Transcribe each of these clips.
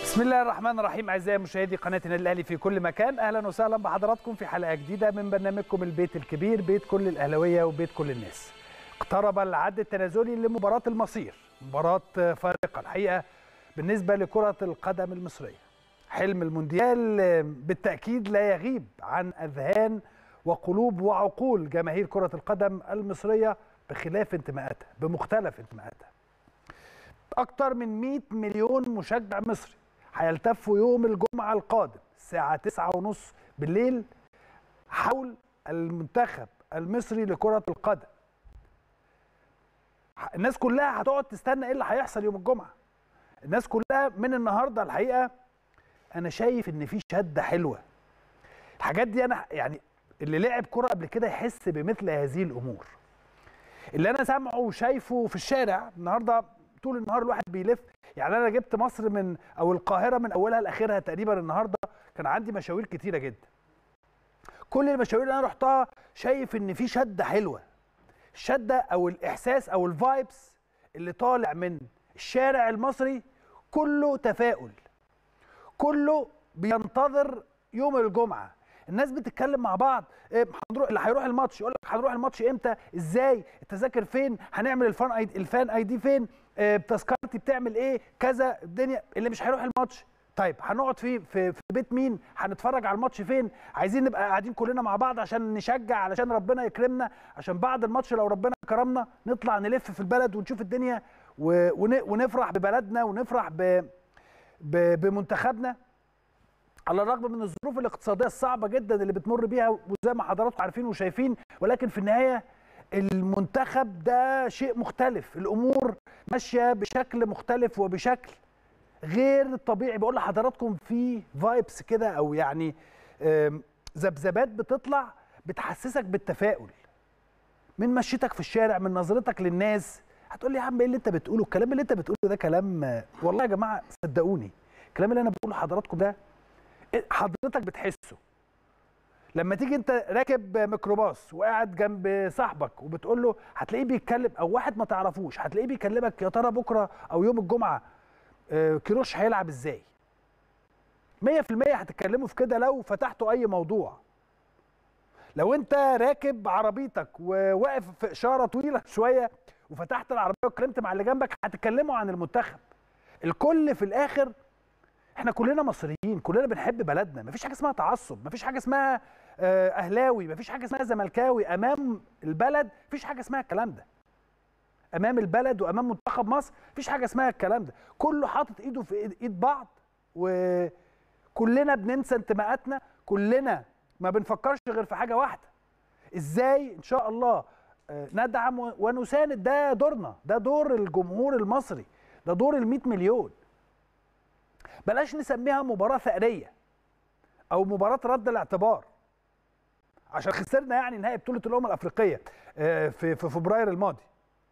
بسم الله الرحمن الرحيم اعزائي مشاهدي قناه النادي الاهلي في كل مكان اهلا وسهلا بحضراتكم في حلقه جديده من برنامجكم البيت الكبير بيت كل الاهلاويه وبيت كل الناس اقترب العد التنازلي لمباراه المصير مباراه فارقه الحقيقه بالنسبه لكره القدم المصريه حلم المونديال بالتاكيد لا يغيب عن اذهان وقلوب وعقول جماهير كره القدم المصريه بخلاف انتماءاتها بمختلف انتماءاتها أكثر من 100 مليون مشجع مصري هيلتفوا يوم الجمعة القادم الساعة 9:30 بالليل حول المنتخب المصري لكرة القدم. الناس كلها هتقعد تستنى ايه اللي هيحصل يوم الجمعة. الناس كلها من النهارده الحقيقة أنا شايف إن في شدة حلوة. الحاجات دي أنا يعني اللي لعب كرة قبل كده يحس بمثل هذه الأمور. اللي أنا سامعه وشايفه في الشارع النهارده طول النهار الواحد بيلف يعني انا جبت مصر من او القاهره من اولها لاخرها تقريبا النهارده كان عندي مشاوير كتيره جدا كل المشاوير اللي انا رحتها شايف ان في شده حلوه الشده او الاحساس او الفايبس اللي طالع من الشارع المصري كله تفاؤل كله بينتظر يوم الجمعه الناس بتتكلم مع بعض إيه هنروح اللي هيروح الماتش يقول لك هنروح الماتش امتى ازاي التذاكر فين هنعمل الفان اي الفان اي دي فين إيه تذكرتي بتعمل ايه كذا الدنيا اللي مش هيروح الماتش طيب هنقعد في, في في بيت مين هنتفرج على الماتش فين عايزين نبقى قاعدين كلنا مع بعض عشان نشجع علشان ربنا يكرمنا عشان بعد الماتش لو ربنا كرمنا نطلع نلف في البلد ونشوف الدنيا ونفرح ببلدنا ونفرح ب بمنتخبنا على الرغم من الظروف الاقتصاديه الصعبه جدا اللي بتمر بيها وزي ما حضراتكم عارفين وشايفين ولكن في النهايه المنتخب ده شيء مختلف الامور ماشيه بشكل مختلف وبشكل غير طبيعي بقول لحضراتكم في فايبس كده او يعني ذبذبات بتطلع بتحسسك بالتفاؤل من مشيتك في الشارع من نظرتك للناس هتقول لي يا عم ايه اللي انت بتقوله الكلام اللي انت بتقوله ده كلام والله يا جماعه صدقوني الكلام اللي انا بقوله لحضراتكم ده حضرتك بتحسه لما تيجي انت راكب ميكروباص وقاعد جنب صاحبك وبتقول له هتلاقيه بيتكلم او واحد ما تعرفوش هتلاقيه بيكلمك يا ترى بكره او يوم الجمعه كيروش هيلعب ازاي 100% هتتكلموا في كده لو فتحتوا اي موضوع لو انت راكب عربيتك وواقف في اشاره طويله شويه وفتحت العربيه واتكلمت مع اللي جنبك هتتكلموا عن المنتخب الكل في الاخر احنا كلنا مصريين كلنا بنحب بلدنا مفيش حاجه اسمها تعصب مفيش حاجه اسمها اهلاوي مفيش حاجه اسمها زملكاوي امام البلد مفيش حاجه اسمها الكلام ده امام البلد وامام منتخب مصر مفيش حاجه اسمها الكلام ده كله حاطط ايده في ايد بعض وكلنا بننسى انتماءاتنا كلنا ما بنفكرش غير في حاجه واحده ازاي ان شاء الله ندعم ونساند ده دورنا ده دور الجمهور المصري ده دور ال 100 مليون بلاش نسميها مباراة ثأرية أو مباراة رد الاعتبار عشان خسرنا يعني نهائي بطولة الأمم الأفريقية في في فبراير الماضي.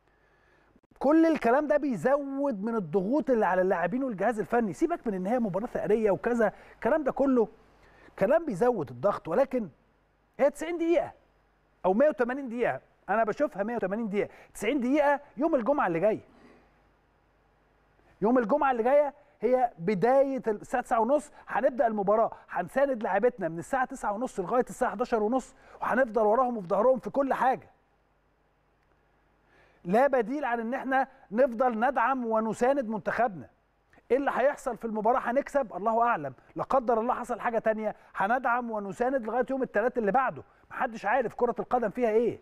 كل الكلام ده بيزود من الضغوط اللي على اللاعبين والجهاز الفني، سيبك من إن هي مباراة ثأرية وكذا، الكلام ده كله كلام بيزود الضغط ولكن هي 90 دقيقة أو 180 دقيقة، أنا بشوفها 180 دقيقة، 90 دقيقة يوم الجمعة اللي جاي. يوم الجمعة اللي جاية هي بدايه الساعه 9:30 هنبدا المباراه هنساند لاعبتنا من الساعه 9:30 لغايه الساعه 11:30 وهنفضل وراهم وفي ظهرهم في كل حاجه لا بديل عن ان احنا نفضل ندعم ونساند منتخبنا ايه اللي هيحصل في المباراه هنكسب الله اعلم لا قدر الله حصل حاجه تانية هندعم ونساند لغايه يوم الثلاث اللي بعده محدش عارف كره القدم فيها ايه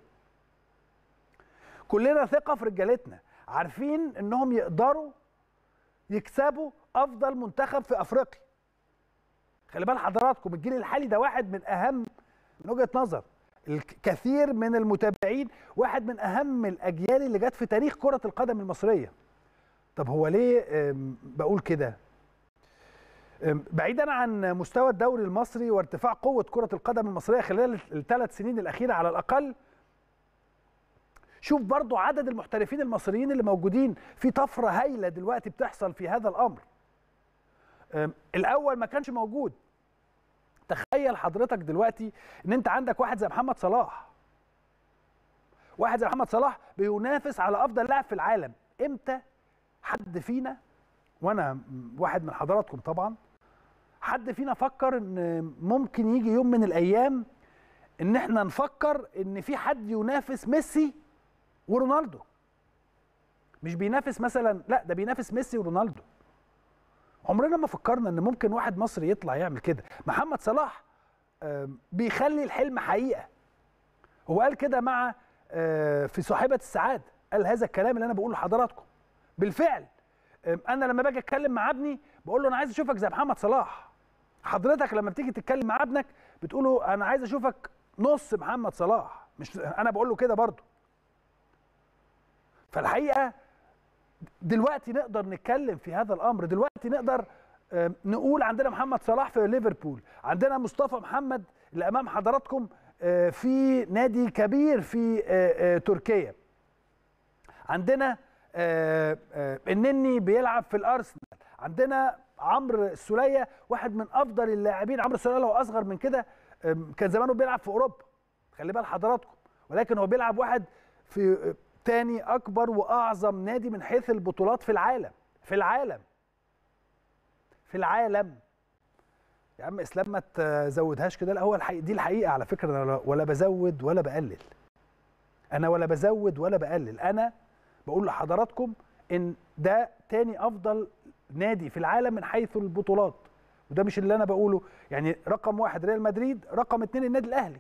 كلنا ثقه في رجالتنا عارفين انهم يقدروا يكسبوا افضل منتخب في افريقيا خلي بال حضراتكم الجيل الحالي ده واحد من اهم من وجهه نظر الكثير من المتابعين واحد من اهم الاجيال اللي جت في تاريخ كره القدم المصريه طب هو ليه بقول كده بعيدا عن مستوى الدوري المصري وارتفاع قوه كره القدم المصريه خلال الثلاث سنين الاخيره على الاقل شوف برضو عدد المحترفين المصريين اللي موجودين في طفره هايله دلوقتي بتحصل في هذا الامر الاول ما كانش موجود تخيل حضرتك دلوقتي ان انت عندك واحد زي محمد صلاح واحد زي محمد صلاح بينافس على افضل لاعب في العالم امتى حد فينا وانا واحد من حضراتكم طبعا حد فينا فكر ان ممكن يجي يوم من الايام ان احنا نفكر ان في حد ينافس ميسي ورونالدو مش بينافس مثلا لا ده بينافس ميسي ورونالدو عمرنا ما فكرنا ان ممكن واحد مصري يطلع يعمل كده محمد صلاح بيخلي الحلم حقيقه هو قال كده مع في صاحبه السعاده قال هذا الكلام اللي انا بقوله لحضراتكم بالفعل انا لما باجي اتكلم مع ابني بقول له انا عايز اشوفك زي محمد صلاح حضرتك لما بتيجي تتكلم مع ابنك بتقول له انا عايز اشوفك نص محمد صلاح مش انا بقول له كده برضه فالحقيقه دلوقتي نقدر نتكلم في هذا الامر دلوقتي نقدر نقول عندنا محمد صلاح في ليفربول عندنا مصطفى محمد اللي امام حضراتكم في نادي كبير في تركيا عندنا النني بيلعب في الارسنال عندنا عمرو السوليه واحد من افضل اللاعبين عمرو السوليه لو اصغر من كده كان زمانه بيلعب في اوروبا خلي بال حضراتكم ولكن هو بيلعب واحد في تاني اكبر واعظم نادي من حيث البطولات في العالم في العالم في العالم يا عم اسلام ما تزودهاش كده لا هو الحقيقة دي الحقيقه على فكره انا ولا بزود ولا بقلل انا ولا بزود ولا بقلل انا بقول لحضراتكم ان ده تاني افضل نادي في العالم من حيث البطولات وده مش اللي انا بقوله يعني رقم واحد ريال مدريد رقم اتنين النادي الاهلي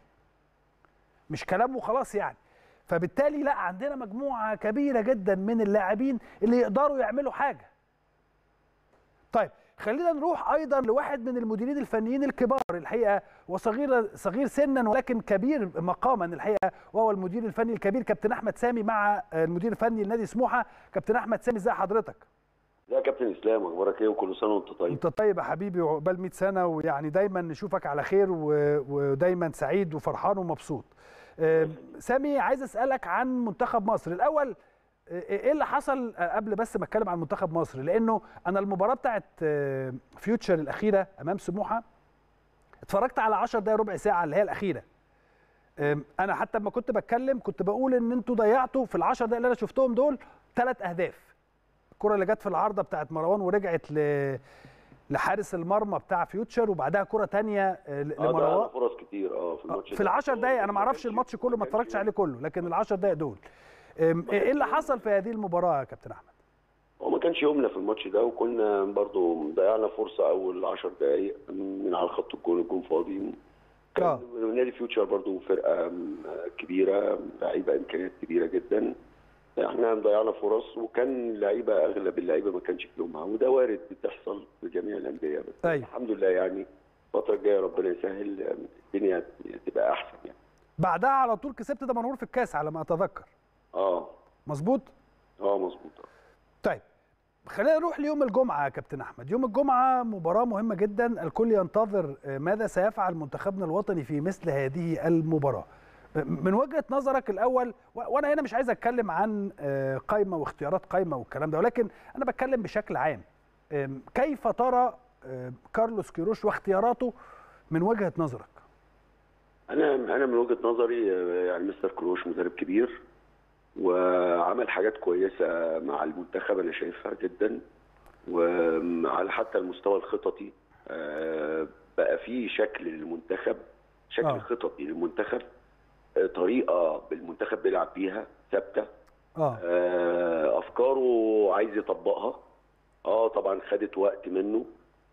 مش كلام وخلاص يعني فبالتالي لا عندنا مجموعه كبيره جدا من اللاعبين اللي يقدروا يعملوا حاجه طيب خلينا نروح ايضا لواحد من المديرين الفنيين الكبار الحقيقه وصغير صغير سنا ولكن كبير مقاما الحقيقه وهو المدير الفني الكبير كابتن احمد سامي مع المدير الفني لنادي سموحه كابتن احمد سامي ازي حضرتك لا كابتن اسلام اخبارك ايه وكل سنه وانت طيب انت طيب يا حبيبي وعقبال 100 سنه ويعني دايما نشوفك على خير ودايما سعيد وفرحان ومبسوط سامي عايز اسالك عن منتخب مصر الاول ايه اللي حصل قبل بس ما اتكلم عن منتخب مصر لانه انا المباراه بتاعت فيوتشر الاخيره امام سموحه اتفرجت على 10 دقايق ربع ساعه اللي هي الاخيره انا حتى لما كنت بتكلم كنت بقول ان انتوا ضيعتوا في ال 10 دقايق اللي انا شفتهم دول ثلاث اهداف الكره اللي جت في العارضه بتاعت مروان ورجعت ل لحارس المرمى بتاع فيوتشر وبعدها كره ثانيه لمروان اه فرص كتير اه في الماتش في ال 10 دقايق انا ما اعرفش الماتش كله ما اتفرجتش عليه كله لكن ال 10 دقايق دول ايه اللي حصل في هذه المباراه يا كابتن احمد هو ما كانش يومنا في الماتش ده وكنا برضو ضيعنا فرصه اول 10 دقائق من على خط الجول الجون فاضي كان آه. نادي فيوتشر برضو فرقه كبيره لعيبه امكانيات كبيره جدا احنا ضيعنا فرص وكان لعيبه اغلب اللعيبه ما كانش في يومها وده وارد بتحصل في جميع الانديه بس أيوة. الحمد لله يعني الفتره الجايه ربنا يسهل الدنيا تبقى احسن يعني بعدها على طول كسبت دمنهور في الكاس على ما اتذكر اه مظبوط اه مظبوط طيب خلينا نروح ليوم الجمعه يا كابتن احمد يوم الجمعه مباراه مهمه جدا الكل ينتظر ماذا سيفعل منتخبنا الوطني في مثل هذه المباراه من وجهه نظرك الاول وانا هنا مش عايز اتكلم عن قائمه واختيارات قائمه والكلام ده ولكن انا بتكلم بشكل عام كيف ترى كارلوس كيروش واختياراته من وجهه نظرك انا انا من وجهه نظري يعني مستر كروش مدرب كبير وعمل حاجات كويسه مع المنتخب انا شايفها جدا وعلى حتى المستوى الخططي بقى في شكل للمنتخب شكل آه. خططي للمنتخب طريقه المنتخب بيلعب بيها ثابته آه. افكاره عايز يطبقها اه طبعا خدت وقت منه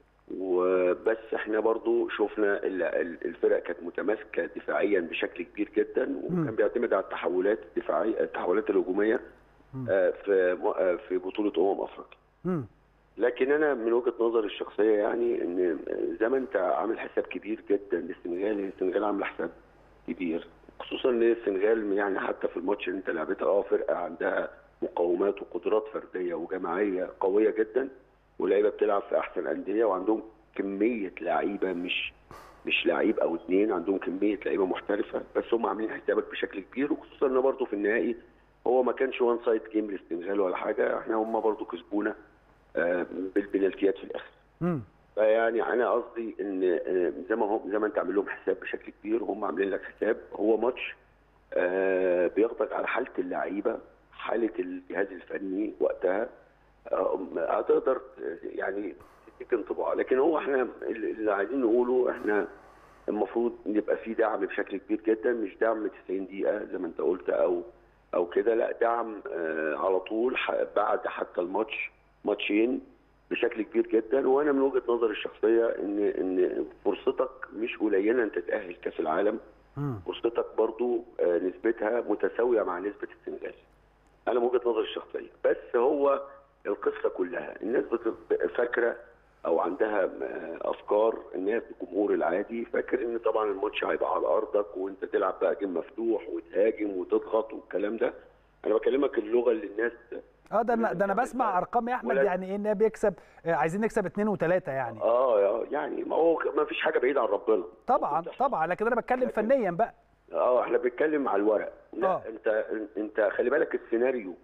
وبس احنا برضو شفنا الفرق كانت متماسكه دفاعيا بشكل كبير جدا وكان بيعتمد على التحولات الدفاعيه التحولات الهجوميه في في بطوله امم افريقيا. لكن انا من وجهه نظري الشخصيه يعني ان زي ما انت عامل حساب كبير جدا للسنغال السنغال عامله حساب كبير خصوصا ان السنغال يعني حتى في الماتش اللي انت لعبتها اه فرقه عندها مقومات وقدرات فرديه وجماعيه قويه جدا ولاعيبه بتلعب في احسن انديه وعندهم كميه لعيبه مش مش لعيب او اثنين عندهم كميه لعيبه محترفه بس هم عاملين حسابك بشكل كبير وخصوصا ان برضه في النهائي هو ما كانش وان سايد جيم للسنغال ولا حاجه احنا هم برضه كسبونا آه بالبنالتيات في الاخر. امم فيعني انا قصدي ان زي ما هم زي ما انت عامل لهم حساب بشكل كبير وهم عاملين لك حساب هو ماتش آه بياخدك على حاله اللعيبه حاله الجهاز الفني وقتها آه، هتقدر يعني تديك انطباع لكن هو احنا اللي عايزين نقوله احنا المفروض يبقى في دعم بشكل كبير جدا مش دعم 90 دقيقه زي ما انت قلت او او كده لا دعم آه، على طول ح- بعد حتى الماتش ماتشين بشكل كبير جدا وانا من وجهه نظري الشخصيه ان ان فرصتك مش قليله ان تتاهل كاس العالم مم. فرصتك برضو آه، نسبتها متساويه مع نسبه السنغال انا من وجهه نظري الشخصيه بس هو القصه كلها الناس بت- فاكره او عندها آه، افكار ان هي الجمهور العادي فاكر ان طبعا الماتش هيبقى على ارضك وانت تلعب بقى جيم مفتوح وتهاجم وتضغط والكلام ده انا بكلمك اللغه اللي الناس اه ده انا ده انا بسمع ارقام يا احمد ولا- يعني ايه ان هي بيكسب آه، عايزين نكسب اثنين وثلاثه يعني اه آه، يعني ما هو ما فيش حاجه بعيده عن ربنا طبعا ممكن تحصل. طبعا لكن انا بتكلم فنيا بقى اه احنا بنتكلم على الورق لا آه. انت انت خلي بالك السيناريو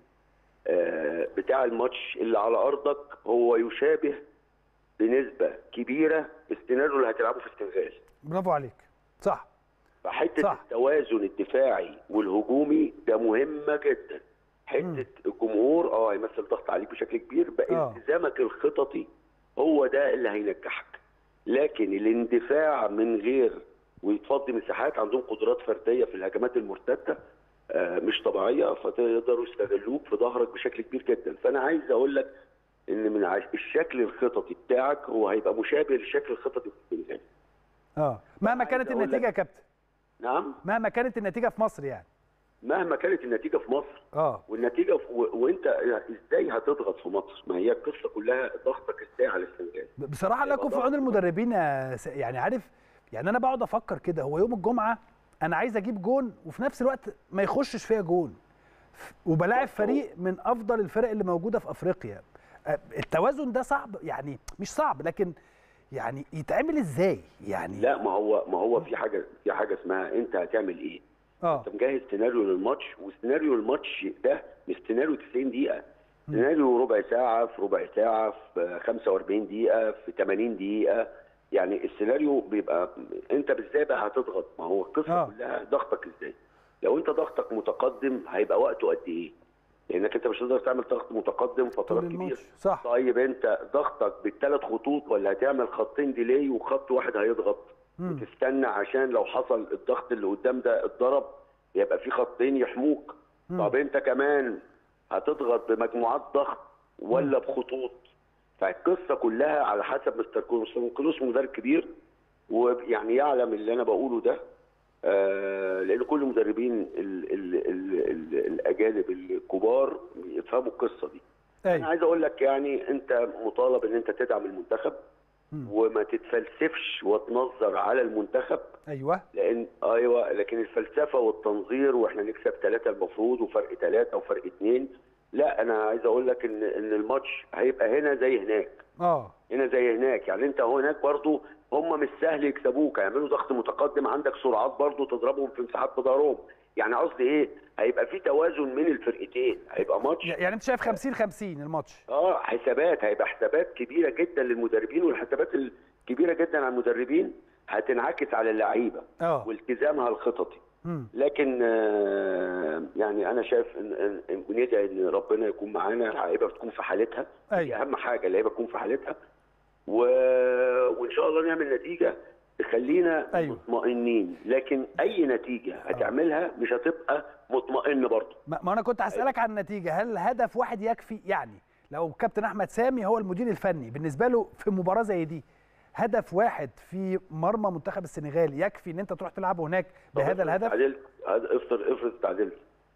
آه، بتاع الماتش اللي على ارضك هو يشابه بنسبه كبيره السيناريو اللي هتلعبه في السنغال برافو عليك صح فحته صح. التوازن الدفاعي والهجومي ده مهمه جدا حته الجمهور اه هيمثل ضغط عليك بشكل كبير بقى آه. التزامك الخططي هو ده اللي هينجحك لكن الاندفاع من غير ويتفضي مساحات عندهم قدرات فرديه في الهجمات المرتده آه، مش طبيعيه فتقدروا يستغلوك في ظهرك بشكل كبير جدا فانا عايز اقول لك ان من عش- الشكل الخططي بتاعك هو هيبقى مشابه للشكل الخططي في السنغال اه مهما عايز كانت أقول النتيجه يا لك- كابتن نعم مهما كانت النتيجه في مصر يعني مهما كانت النتيجه في مصر اه والنتيجه في و... وانت ازاي هتضغط في مصر؟ ما هي القصه كلها ضغطك ازاي على السنغال؟ بصراحه الله يكون في عون المدربين يا س- يعني عارف يعني انا بقعد افكر كده هو يوم الجمعه انا عايز اجيب جون وفي نفس الوقت ما يخشش فيها جون ف- وبلاعب فريق من افضل الفرق اللي موجوده في افريقيا آه، التوازن ده صعب يعني مش صعب لكن يعني يتعمل ازاي يعني لا ما هو ما هو في حاجه في حاجه اسمها انت هتعمل ايه؟ اه انت مجهز سيناريو للماتش وسيناريو الماتش ده مش سيناريو 90 دقيقه سيناريو ربع ساعه في ربع ساعه في 45 دقيقه في 80 دقيقه يعني السيناريو بيبقى انت ازاي بقى هتضغط ما هو القصه آه. كلها ضغطك ازاي لو انت ضغطك متقدم هيبقى وقته قد ايه لانك انت مش هتقدر تعمل ضغط متقدم فترات طول كبيره الماتش صح طيب انت ضغطك بالثلاث خطوط ولا هتعمل خطين ديلي وخط واحد هيضغط مم. وتستنى عشان لو حصل الضغط اللي قدام ده اتضرب يبقى في خطين يحموك مم. طب انت كمان هتضغط بمجموعات ضغط ولا بخطوط فالقصه كلها على حسب مستر كروس مستر كروس مدرب كبير ويعني يعلم اللي انا بقوله ده آه لان كل المدربين ال ال ال ال الاجانب الكبار يفهموا القصه دي انا ايوه عايز اقول لك يعني انت مطالب ان انت تدعم المنتخب مم. وما تتفلسفش وتنظر على المنتخب ايوه لان ايوه لكن الفلسفه والتنظير واحنا نكسب ثلاثه المفروض وفرق ثلاثه وفرق اثنين لا انا عايز اقول لك ان ان الماتش هيبقى هنا زي هناك اه هنا زي هناك يعني انت هناك برضو هم مش سهل يكسبوك هيعملوا ضغط متقدم عندك سرعات برضو تضربهم في مساحات بظهرهم يعني قصدي ايه هيبقى في توازن من الفرقتين هيبقى ماتش يعني انت شايف 50 50 الماتش اه حسابات هيبقى حسابات كبيره جدا للمدربين والحسابات الكبيره جدا على المدربين هتنعكس على اللعيبه اه والتزامها الخططي مم. لكن آه، يعني انا شايف ان إن- إن بندعي ان ربنا يكون معانا اللعيبه تكون في حالتها دي ايوه اهم حاجه اللعيبه تكون في حالتها و... وان شاء الله نعمل نتيجه تخلينا أيوة. مطمئنين لكن اي نتيجه هتعملها مش هتبقى مطمئن برضه ما ما انا كنت هسالك عن النتيجه هل هدف واحد يكفي يعني لو كابتن احمد سامي هو المدير الفني بالنسبه له في مباراه زي دي هدف واحد في مرمى منتخب السنغال يكفي ان انت تروح تلعبه هناك بهذا الهدف تعادلت افرض افرض تعادلت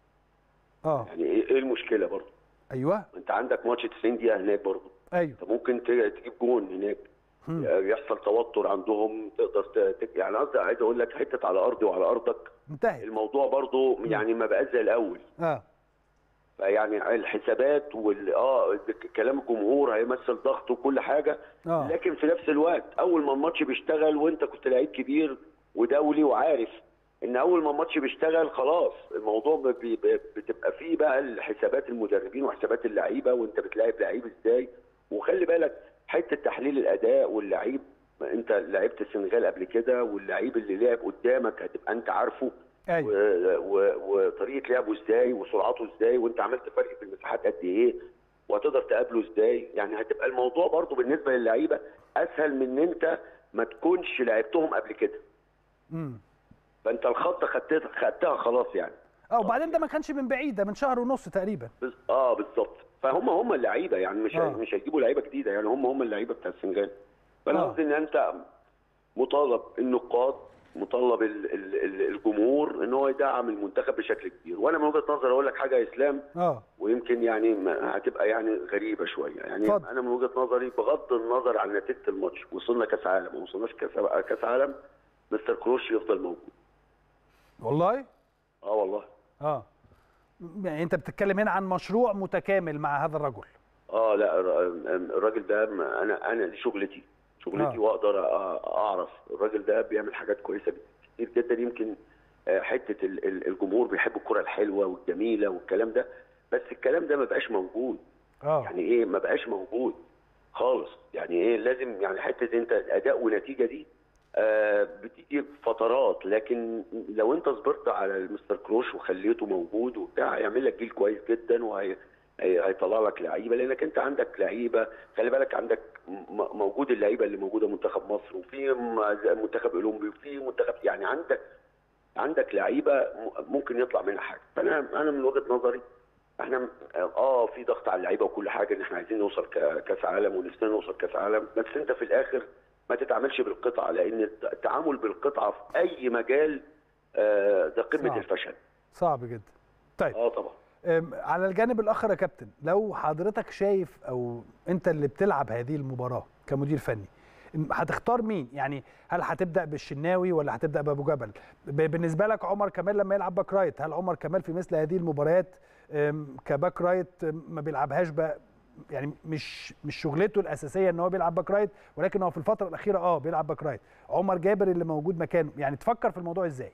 اه يعني ايه إيه المشكله برضه ايوه انت عندك ماتش 90 دقيقه هناك برضه ايوه انت ممكن ت- تجيب جون هناك مم. يحصل توتر عندهم تقدر ت... ت- يعني قصدي عايز اقول لك حته على ارضي وعلى ارضك انتهت الموضوع برضو يعني ما بقاش زي الاول اه فيعني الحسابات وال اه كلام الجمهور هيمثل ضغط وكل حاجه اه لكن في نفس الوقت اول ما الماتش بيشتغل وانت كنت لعيب كبير ودولي وعارف ان اول ما الماتش بيشتغل خلاص الموضوع ب- بي- ب- بتبقى فيه بقى الحسابات المدربين وحسابات اللعيبه وانت بتلاعب لعيب ازاي وخلي بالك حته تحليل الاداء واللعيب انت لعبت السنغال قبل كده واللعيب اللي لعب قدامك هتبقى انت عارفه ايوه و- و- وطريقه لعبه ازاي وسرعته ازاي وانت عملت فرق في المساحات قد ايه وهتقدر تقابله ازاي يعني هتبقى الموضوع برضو بالنسبه للعيبه اسهل من ان انت ما تكونش لعبتهم قبل كده امم فانت الخطه خدتها خدتها خلاص يعني اه وبعدين ده ما كانش من بعيد ده من شهر ونص تقريبا بز- اه بالظبط فهم هم اللعيبه يعني مش آه. مش هيجيبوا لعيبه جديده يعني هم هم اللعيبه بتاع السنغال فانا آه. قصدي ان انت مطالب النقاد مطالب ال- ال- ال- الجمهور ان هو يدعم المنتخب بشكل كبير وانا من وجهه نظري اقول لك حاجه يا اسلام اه ويمكن يعني ما- هتبقى يعني غريبه شويه يعني اتفضل. انا من وجهه نظري بغض النظر عن نتيجه الماتش وصلنا كاس عالم ما وصلناش كاس كاس عالم مستر كروش يفضل موجود والله اه والله اه يعني انت بتتكلم هنا عن مشروع متكامل مع هذا الرجل اه لا الر- الراجل ده ما- انا انا دي شغلتي شغلتي آه. واقدر أ- اعرف الراجل ده بيعمل حاجات كويسه كتير جدا يمكن آه، حته ال- ال- الجمهور بيحب الكره الحلوه والجميله والكلام ده بس الكلام ده ما بقاش موجود اه يعني ايه ما بقاش موجود خالص يعني ايه لازم يعني حته انت الاداء ونتيجه دي آه بتيجي فترات لكن لو انت صبرت على المستر كروش وخليته موجود وبتاع هيعمل لك جيل كويس جدا وهي هي- هيطلع لك لعيبه لانك انت عندك لعيبه خلي بالك عندك م- موجود اللعيبه اللي موجوده منتخب مصر وفي م- منتخب اولمبي وفي منتخب يعني عندك عندك لعيبه م- ممكن يطلع منها حاجه فانا انا من وجهه نظري احنا اه في ضغط على اللعيبه وكل حاجه ان احنا عايزين نوصل ك- كاس عالم ونفسنا نوصل كاس عالم بس انت في الاخر ما تتعاملش بالقطعه لان الت- التعامل بالقطعه في اي مجال آه، ده قمه صعب. الفشل صعب جدا طيب اه طبعا أم، على الجانب الاخر يا كابتن لو حضرتك شايف او انت اللي بتلعب هذه المباراه كمدير فني أم، هتختار مين يعني هل هتبدا بالشناوي ولا هتبدا بابو جبل ب- بالنسبه لك عمر كمال لما يلعب باك رايت هل عمر كمال في مثل هذه المباريات أم، كباك رايت أم، ما بيلعبهاش بقى يعني مش مش شغلته الاساسيه ان هو بيلعب باك رايت ولكن هو في الفتره الاخيره اه بيلعب باك رايت عمر جابر اللي موجود مكانه يعني تفكر في الموضوع ازاي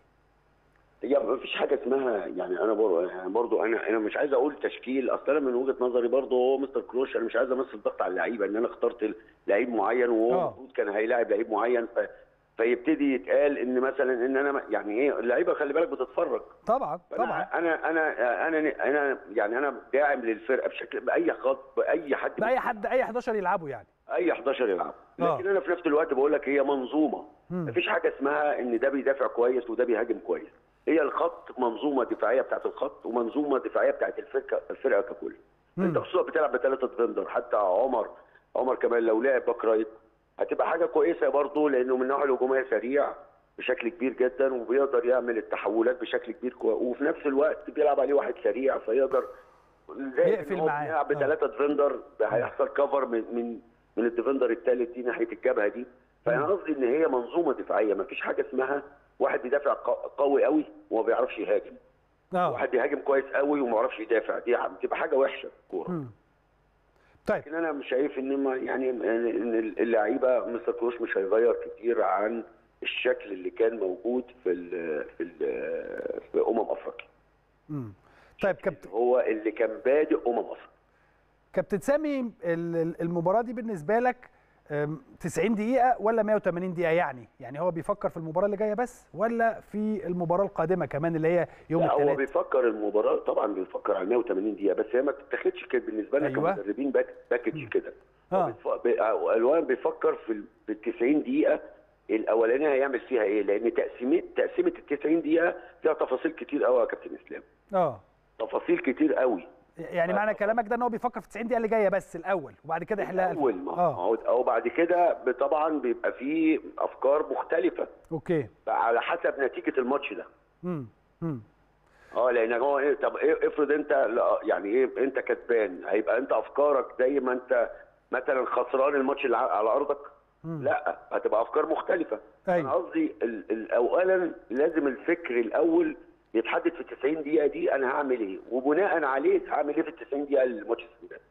هي ما فيش حاجه اسمها يعني انا برضو يعني برضو انا انا مش عايز اقول تشكيل اصل انا من وجهه نظري برضو هو مستر كروش انا مش عايز امثل ضغط على اللعيبه ان انا اخترت لعيب معين وهو آه. المفروض كان هيلاعب لعيب معين ف فيبتدي يتقال ان مثلا ان انا يعني ايه اللعيبه خلي بالك بتتفرج طبعا طبعا انا انا انا انا يعني انا داعم للفرقه بشكل باي خط باي حد باي حد اي 11 يلعبوا يعني اي 11 يلعب آه. لكن انا في نفس الوقت بقول لك هي منظومه مم. مفيش حاجه اسمها ان ده بيدافع كويس وده بيهاجم كويس هي الخط منظومه دفاعيه بتاعت الخط ومنظومه دفاعيه بتاعت الفرقه الفرقه ككل مم. انت خصوصا بتلعب بثلاثه ديفندر حتى عمر عمر كمان لو لعب باك رايت هتبقى حاجه كويسه برضه لانه من الناحيه الهجوميه سريع بشكل كبير جدا وبيقدر يعمل التحولات بشكل كبير كويس وفي نفس الوقت بيلعب عليه واحد سريع فيقدر زائد يقفل إن هو معاه. بيلعب آه. بثلاثه ديفندر هيحصل كفر من من من الديفندر الثالث دي ناحيه الجبهه دي فانا مم. قصدي ان هي منظومه دفاعيه ما فيش حاجه اسمها واحد بيدافع ق- قوي قوي وما بيعرفش يهاجم اه واحد بيهاجم كويس قوي وما بيعرفش يدافع دي بتبقى حاجه وحشه في الكوره مم. طيب لكن انا مش شايف ان ما يعني ان اللعيبه مستر كروش مش هيغير كتير عن الشكل اللي كان موجود في ال في ال في امم افريقيا مم. طيب كابتن هو اللي كان بادئ امم افريقيا كابتن سامي ال- ال- المباراه دي بالنسبه لك أم، 90 دقيقه ولا 180 دقيقه يعني يعني هو بيفكر في المباراه اللي جايه بس ولا في المباراه القادمه كمان اللي هي يوم لا هو الثلاث بيفكر المباراه طبعا بيفكر على 180 دقيقه بس هي ما بتتاخدش كده بالنسبه لنا أيوة. كمدربين باك باكج كده آه. هو بيتف- بي- الوان بيفكر في ال في ال 90 دقيقه الاولانيه هيعمل فيها ايه لان تقسيمه تقسيمه ال 90 دقيقه فيها تفاصيل كتير قوي يا كابتن اسلام اه تفاصيل كتير قوي يعني معنى كلامك ده ان هو بيفكر في 90 دقيقه اللي جايه بس الاول وبعد كده يحلها اول ما اه هو او بعد كده ب- طبعا بيبقى فيه افكار مختلفه اوكي على حسب نتيجه الماتش ده امم امم اه لان هو ايه طب إيه افرض انت لا، يعني ايه انت كسبان هيبقى انت افكارك زي ما انت مثلا خسران الماتش اللي ع- على ارضك مم. لا هتبقى افكار مختلفه أيوة. انا قصدي ال- ال- اولا لازم الفكر الاول يتحدد في ال 90 دقيقه دي انا هعمل ايه وبناء عليه هعمل ايه في ال 90 دقيقه الماتش السوداني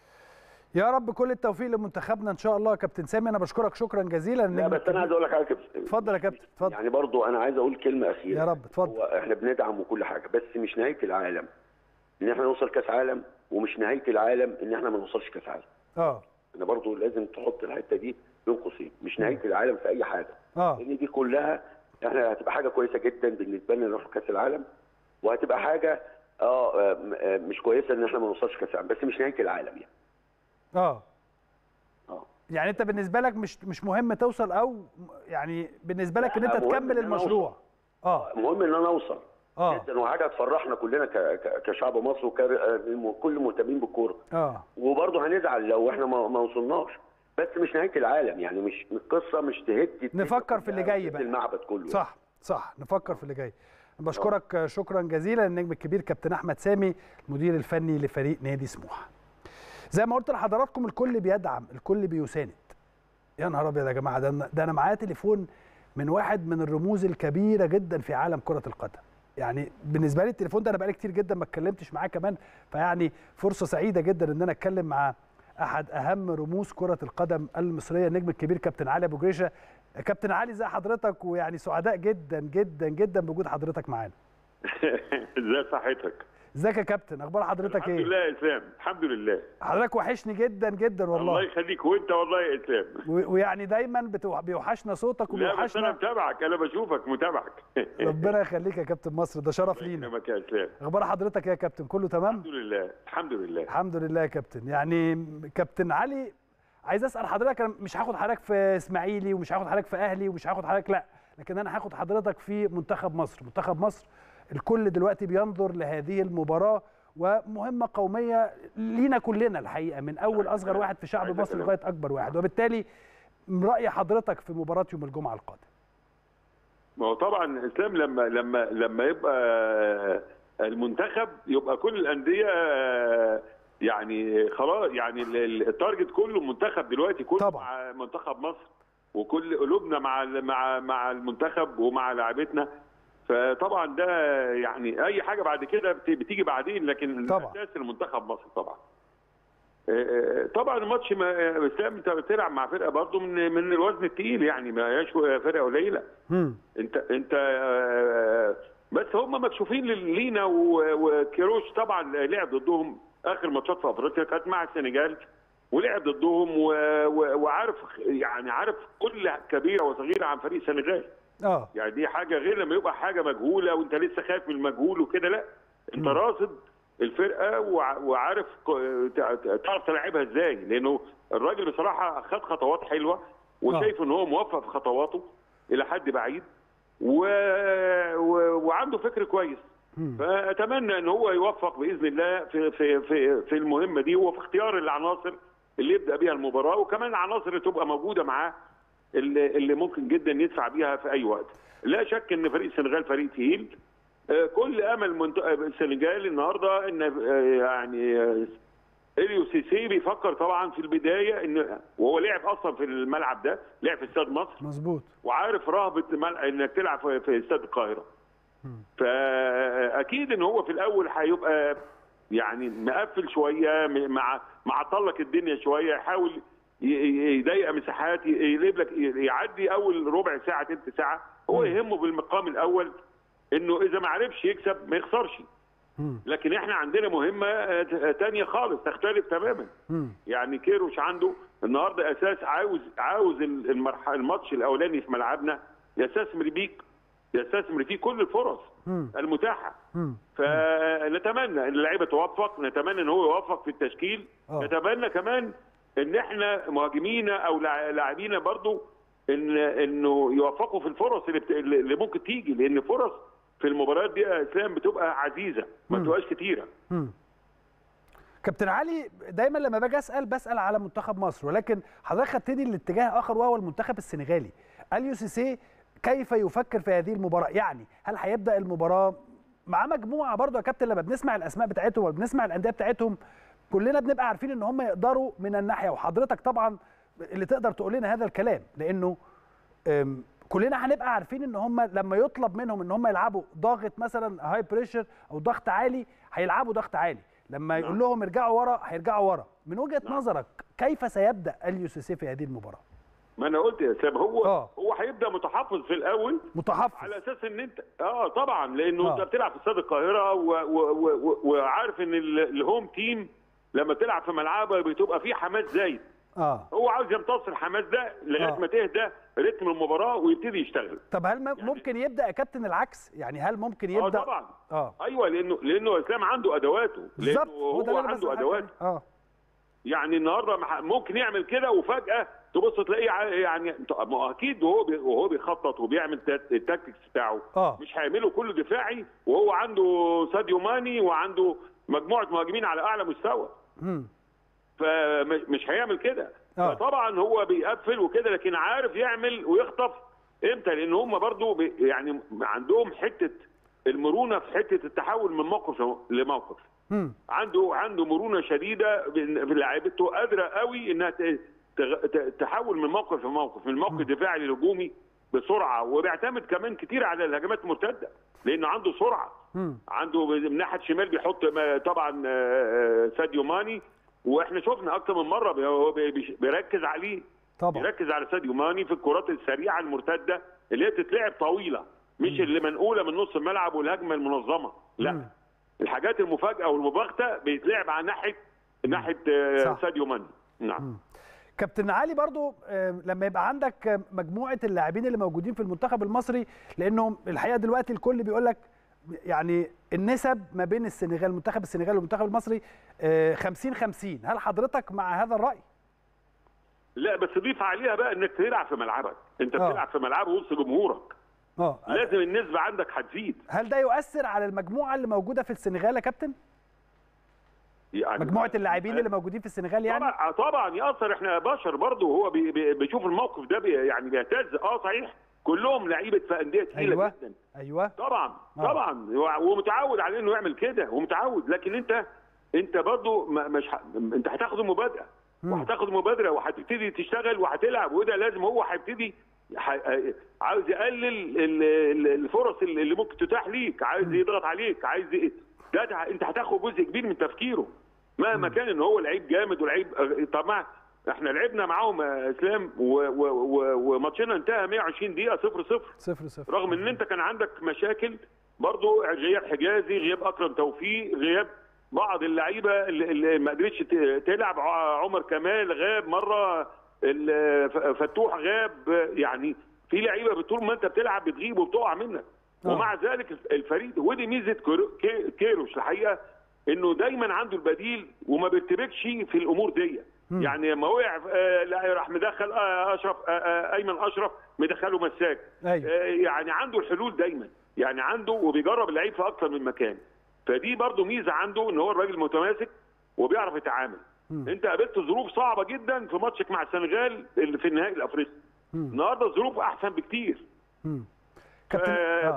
يا رب كل التوفيق لمنتخبنا ان شاء الله يا كابتن سامي انا بشكرك شكرا جزيلا لا النجم بس انا عايز الكبير. اقول لك حاجه كده. اتفضل يا كابتن اتفضل يعني برضو انا عايز اقول كلمه اخيره يا رب اتفضل هو احنا بندعم وكل حاجه بس مش نهايه العالم ان احنا نوصل كاس عالم ومش نهايه العالم ان احنا ما نوصلش كاس عالم اه انا برضو لازم تحط الحته دي بين قوسين مش نهايه العالم في اي حاجه اه لان دي كلها احنا هتبقى حاجه كويسه جدا بالنسبه لنا نروح كاس العالم وهتبقى حاجه اه م- آه، مش كويسه ان احنا ما نوصلش كاس العالم بس مش نهايه العالم يعني اه اه يعني انت بالنسبه لك مش مش مهم توصل او يعني بالنسبه لك ان لا، انت مهم تكمل إن أنا المشروع اه المهم ان انا اوصل اه جدا وحاجه تفرحنا كلنا ك- ك- كشعب مصر وكل مهتمين بالكوره اه وبرضه هنزعل لو احنا ما ما وصلناش بس مش نهايه العالم يعني مش القصه مش تهد نفكر في اللي جاي بقى. المعبد كله صح صح نفكر في اللي جاي بشكرك شكرا جزيلا النجم الكبير كابتن احمد سامي المدير الفني لفريق نادي سموحه زي ما قلت لحضراتكم الكل بيدعم الكل بيساند يا نهار ابيض يا جماعه ده أنا- ده انا معايا تليفون من واحد من الرموز الكبيره جدا في عالم كره القدم يعني بالنسبه لي التليفون ده انا بقالي كتير جدا ما اتكلمتش معاه كمان فيعني فرصه سعيده جدا ان انا اتكلم مع احد اهم رموز كره القدم المصريه النجم الكبير كابتن علي ابو جريشه كابتن علي ازي حضرتك ويعني سعداء جدا جدا جدا بوجود حضرتك معانا ازاي صحتك؟ ازيك يا كابتن اخبار حضرتك الحمد ايه لله يا اسلام الحمد لله حضرتك وحشني جدا جدا الله والله يخليك وانت والله يا اسلام و- ويعني دايما بتوح- بيوحشنا صوتك لا بس انا وبيوحشنا متابعك انا بشوفك متابعك ربنا يخليك يا كابتن مصر ده شرف لينا يكرمك يا اسلام اخبار حضرتك إيه يا كابتن كله تمام الحمد لله الحمد لله الحمد لله يا كابتن يعني كابتن علي عايز اسال حضرتك انا مش هاخد حضرتك في اسماعيلي ومش هاخد حضرتك في اهلي ومش هاخد حضرتك لا لكن انا هاخد حضرتك في منتخب مصر منتخب مصر الكل دلوقتي بينظر لهذه المباراه ومهمه قوميه لينا كلنا الحقيقه من اول اصغر واحد في شعب عايز مصر أكلمك. لغايه اكبر واحد وبالتالي راي حضرتك في مباراه يوم الجمعه القادم ما هو طبعا اسلام لما لما لما يبقى المنتخب يبقى كل الانديه يعني خلاص يعني ال- ال- التارجت كله منتخب دلوقتي كله طبعا. مع منتخب مصر وكل قلوبنا مع ال- مع مع المنتخب ومع لاعبتنا فطبعا ده يعني اي حاجه بعد كده بت- بتيجي بعدين لكن طبعا. الاساس المنتخب مصر طبعا آه، طبعا الماتش ما اسلام انت بتلعب مع فرقه برضه من من الوزن الثقيل يعني ما هياش فرقه قليله مم. انت انت آه، بس هم مكشوفين لينا و- وكيروش طبعا لعب ضدهم اخر ماتشات في افريقيا كانت مع السنغال ولعب ضدهم و- و- وعارف يعني عارف كل كبيره وصغيره عن فريق السنغال اه يعني دي حاجه غير لما يبقى حاجه مجهوله وانت لسه خايف من المجهول وكده لا انت راصد الفرقه وع- وعارف ك- تع- تعرف تلعبها ازاي لانه الراجل بصراحه خد خطوات حلوه وشايف ان هو موفق في خطواته الى حد بعيد و... و... وعنده فكر كويس فاتمنى ان هو يوفق باذن الله في في في, في المهمه دي وفي اختيار العناصر اللي يبدا بيها المباراه وكمان العناصر اللي تبقى موجوده معاه اللي, اللي ممكن جدا يدفع بيها في اي وقت لا شك ان فريق السنغال فريق تقيل آه، كل امل منت... آه، السنغال النهارده ان آه، يعني آه، اليو سيسي بيفكر طبعا في البدايه ان وهو لعب اصلا في الملعب ده لعب في استاد مصر مظبوط وعارف رهبه ملع- انك تلعب في- في استاد القاهره فاكيد ان هو في الاول هيبقى يعني مقفل شويه م- مع معطل لك الدنيا شويه يحاول ي- ي- يضيق مساحات ي- يقلب لك ي- يعدي اول ربع ساعه تلت ساعه هو يهمه بالمقام الاول انه اذا ما عرفش يكسب ما يخسرش مم. لكن احنا عندنا مهمه آه، ت- تانية خالص تختلف تماما مم. يعني كيروش عنده النهارده اساس عاوز عاوز المرحله الماتش الاولاني في ملعبنا يستثمر بيك يستثمر فيه كل الفرص مم. المتاحه مم. فنتمنى ان اللعيبه توفق نتمنى ان هو يوفق في التشكيل آه. نتمنى كمان ان احنا مهاجمينا او لاع- لاعبينا برضو ان انه يوفقوا في الفرص اللي, بت... اللي ممكن تيجي لان فرص في المباريات دي يا اسلام بتبقى عزيزه ما مم. بتبقاش كتيره مم. كابتن علي دايما لما باجي اسال بسال على منتخب مصر ولكن حضرتك خدتني لاتجاه اخر وهو المنتخب السنغالي اليو سيسي كيف يفكر في هذه المباراه يعني هل هيبدا المباراه مع مجموعه برضه يا كابتن لما بنسمع الاسماء بتاعتهم وبنسمع الانديه بتاعتهم كلنا بنبقى عارفين ان هم يقدروا من الناحيه وحضرتك طبعا اللي تقدر تقول لنا هذا الكلام لانه أم، كلنا هنبقى عارفين ان هم لما يطلب منهم ان هم يلعبوا ضاغط مثلا هاي بريشر او ضغط عالي هيلعبوا ضغط عالي لما يقول لهم ارجعوا ورا هيرجعوا ورا من وجهه نظرك كيف سيبدا اليو سيسي في هذه المباراه ما انا قلت يا اسلام هو آه. هو هيبدا متحفظ في الاول متحفظ على اساس ان انت اه طبعا لانه آه. انت بتلعب في استاد القاهره و... و... و... وعارف ان ال- الهوم تيم لما تلعب في ملعبها بتبقى فيه حماس زايد اه هو عاوز يمتص الحماس ده لغايه آه. ما تهدى رتم المباراه ويبتدي يشتغل طب هل م- ممكن يبدا يا كابتن العكس يعني هل ممكن يبدا اه طبعا اه ايوه لانه لانه اسلام عنده ادواته لانه بالظبط هو ده هو اللي أنا عنده بسأل ادوات حضرتك. اه يعني النهارده مح- ممكن يعمل كده وفجاه تبص تلاقيه ع- يعني طب ما هو اكيد وهو بي- وهو بيخطط وبيعمل التات- التاكتكس بتاعه اه مش هيعمله كله دفاعي وهو عنده ساديو ماني وعنده مجموعه مهاجمين على اعلى مستوى مم. فمش هيعمل كده آه. فطبعا هو بيقفل وكده لكن عارف يعمل ويخطف امتى لان هم برضو بي يعني عندهم حته المرونه في حته التحول من موقف لموقف مم. عنده عنده مرونه شديده بإن- في لعيبته قادره قوي انها ت- تغ- ت- تحول من موقف لموقف من موقف دفاعي لهجومي بسرعه وبيعتمد كمان كتير على الهجمات المرتده لانه عنده سرعه مم. عنده من ناحيه شمال بيحط ما- طبعا آه، آه، ساديو ماني واحنا شفنا اكتر من مره بي- هو بي- بي- بيركز عليه طبعا بيركز على ساديو ماني في الكرات السريعه المرتده اللي هي تتلعب طويله مش اللي منقوله من نص الملعب والهجمه المنظمه لا مم. الحاجات المفاجاه والمباغته بيتلعب على ناحيه ناحيه آه، صح. ساديو ماني نعم كابتن علي برضو آه، لما يبقى عندك آه، مجموعه اللاعبين اللي موجودين في المنتخب المصري لانه الحقيقه دلوقتي الكل بيقول لك يعني النسب ما بين السنغال منتخب السنغال والمنتخب المصري 50 50 هل حضرتك مع هذا الراي لا بس ضيف عليها بقى انك تلعب في ملعبك انت آه. بتلعب في ملعب وسط جمهورك اه لازم النسبه عندك هتزيد هل ده يؤثر على المجموعه اللي موجوده في السنغال يا كابتن يعني مجموعه اللاعبين اللي موجودين في السنغال يعني طبعا طبعا ياثر احنا بشر برضه هو بي بي بيشوف الموقف ده بي يعني بيهتز اه صحيح كلهم لعيبه في انديه تقيله ايوه جدا ايوه طبعا آه. طبعا ومتعود على انه يعمل كده ومتعود لكن انت انت برضه ما- مش ح... انت هتاخد المبادئه مم. وهتاخد مبادره وهتبتدي تشتغل وهتلعب وده لازم هو هيبتدي ح... عاوز يقلل ال- ال- الفرص اللي اللي ممكن تتاح ليك عايز يضغط عليك عايز ي- ده, ده انت هتاخد جزء كبير من تفكيره مهما كان ان هو لعيب جامد ولعيب طبعا احنا لعبنا معاهم يا اسلام و- و- و- وماتشنا انتهى 120 دقيقه 0 0 صفر صفر رغم ان انت كان عندك مشاكل برضو غياب حجازي غياب اكرم توفيق غياب بعض اللعيبه اللي اللي ما قدرتش ت- تلعب ع- عمر كمال غاب مره ال- ف- فتوح غاب يعني في لعيبه طول ما انت بتلعب بتغيب وبتقع منك آه. ومع ذلك الفريق ودي ميزه كيرو- كي- كيروش الحقيقه انه دايما عنده البديل وما بيرتبكش في الامور دي يعني لما وقع آه، لا راح مدخل آه، اشرف آه، آه، ايمن اشرف مدخله مساك أيوة. آه، يعني عنده الحلول دايما يعني عنده وبيجرب اللعيب في اكثر من مكان فدي برضو ميزه عنده ان هو الراجل متماسك وبيعرف يتعامل انت قابلت ظروف صعبه جدا في ماتشك مع السنغال اللي في النهائي الافريقي النهارده الظروف احسن بكتير مم. ف... كابتن آه.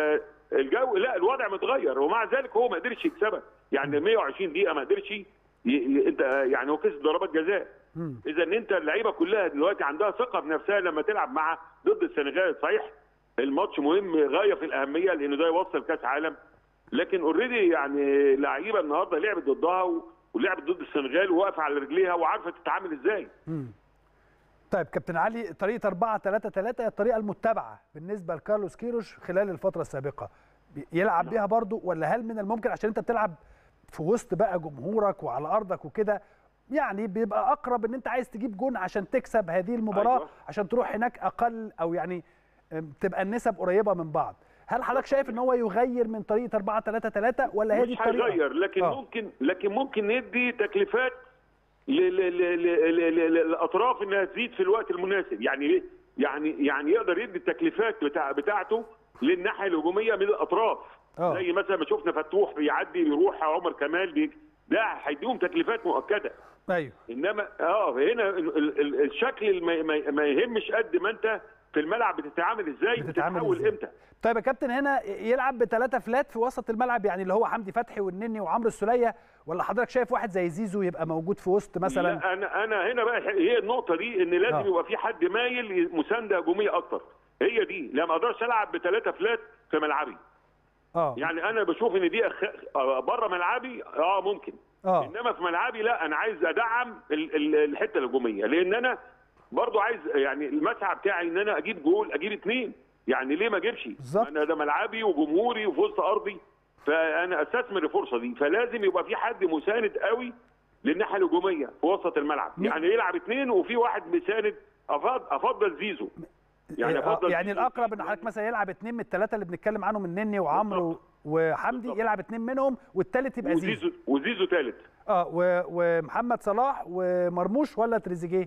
فالجو لا الوضع متغير ومع ذلك هو ما قدرش يكسبك يعني 120 دقيقه ما قدرش ي... ي... انت يعني هو كسب ضربات جزاء مم. اذا ان انت اللعيبه كلها دلوقتي عندها ثقه بنفسها لما تلعب مع ضد السنغال صحيح الماتش مهم غايه في الاهميه لانه ده يوصل كاس عالم لكن اوريدي يعني لعيبه النهارده لعبت ضدها و... ولعبت ضد السنغال وواقفه على رجليها وعارفه تتعامل ازاي مم. طيب كابتن علي طريقه 4 3 3 هي الطريقه المتبعه بالنسبه لكارلوس كيروش خلال الفتره السابقه بي- يلعب بيها برضو ولا هل من الممكن عشان انت بتلعب في وسط بقى جمهورك وعلى ارضك وكده يعني بيبقى اقرب ان انت عايز تجيب جون عشان تكسب هذه المباراه أيوة. عشان تروح هناك اقل او يعني أم، تبقى النسب قريبه من بعض هل حضرتك شايف ان هو يغير من طريقه 4 3 3 ولا هي دي مش الطريقه هيغير لكن آه. ممكن لكن ممكن ندي تكليفات ل- ل- ل- ل- ل- ل- للاطراف انها تزيد في الوقت المناسب يعني ليه؟ يعني يعني يقدر يدي التكليفات بتاع بتاعته للناحيه الهجوميه من الاطراف آه. زي مثلا ما شفنا فتوح بيعدي بيروح عمر كمال بي ده هيديهم تكليفات مؤكده ايوه انما اه هنا ال- ال- ال- الشكل ما, ما- ما يهمش قد ما انت في الملعب بتتعامل ازاي بتتعامل بتتحول إزاي؟ امتى طيب يا كابتن هنا يلعب بثلاثه فلات في وسط الملعب يعني اللي هو حمدي فتحي والنني وعمرو السوليه ولا حضرتك شايف واحد زي زيزو يبقى موجود في وسط مثلا لا انا انا هنا بقى هي النقطه دي ان لازم آه. يبقى في حد مايل مسانده هجوميه اكتر هي دي لا ما اقدرش العب بثلاثه فلات في ملعبي اه يعني انا بشوف ان دي أخ... آه، بره ملعبي اه ممكن اه انما في ملعبي لا انا عايز ادعم ال- ال- الحته الهجوميه لان انا برضو عايز يعني المسعى بتاعي ان انا اجيب جول اجيب اثنين يعني ليه ما اجيبش بالظبط. انا ده ملعبي وجمهوري وفي وسط ارضي فانا استثمر الفرصه دي فلازم يبقى في حد مساند قوي للناحيه الهجوميه في وسط الملعب مين؟ يعني يلعب اثنين وفي واحد مساند أفضل, افضل زيزو يعني آه، افضل يعني زيزو. الأقرب إن حضرتك مثلا يلعب اتنين من الثلاثة اللي بنتكلم عنهم النني وعمرو وحمدي بالظبط. يلعب اتنين منهم والتالت يبقى زيزو وزيزو وزيزو ثالث اه و- ومحمد صلاح ومرموش ولا تريزيجيه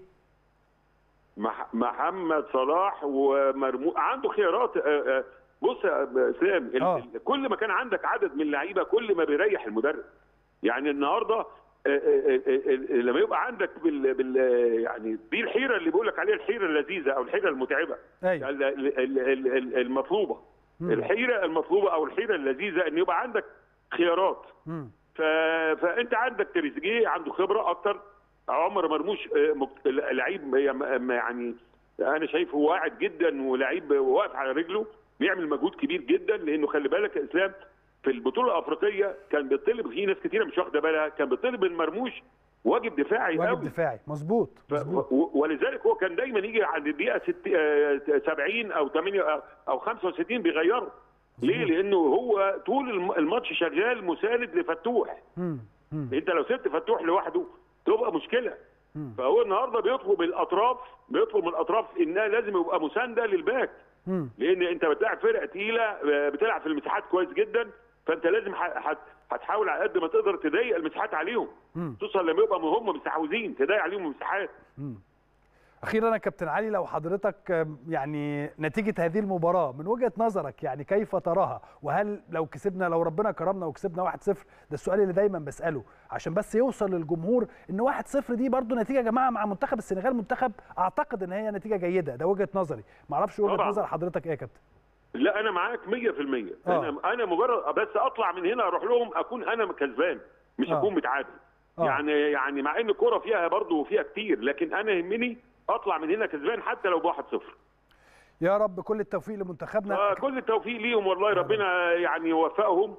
مح- محمد صلاح ومرمو عنده خيارات آه، آه، بص يا اسلام ال- آه. ال- كل ما كان عندك عدد من اللعيبه كل ما بيريح المدرب يعني النهارده آه، آه، آه، آه، لما يبقى عندك بال, بال يعني دي الحيره اللي بيقول لك عليها الحيره اللذيذه او الحيره المتعبه ايوه ال- ال- ال- ال- ال- المطلوبه مم. الحيره المطلوبه او الحيره اللذيذه ان يبقى عندك خيارات مم. ف... فانت عندك تريزيجيه عنده خبره اكتر عمر مرموش آه، مك- لعيب م- يعني انا شايفه واعد جدا ولعيب واقف على رجله بيعمل مجهود كبير جدا لانه خلي بالك يا اسلام في البطوله الافريقيه كان بيطلب في ناس كتيره مش واخده بالها كان بيطلب من مرموش واجب دفاعي واجب قوي دفاعي مظبوط ف- مظبوط و- ولذلك هو كان دايما يجي عند الدقيقه ست- آه، 70 او 8 أو- او 65 بيغيره ليه؟ لانه هو طول الم- الماتش شغال مساند لفتوح مم. مم. انت لو سبت فتوح لوحده تبقى مشكله مم. فهو النهارده بيطلب من الاطراف بيطلب من الاطراف انها لازم يبقى مسانده للباك مم. لان انت بتلاعب فرقه تقيله آه، بتلعب في المساحات كويس جدا فانت لازم ح- هت- هتحاول على قد ما تقدر تضيق المساحات عليهم مم. خصوصا لما يبقى هم مستحوذين تضيق عليهم المساحات مم. اخيرا يا كابتن علي لو حضرتك آم، يعني نتيجه هذه المباراه من وجهه نظرك يعني كيف تراها وهل لو كسبنا لو ربنا كرمنا وكسبنا 1-0 ده السؤال اللي دايما بساله عشان بس يوصل للجمهور ان 1-0 دي برضو نتيجه يا جماعه مع منتخب السنغال منتخب اعتقد ان هي نتيجه جيده ده وجهه نظري ما اعرفش وجهه طبعاً. نظر حضرتك ايه يا كابتن لا انا معاك 100% آه. انا انا مجرد بس اطلع من هنا اروح لهم اكون انا كسبان مش آه. اكون متعادل آه. يعني يعني مع ان الكوره فيها برضه فيها كتير لكن انا يهمني اطلع من هنا كسبان حتى لو ب 1-0 يا رب كل التوفيق لمنتخبنا آه كل التوفيق ليهم والله ربنا يعني يوفقهم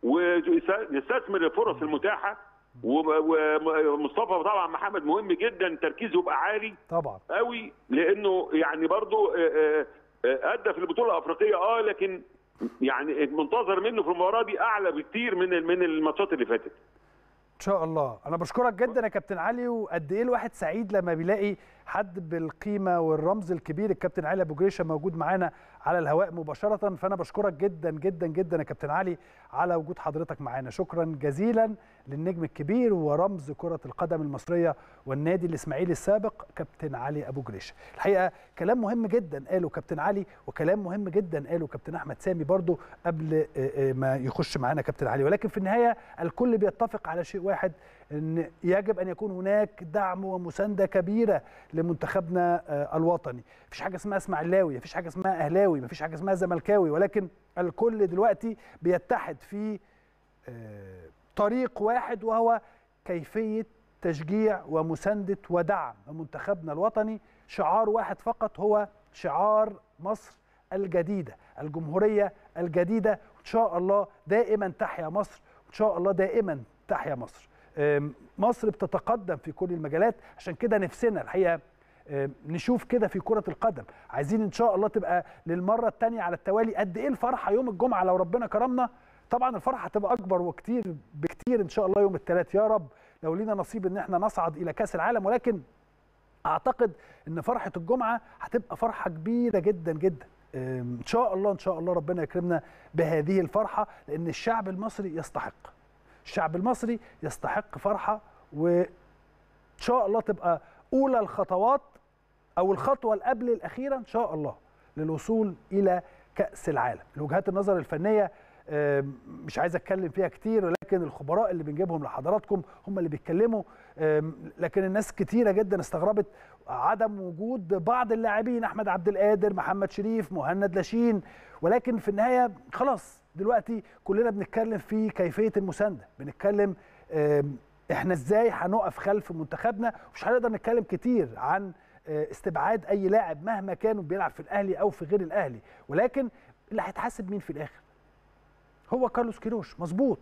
ونستثمر الفرص المتاحه و- ومصطفى طبعا محمد مهم جدا تركيزه يبقى عالي طبعا قوي لانه يعني برضو آه، آه، آه، ادى في البطوله الافريقيه اه لكن يعني المنتظر منه في المباراه دي اعلى بكتير من من الماتشات اللي فاتت ان شاء الله انا بشكرك جدا يا كابتن علي وقد ايه الواحد سعيد لما بيلاقي حد بالقيمه والرمز الكبير الكابتن علي ابو جريشه موجود معانا على الهواء مباشره فانا بشكرك جدا جدا جدا يا كابتن علي على وجود حضرتك معانا شكرا جزيلا للنجم الكبير ورمز كره القدم المصريه والنادي الاسماعيلي السابق كابتن علي ابو جريشه الحقيقه كلام مهم جدا قاله كابتن علي وكلام مهم جدا قاله كابتن احمد سامي برضو قبل آه، آه، ما يخش معانا كابتن علي ولكن في النهايه الكل بيتفق على شيء واحد ان يجب ان يكون هناك دعم ومسانده كبيره لمنتخبنا آه، الوطني مفيش حاجه اسمها اسماعيلاوي مفيش حاجه اسمها اهلاوي مفيش حاجه اسمها زملكاوي ولكن الكل دلوقتي بيتحد في آه، طريق واحد وهو كيفيه تشجيع ومسانده ودعم منتخبنا الوطني شعار واحد فقط هو شعار مصر الجديده الجمهوريه الجديده وان شاء الله دائما تحيا مصر وان شاء الله دائما تحيا مصر آم، مصر بتتقدم في كل المجالات عشان كده نفسنا الحقيقه آم، نشوف كده في كرة القدم عايزين ان شاء الله تبقى للمرة الثانية على التوالي قد ايه الفرحة يوم الجمعة لو ربنا كرمنا طبعا الفرحة هتبقى اكبر وكتير بكتير ان شاء الله يوم الثلاث يا رب لو لينا نصيب ان احنا نصعد الى كاس العالم ولكن اعتقد ان فرحه الجمعه هتبقى فرحه كبيره جدا جدا أم، ان شاء الله ان شاء الله ربنا يكرمنا بهذه الفرحه لان الشعب المصري يستحق الشعب المصري يستحق فرحه وان شاء الله تبقى اولى الخطوات او الخطوه اللي قبل الاخيره ان شاء الله للوصول الى كاس العالم وجهات النظر الفنيه آم، مش عايز اتكلم فيها كتير ولكن الخبراء اللي بنجيبهم لحضراتكم هم اللي بيتكلموا آم، لكن الناس كتيره جدا استغربت عدم وجود بعض اللاعبين احمد عبد القادر محمد شريف مهند لاشين ولكن في النهايه خلاص دلوقتي كلنا بنتكلم في كيفيه المسانده بنتكلم آم، احنا ازاي هنقف خلف منتخبنا مش هنقدر نتكلم كتير عن آه، استبعاد اي لاعب مهما كان بيلعب في الاهلي او في غير الاهلي ولكن اللي هيتحاسب مين في الاخر هو كارلوس كيروش مظبوط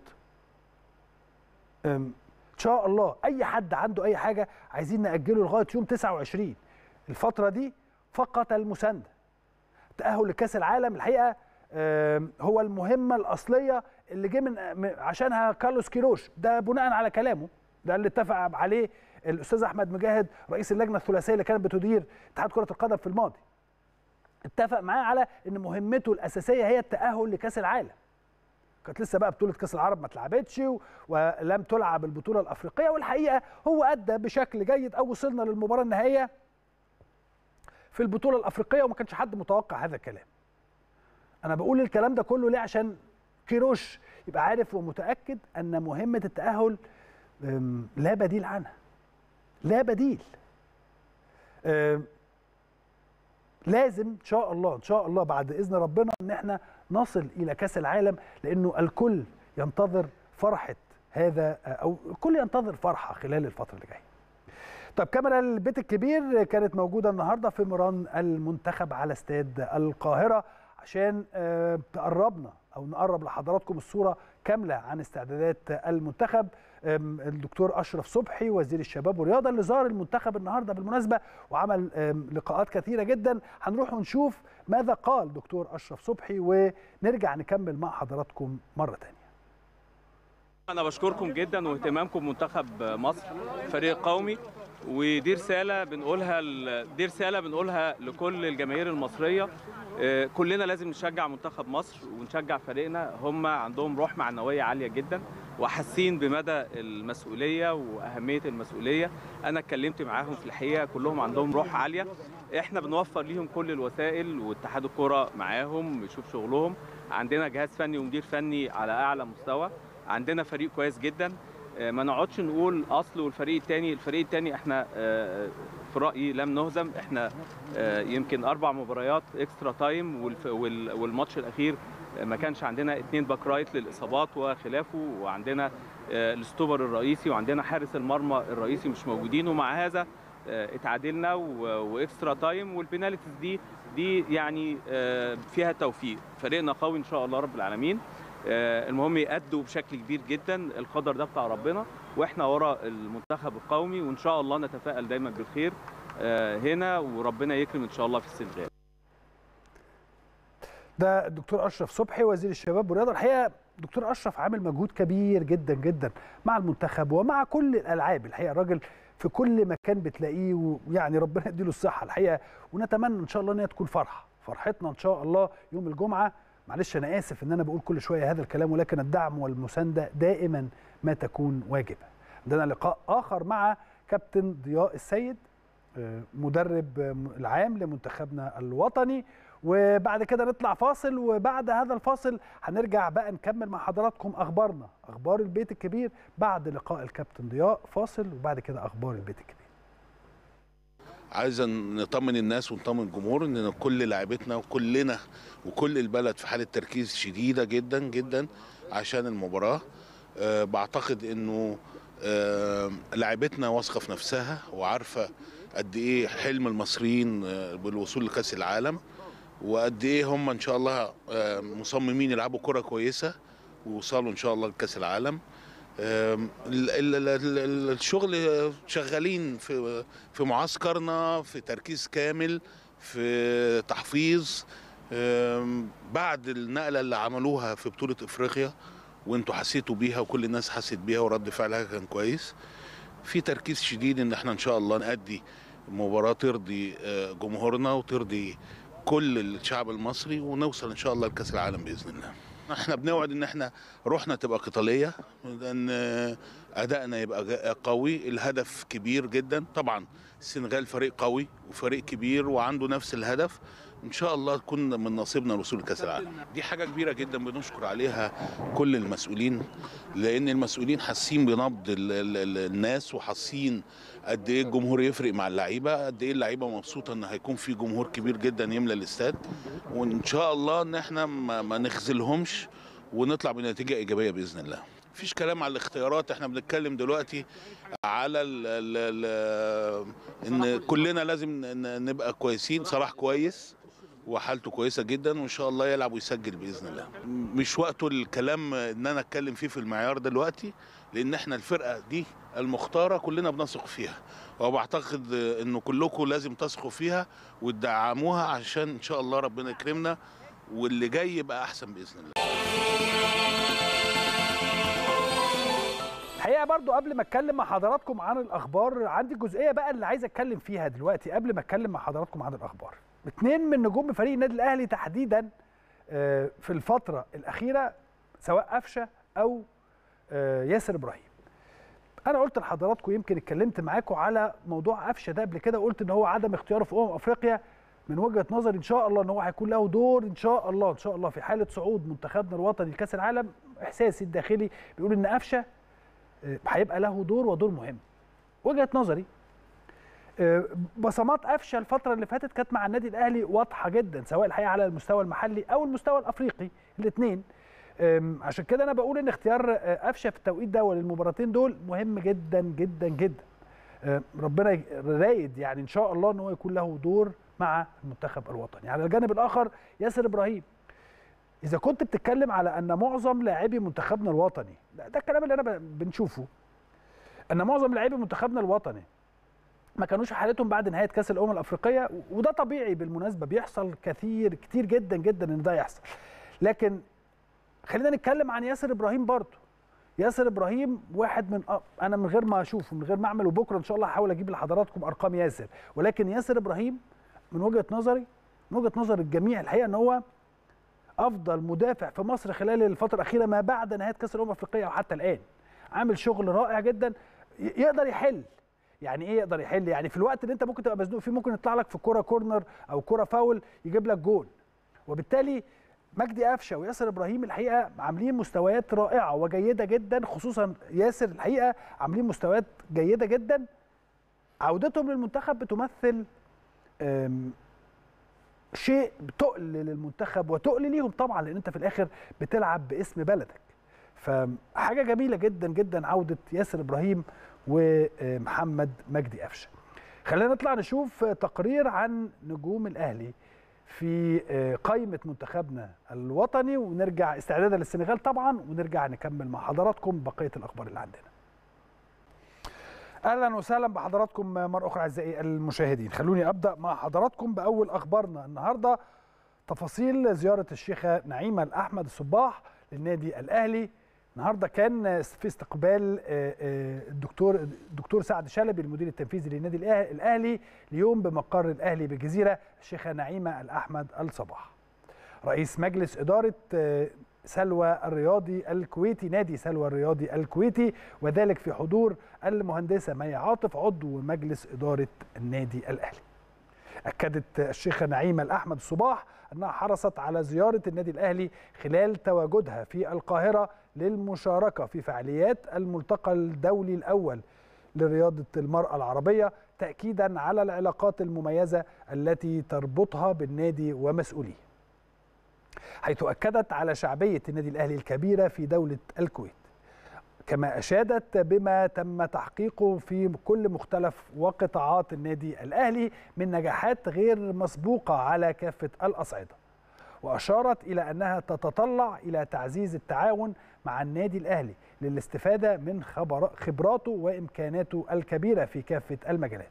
أم، ان شاء الله اي حد عنده اي حاجه عايزين ناجله لغايه يوم 29 الفتره دي فقط المسانده التاهل لكاس العالم الحقيقه أم، هو المهمه الاصليه اللي جه من من- عشانها كارلوس كيروش ده بناء على كلامه ده اللي اتفق عليه الاستاذ احمد مجاهد رئيس اللجنه الثلاثيه اللي كانت بتدير اتحاد كره القدم في الماضي اتفق معاه على ان مهمته الاساسيه هي التاهل لكاس العالم كانت لسه بقى بطوله كاس العرب ما اتلعبتش ولم تلعب البطوله الافريقيه والحقيقه هو ادى بشكل جيد او وصلنا للمباراه النهائيه في البطوله الافريقيه وما كانش حد متوقع هذا الكلام انا بقول الكلام ده كله ليه عشان كيروش يبقى عارف ومتاكد ان مهمه التاهل لا بديل عنها لا بديل لازم ان شاء الله ان شاء الله بعد اذن ربنا ان احنا نصل الى كاس العالم لانه الكل ينتظر فرحه هذا او الكل ينتظر فرحه خلال الفتره اللي جايه طب كاميرا البيت الكبير كانت موجوده النهارده في مران المنتخب على استاد القاهره عشان تقربنا او نقرب لحضراتكم الصوره كامله عن استعدادات المنتخب الدكتور اشرف صبحي وزير الشباب والرياضه اللي زار المنتخب النهارده بالمناسبه وعمل لقاءات كثيره جدا هنروح ونشوف ماذا قال دكتور اشرف صبحي ونرجع نكمل مع حضراتكم مره ثانيه انا بشكركم جدا واهتمامكم بمنتخب مصر فريق قومي ودي رساله بنقولها دي رساله بنقولها لكل الجماهير المصريه كلنا لازم نشجع منتخب مصر ونشجع فريقنا هم عندهم روح معنويه عاليه جدا وحاسين بمدى المسؤوليه واهميه المسؤوليه انا اتكلمت معاهم في الحقيقه كلهم عندهم روح عاليه احنا بنوفر ليهم كل الوسائل واتحاد الكره معاهم يشوف شغلهم عندنا جهاز فني ومدير فني على اعلى مستوى عندنا فريق كويس جدا ما نقعدش نقول اصل والفريق الثاني الفريق الثاني احنا في رايي لم نهزم احنا يمكن اربع مباريات اكسترا تايم والماتش الاخير ما كانش عندنا اثنين باك رايت للاصابات وخلافه وعندنا الستوبر الرئيسي وعندنا حارس المرمى الرئيسي مش موجودين ومع هذا اتعادلنا واكسترا تايم والبينالتيز دي دي يعني فيها توفيق فريقنا قوي ان شاء الله رب العالمين المهم يأدوا بشكل كبير جدا القدر ده بتاع ربنا واحنا ورا المنتخب القومي وان شاء الله نتفائل دايما بالخير هنا وربنا يكرم ان شاء الله في السنغال ده الدكتور اشرف صبحي وزير الشباب والرياضه الحقيقه دكتور اشرف عامل مجهود كبير جدا جدا مع المنتخب ومع كل الالعاب الحقيقه الراجل في كل مكان بتلاقيه ويعني ربنا يديله الصحه الحقيقه ونتمنى ان شاء الله ان هي تكون فرحه فرحتنا ان شاء الله يوم الجمعه معلش انا اسف ان انا بقول كل شويه هذا الكلام ولكن الدعم والمسانده دائما ما تكون واجبه عندنا لقاء اخر مع كابتن ضياء السيد مدرب العام لمنتخبنا الوطني وبعد كده نطلع فاصل وبعد هذا الفاصل هنرجع بقى نكمل مع حضراتكم اخبارنا اخبار البيت الكبير بعد لقاء الكابتن ضياء فاصل وبعد كده اخبار البيت الكبير عايز نطمن الناس ونطمن الجمهور ان كل لاعبتنا وكلنا وكل البلد في حاله تركيز شديده جدا جدا عشان المباراه أه بعتقد انه أه لاعبتنا واثقه في نفسها وعارفه قد ايه حلم المصريين بالوصول لكاس العالم وقد ايه هم ان شاء الله أه مصممين يلعبوا كره كويسه ويوصلوا ان شاء الله لكاس العالم الشغل شغالين في في معسكرنا في تركيز كامل في تحفيظ بعد النقله اللي عملوها في بطوله افريقيا وانتوا حسيتوا بيها وكل الناس حست بيها ورد فعلها كان كويس في تركيز شديد ان احنا ان شاء الله نأدي مباراه ترضي جمهورنا وترضي كل الشعب المصري ونوصل ان شاء الله لكاس العالم باذن الله احنا بنوعد ان احنا روحنا تبقى قتاليه لان ادائنا يبقى قوي الهدف كبير جدا طبعا السنغال فريق قوي وفريق كبير وعنده نفس الهدف ان شاء الله تكون من نصيبنا الوصول لكاس العالم دي حاجه كبيره جدا بنشكر عليها كل المسؤولين لان المسؤولين حاسين بنبض الناس وحاسين قد ايه الجمهور يفرق مع اللعيبه قد ايه اللعيبه مبسوطه ان هيكون في جمهور كبير جدا يملى الاستاد وان شاء الله ان احنا ما, ما نخذلهمش ونطلع بنتيجه ايجابيه باذن الله مفيش كلام على الاختيارات احنا بنتكلم دلوقتي على ال ال ال ان كلنا لازم نبقى كويسين صلاح كويس وحالته كويسه جدا وان شاء الله يلعب ويسجل باذن الله مش وقته الكلام ان انا اتكلم فيه في المعيار دلوقتي لان احنا الفرقه دي المختاره كلنا بنثق فيها وبعتقد انه كلكم لازم تثقوا فيها وتدعموها عشان ان شاء الله ربنا يكرمنا واللي جاي يبقى احسن باذن الله الحقيقه برضو قبل ما اتكلم مع حضراتكم عن الاخبار عندي جزئيه بقى اللي عايز اتكلم فيها دلوقتي قبل ما اتكلم مع حضراتكم عن الاخبار اتنين من نجوم فريق النادي الاهلي تحديدا آه، في الفتره الاخيره سواء قفشه او آه، ياسر ابراهيم انا قلت لحضراتكم يمكن اتكلمت معاكم على موضوع قفشه ده قبل كده وقلت ان هو عدم اختياره في امم افريقيا من وجهه نظري ان شاء الله ان هو هيكون له دور ان شاء الله ان شاء الله في حاله صعود منتخبنا الوطني لكاس العالم احساسي الداخلي بيقول ان قفشه آه، هيبقى له دور ودور مهم وجهه نظري آه، بصمات قفشه الفتره اللي فاتت كانت مع النادي الاهلي واضحه جدا سواء الحقيقه على المستوى المحلي او المستوى الافريقي الاثنين عشان كده انا بقول ان اختيار آه، قفشه في التوقيت ده وللمباراتين دول مهم جدا جدا جدا آه، ربنا ي- رايد يعني ان شاء الله ان هو يكون له دور مع المنتخب الوطني على الجانب الاخر ياسر ابراهيم اذا كنت بتتكلم على ان معظم لاعبي منتخبنا الوطني ده, ده الكلام اللي انا ب- بنشوفه ان معظم لاعبي منتخبنا الوطني ما كانوش في حالتهم بعد نهايه كاس الامم الافريقيه و- وده طبيعي بالمناسبه بيحصل كثير كتير جدا جدا ان ده يحصل لكن خلينا نتكلم عن ياسر ابراهيم برضه ياسر ابراهيم واحد من أ- انا من غير ما اشوفه من غير ما اعمل وبكره ان شاء الله هحاول اجيب لحضراتكم ارقام ياسر ولكن ياسر ابراهيم من وجهه نظري من وجهه نظر الجميع الحقيقه ان هو افضل مدافع في مصر خلال الفتره الاخيره ما بعد نهايه كاس الامم الافريقيه وحتى الان عامل شغل رائع جدا ي- يقدر يحل يعني ايه يقدر يحل يعني في الوقت اللي انت ممكن تبقى مزنوق فيه ممكن يطلع لك في كوره كورنر او كوره فاول يجيب لك جول وبالتالي مجدي قفشه وياسر ابراهيم الحقيقه عاملين مستويات رائعه وجيده جدا خصوصا ياسر الحقيقه عاملين مستويات جيده جدا عودتهم للمنتخب بتمثل أم، شيء تقل للمنتخب وتقل ليهم طبعا لان انت في الاخر بتلعب باسم بلدك فحاجه جميله جدا جدا عوده ياسر ابراهيم ومحمد مجدي قفشه خلينا نطلع نشوف تقرير عن نجوم الاهلي في قائمه منتخبنا الوطني ونرجع استعدادا للسنغال طبعا ونرجع نكمل مع حضراتكم بقيه الاخبار اللي عندنا اهلا وسهلا بحضراتكم مره اخرى اعزائي المشاهدين خلوني ابدا مع حضراتكم باول اخبارنا النهارده تفاصيل زياره الشيخه نعيمه الاحمد الصباح للنادي الاهلي النهارده كان في استقبال الدكتور الدكتور سعد شلبي المدير التنفيذي للنادي الاهلي اليوم بمقر الاهلي بالجزيره الشيخه نعيمه الاحمد الصباح رئيس مجلس اداره سلوى الرياضي الكويتي نادي سلوى الرياضي الكويتي وذلك في حضور المهندسه مي عاطف عضو مجلس اداره النادي الاهلي. اكدت الشيخه نعيمه الاحمد الصباح انها حرصت على زياره النادي الاهلي خلال تواجدها في القاهره للمشاركه في فعاليات الملتقى الدولي الاول لرياضه المراه العربيه تاكيدا على العلاقات المميزه التي تربطها بالنادي ومسؤوليه. حيث أكدت على شعبية النادي الأهلي الكبيرة في دولة الكويت كما أشادت بما تم تحقيقه في كل مختلف وقطاعات النادي الأهلي من نجاحات غير مسبوقة على كافة الأصعدة وأشارت إلى أنها تتطلع إلى تعزيز التعاون مع النادي الأهلي للاستفادة من خبراته وإمكاناته الكبيرة في كافة المجالات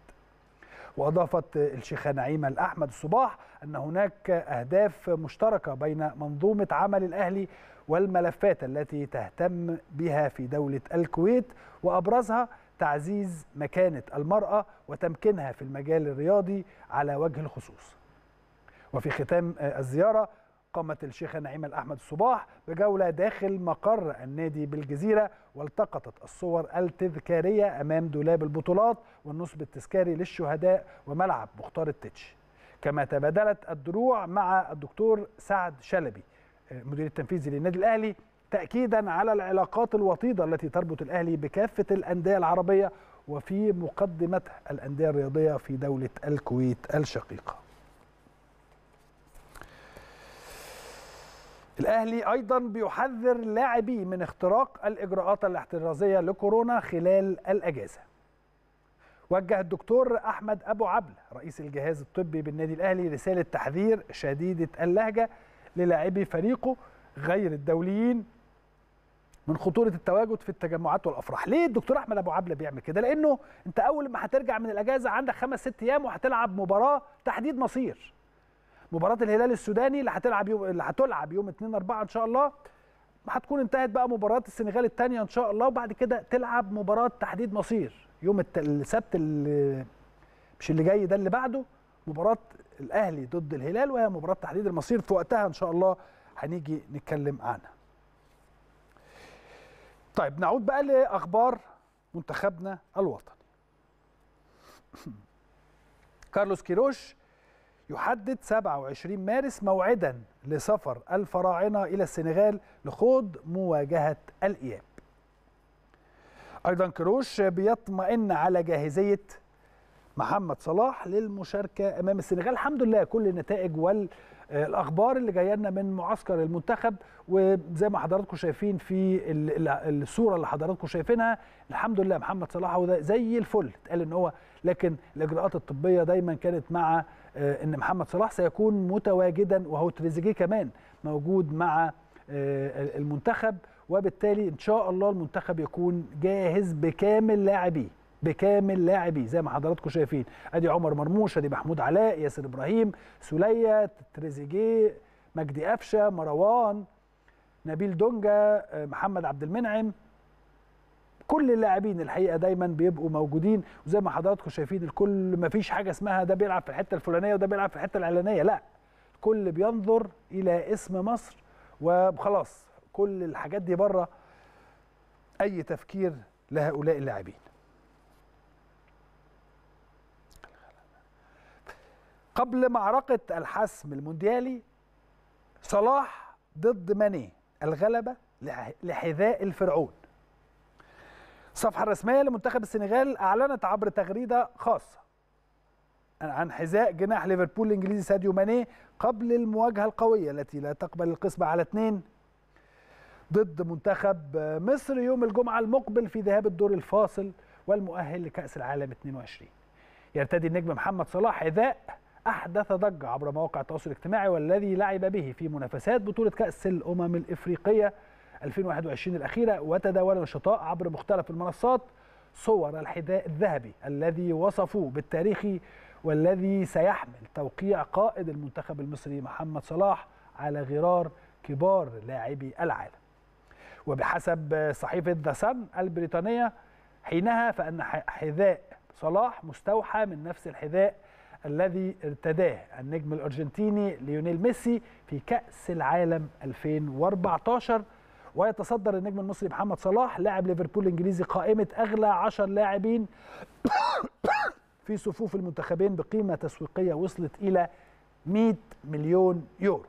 واضافت الشيخه نعيمه الاحمد الصباح ان هناك اهداف مشتركه بين منظومه عمل الاهلي والملفات التي تهتم بها في دوله الكويت وابرزها تعزيز مكانه المراه وتمكينها في المجال الرياضي على وجه الخصوص. وفي ختام الزياره قامت الشيخة نعيمة الأحمد الصباح بجولة داخل مقر النادي بالجزيرة والتقطت الصور التذكارية أمام دولاب البطولات والنصب التذكاري للشهداء وملعب مختار التتش كما تبادلت الدروع مع الدكتور سعد شلبي المدير التنفيذي للنادي الأهلي تأكيدا على العلاقات الوطيدة التي تربط الأهلي بكافة الأندية العربية وفي مقدمتها الأندية الرياضية في دولة الكويت الشقيقة الاهلي ايضا بيحذر لاعبيه من اختراق الاجراءات الاحترازيه لكورونا خلال الاجازه وجه الدكتور احمد ابو عبله رئيس الجهاز الطبي بالنادي الاهلي رساله تحذير شديده اللهجه للاعبي فريقه غير الدوليين من خطوره التواجد في التجمعات والافراح ليه الدكتور احمد ابو عبله بيعمل كده لانه انت اول ما هترجع من الاجازه عندك خمس ست ايام وهتلعب مباراه تحديد مصير مباراه الهلال السوداني اللي هتلعب يوم اللي هتلعب يوم 2 4 ان شاء الله هتكون انتهت بقى مباراه السنغال الثانيه ان شاء الله وبعد كده تلعب مباراه تحديد مصير يوم الت- السبت اللي مش اللي جاي ده اللي بعده مباراه الاهلي ضد الهلال وهي مباراه تحديد المصير في وقتها ان شاء الله هنيجي نتكلم عنها طيب نعود بقى لاخبار منتخبنا الوطني كارلوس كيروش يحدد 27 مارس موعدا لسفر الفراعنه الى السنغال لخوض مواجهه الاياب. ايضا كيروش بيطمئن على جاهزيه محمد صلاح للمشاركه امام السنغال الحمد لله كل النتائج والاخبار اللي جايه لنا من معسكر المنتخب وزي ما حضراتكم شايفين في ال- ال- الصوره اللي حضراتكم شايفينها الحمد لله محمد صلاح هو ده زي الفل اتقال ان هو لكن الاجراءات الطبيه دايما كانت مع آه، ان محمد صلاح سيكون متواجدا وهو تريزيجيه كمان موجود مع آه، المنتخب وبالتالي ان شاء الله المنتخب يكون جاهز بكامل لاعبيه بكامل لاعبيه زي ما حضراتكم شايفين ادي عمر مرموش ادي محمود علاء ياسر ابراهيم سوليه تريزيجيه مجدي قفشه مروان نبيل دونجا آه، محمد عبد المنعم كل اللاعبين الحقيقه دايما بيبقوا موجودين وزي ما حضراتكم شايفين الكل ما فيش حاجه اسمها ده بيلعب في الحته الفلانيه وده بيلعب في الحته العلانيه لا الكل بينظر الى اسم مصر وخلاص كل الحاجات دي بره اي تفكير لهؤلاء اللاعبين قبل معركه الحسم المونديالي صلاح ضد ماني الغلبه لح- لحذاء الفرعون الصفحة الرسمية لمنتخب السنغال أعلنت عبر تغريدة خاصة عن حذاء جناح ليفربول الإنجليزي ساديو ماني قبل المواجهة القوية التي لا تقبل القسمة على اثنين ضد منتخب مصر يوم الجمعة المقبل في ذهاب الدور الفاصل والمؤهل لكأس العالم 22 يرتدي النجم محمد صلاح حذاء أحدث ضجة عبر مواقع التواصل الاجتماعي والذي لعب به في منافسات بطولة كأس الأمم الإفريقية 2021 الأخيرة وتداول النشطاء عبر مختلف المنصات صور الحذاء الذهبي الذي وصفوه بالتاريخي والذي سيحمل توقيع قائد المنتخب المصري محمد صلاح على غرار كبار لاعبي العالم وبحسب صحيفة ذا سان البريطانية حينها فأن ح- حذاء صلاح مستوحى من نفس الحذاء الذي ارتداه النجم الأرجنتيني ليونيل ميسي في كأس العالم 2014 ويتصدر النجم المصري محمد صلاح لاعب ليفربول الانجليزي قائمه اغلى 10 لاعبين في صفوف المنتخبين بقيمه تسويقيه وصلت الى 100 مليون يورو.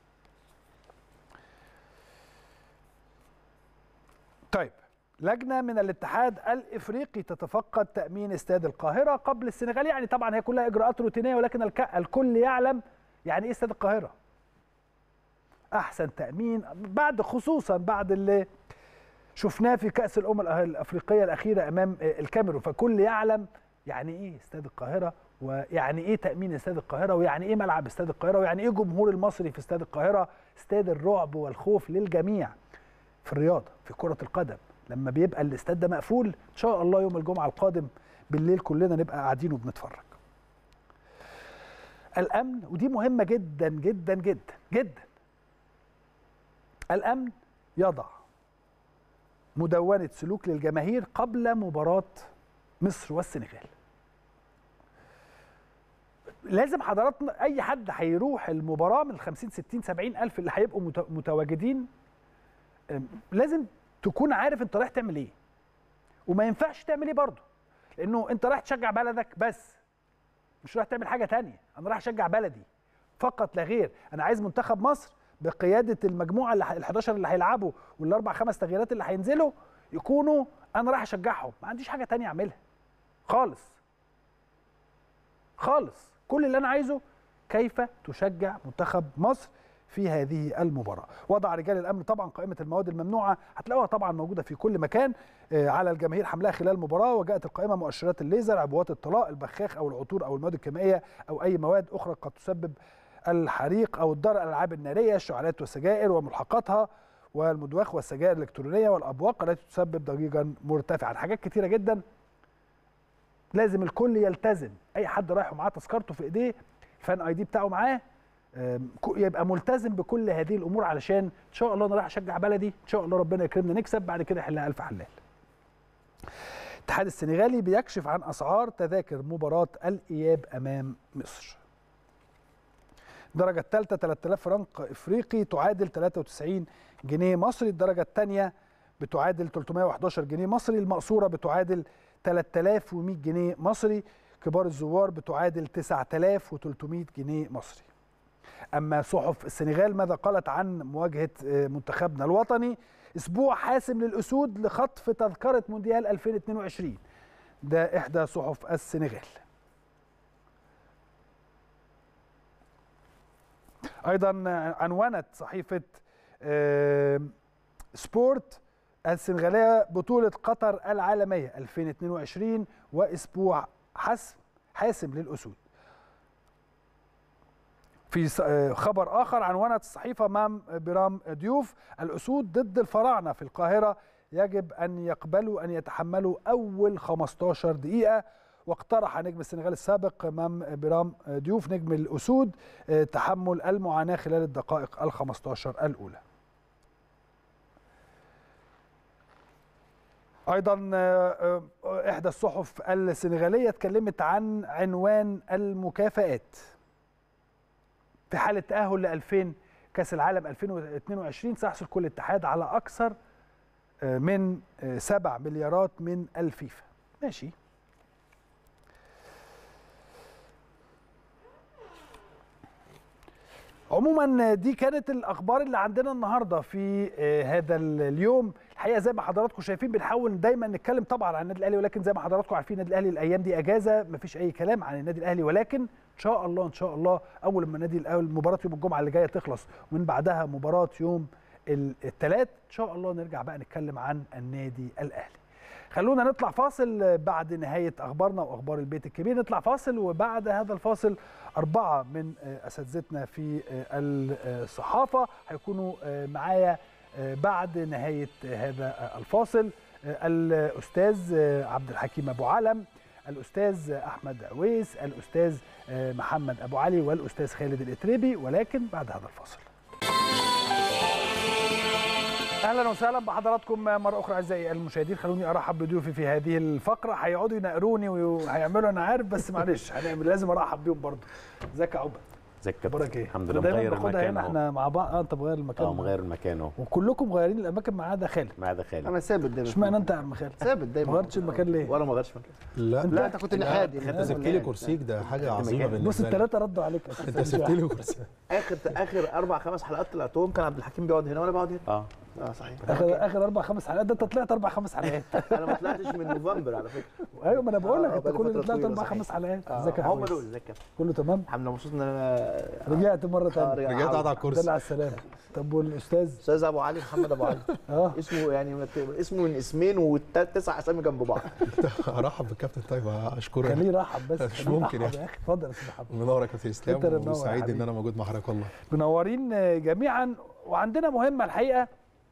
طيب لجنه من الاتحاد الافريقي تتفقد تامين استاد القاهره قبل السنغال يعني طبعا هي كلها اجراءات روتينيه ولكن الك- الكل يعلم يعني ايه استاد القاهره. احسن تامين بعد خصوصا بعد اللي شفناه في كاس الامم الأه- الافريقيه الاخيره امام الكاميرون فكل يعلم يعني ايه استاد القاهره ويعني ايه تامين استاد القاهره ويعني ايه ملعب استاد القاهره ويعني ايه جمهور المصري في استاد القاهره استاد الرعب والخوف للجميع في الرياضه في كره القدم لما بيبقى الاستاد ده مقفول ان شاء الله يوم الجمعه القادم بالليل كلنا نبقى قاعدين وبنتفرج الامن ودي مهمه جدا جدا جدا جدا الامن يضع مدونه سلوك للجماهير قبل مباراه مصر والسنغال لازم حضراتنا اي حد هيروح المباراه من ال 50 60 70 الف اللي هيبقوا مت- متواجدين أم، لازم تكون عارف انت رايح تعمل ايه وما ينفعش تعمل ايه برضه لانه انت رايح تشجع بلدك بس مش رايح تعمل حاجه تانية انا رايح اشجع بلدي فقط لا غير انا عايز منتخب مصر بقياده المجموعه اللي ال 11 اللي هيلعبوا والاربع خمس تغييرات اللي هينزلوا يكونوا انا رايح اشجعهم ما عنديش حاجه تانية اعملها خالص خالص كل اللي انا عايزه كيف تشجع منتخب مصر في هذه المباراة وضع رجال الأمن طبعا قائمة المواد الممنوعة هتلاقوها طبعا موجودة في كل مكان آه، على الجماهير حملها خلال المباراة وجاءت القائمة مؤشرات الليزر عبوات الطلاء البخاخ أو العطور أو المواد الكيميائية أو أي مواد أخرى قد تسبب الحريق أو الضرر الألعاب النارية الشعلات والسجائر وملحقاتها والمدوخ والسجائر الإلكترونية والأبواق التي تسبب ضجيجا مرتفعا حاجات كتيرة جدا لازم الكل يلتزم اي حد رايح ومعاه تذكرته في ايديه الفان اي دي بتاعه معاه آم، كو- يبقى ملتزم بكل هذه الامور علشان ان شاء الله انا رايح اشجع بلدي ان شاء الله ربنا يكرمنا نكسب بعد كده يحلها الف حلال الاتحاد السنغالي بيكشف عن اسعار تذاكر مباراه الاياب امام مصر الدرجه الثالثه 3000 فرنك افريقي تعادل 93 جنيه مصري الدرجه الثانيه بتعادل 311 جنيه مصري المقصوره بتعادل 3100 جنيه مصري كبار الزوار بتعادل 9300 جنيه مصري اما صحف السنغال ماذا قالت عن مواجهه آه، منتخبنا الوطني اسبوع حاسم للاسود لخطف تذكره مونديال 2022 ده احدى صحف السنغال ايضا عنونت صحيفه آه، سبورت السنغاليه بطوله قطر العالميه 2022 واسبوع حسم حاسم للاسود في س- آه، خبر اخر عنونت الصحيفه مام برام ديوف الاسود ضد الفراعنه في القاهره يجب ان يقبلوا ان يتحملوا اول 15 دقيقه واقترح نجم السنغال السابق مام برام ديوف نجم الاسود آه، تحمل المعاناه خلال الدقائق ال 15 الاولى ايضا آه، آه، احدى الصحف السنغاليه اتكلمت عن عنوان المكافآت في حاله تاهل ل 2000 كاس العالم 2022 سيحصل كل اتحاد على اكثر آه، من 7 مليارات من الفيفا ماشي عموما دي كانت الاخبار اللي عندنا النهارده في آه، هذا ال- اليوم الحقيقه زي ما حضراتكم شايفين بنحاول دايما نتكلم طبعا عن النادي الاهلي ولكن زي ما حضراتكم عارفين النادي الاهلي الايام دي اجازه مفيش اي كلام عن النادي الاهلي ولكن ان شاء الله ان شاء الله اول ما النادي الاهلي مباراه يوم الجمعه اللي جايه تخلص ومن بعدها مباراه يوم الثلاث ان شاء الله نرجع بقى نتكلم عن النادي الاهلي خلونا نطلع فاصل بعد نهاية أخبارنا وأخبار البيت الكبير نطلع فاصل وبعد هذا الفاصل أربعة من آه، أساتذتنا في آه، الصحافة هيكونوا آه، معايا آه، بعد نهاية آه، هذا آه، الفاصل آه، الأستاذ آه، عبد الحكيم أبو علم الأستاذ أحمد عويس الأستاذ آه، محمد أبو علي والأستاذ خالد الإتريبي ولكن بعد هذا الفاصل اهلا وسهلا بحضراتكم مره اخرى اعزائي المشاهدين خلوني ارحب بضيوفي في هذه الفقره هيقعدوا ينقروني وهيعملوا انا عارف بس معلش هنعمل لازم ارحب بيهم برضه ازيك يا عقبه ازيك يا اخبارك كابتن ايه الحمد أنا لله دايما مغير باخدها المكان هنا اهو احنا مع بعض اه انت مغير المكان اه مغير المكان اهو وكلكم مغيرين الاماكن ما عدا خالد مع ده خالد انا ثابت دايما اشمعنى انت يا عم خالد ثابت ما دايما غيرتش المكان ليه ولا ما غيرش مكان لا لا انت كنت نحادي انت سبت لي كرسيك ده حاجه عظيمه بص بالنسبه لي الثلاثه ردوا عليك انت سبت لي كرسي اخر اخر اربع خمس حلقات طلعتهم كان عبد الحكيم بيقعد هنا وانا بقعد هنا اه اه صحيح اخر اخر اربع خمس حلقات ده انت طلعت اربع خمس حلقات انا ما طلعتش من نوفمبر على فكره ايوه ما انا بقول لك آه، انت بقالي كل اللي فترة طلعت طويلة اربع صحيح. خمس حلقات آه، ازيك يا هم حويس؟ دول ازيك يا كابتن كله تمام الحمد لله مبسوط ان انا رجعت مره آه، ثانيه رجع- رجعت قاعد على دل الكرسي على السلامه طب والاستاذ استاذ ابو علي محمد ابو علي اه اسمه يعني مت- اسمه من اسمين وتسع اسامي جنب بعض ارحب بالكابتن طيب اشكره خليه يرحب بس مش خليه ممكن يرحب يا يا اخي اتفضل يا استاذ محمد منور يا كابتن اسلام أنت اللي منور يا وسعيد ان حبيبي. انا موجود مع حضرتك والله منورين جميعا وعندنا مهمه الحقيقه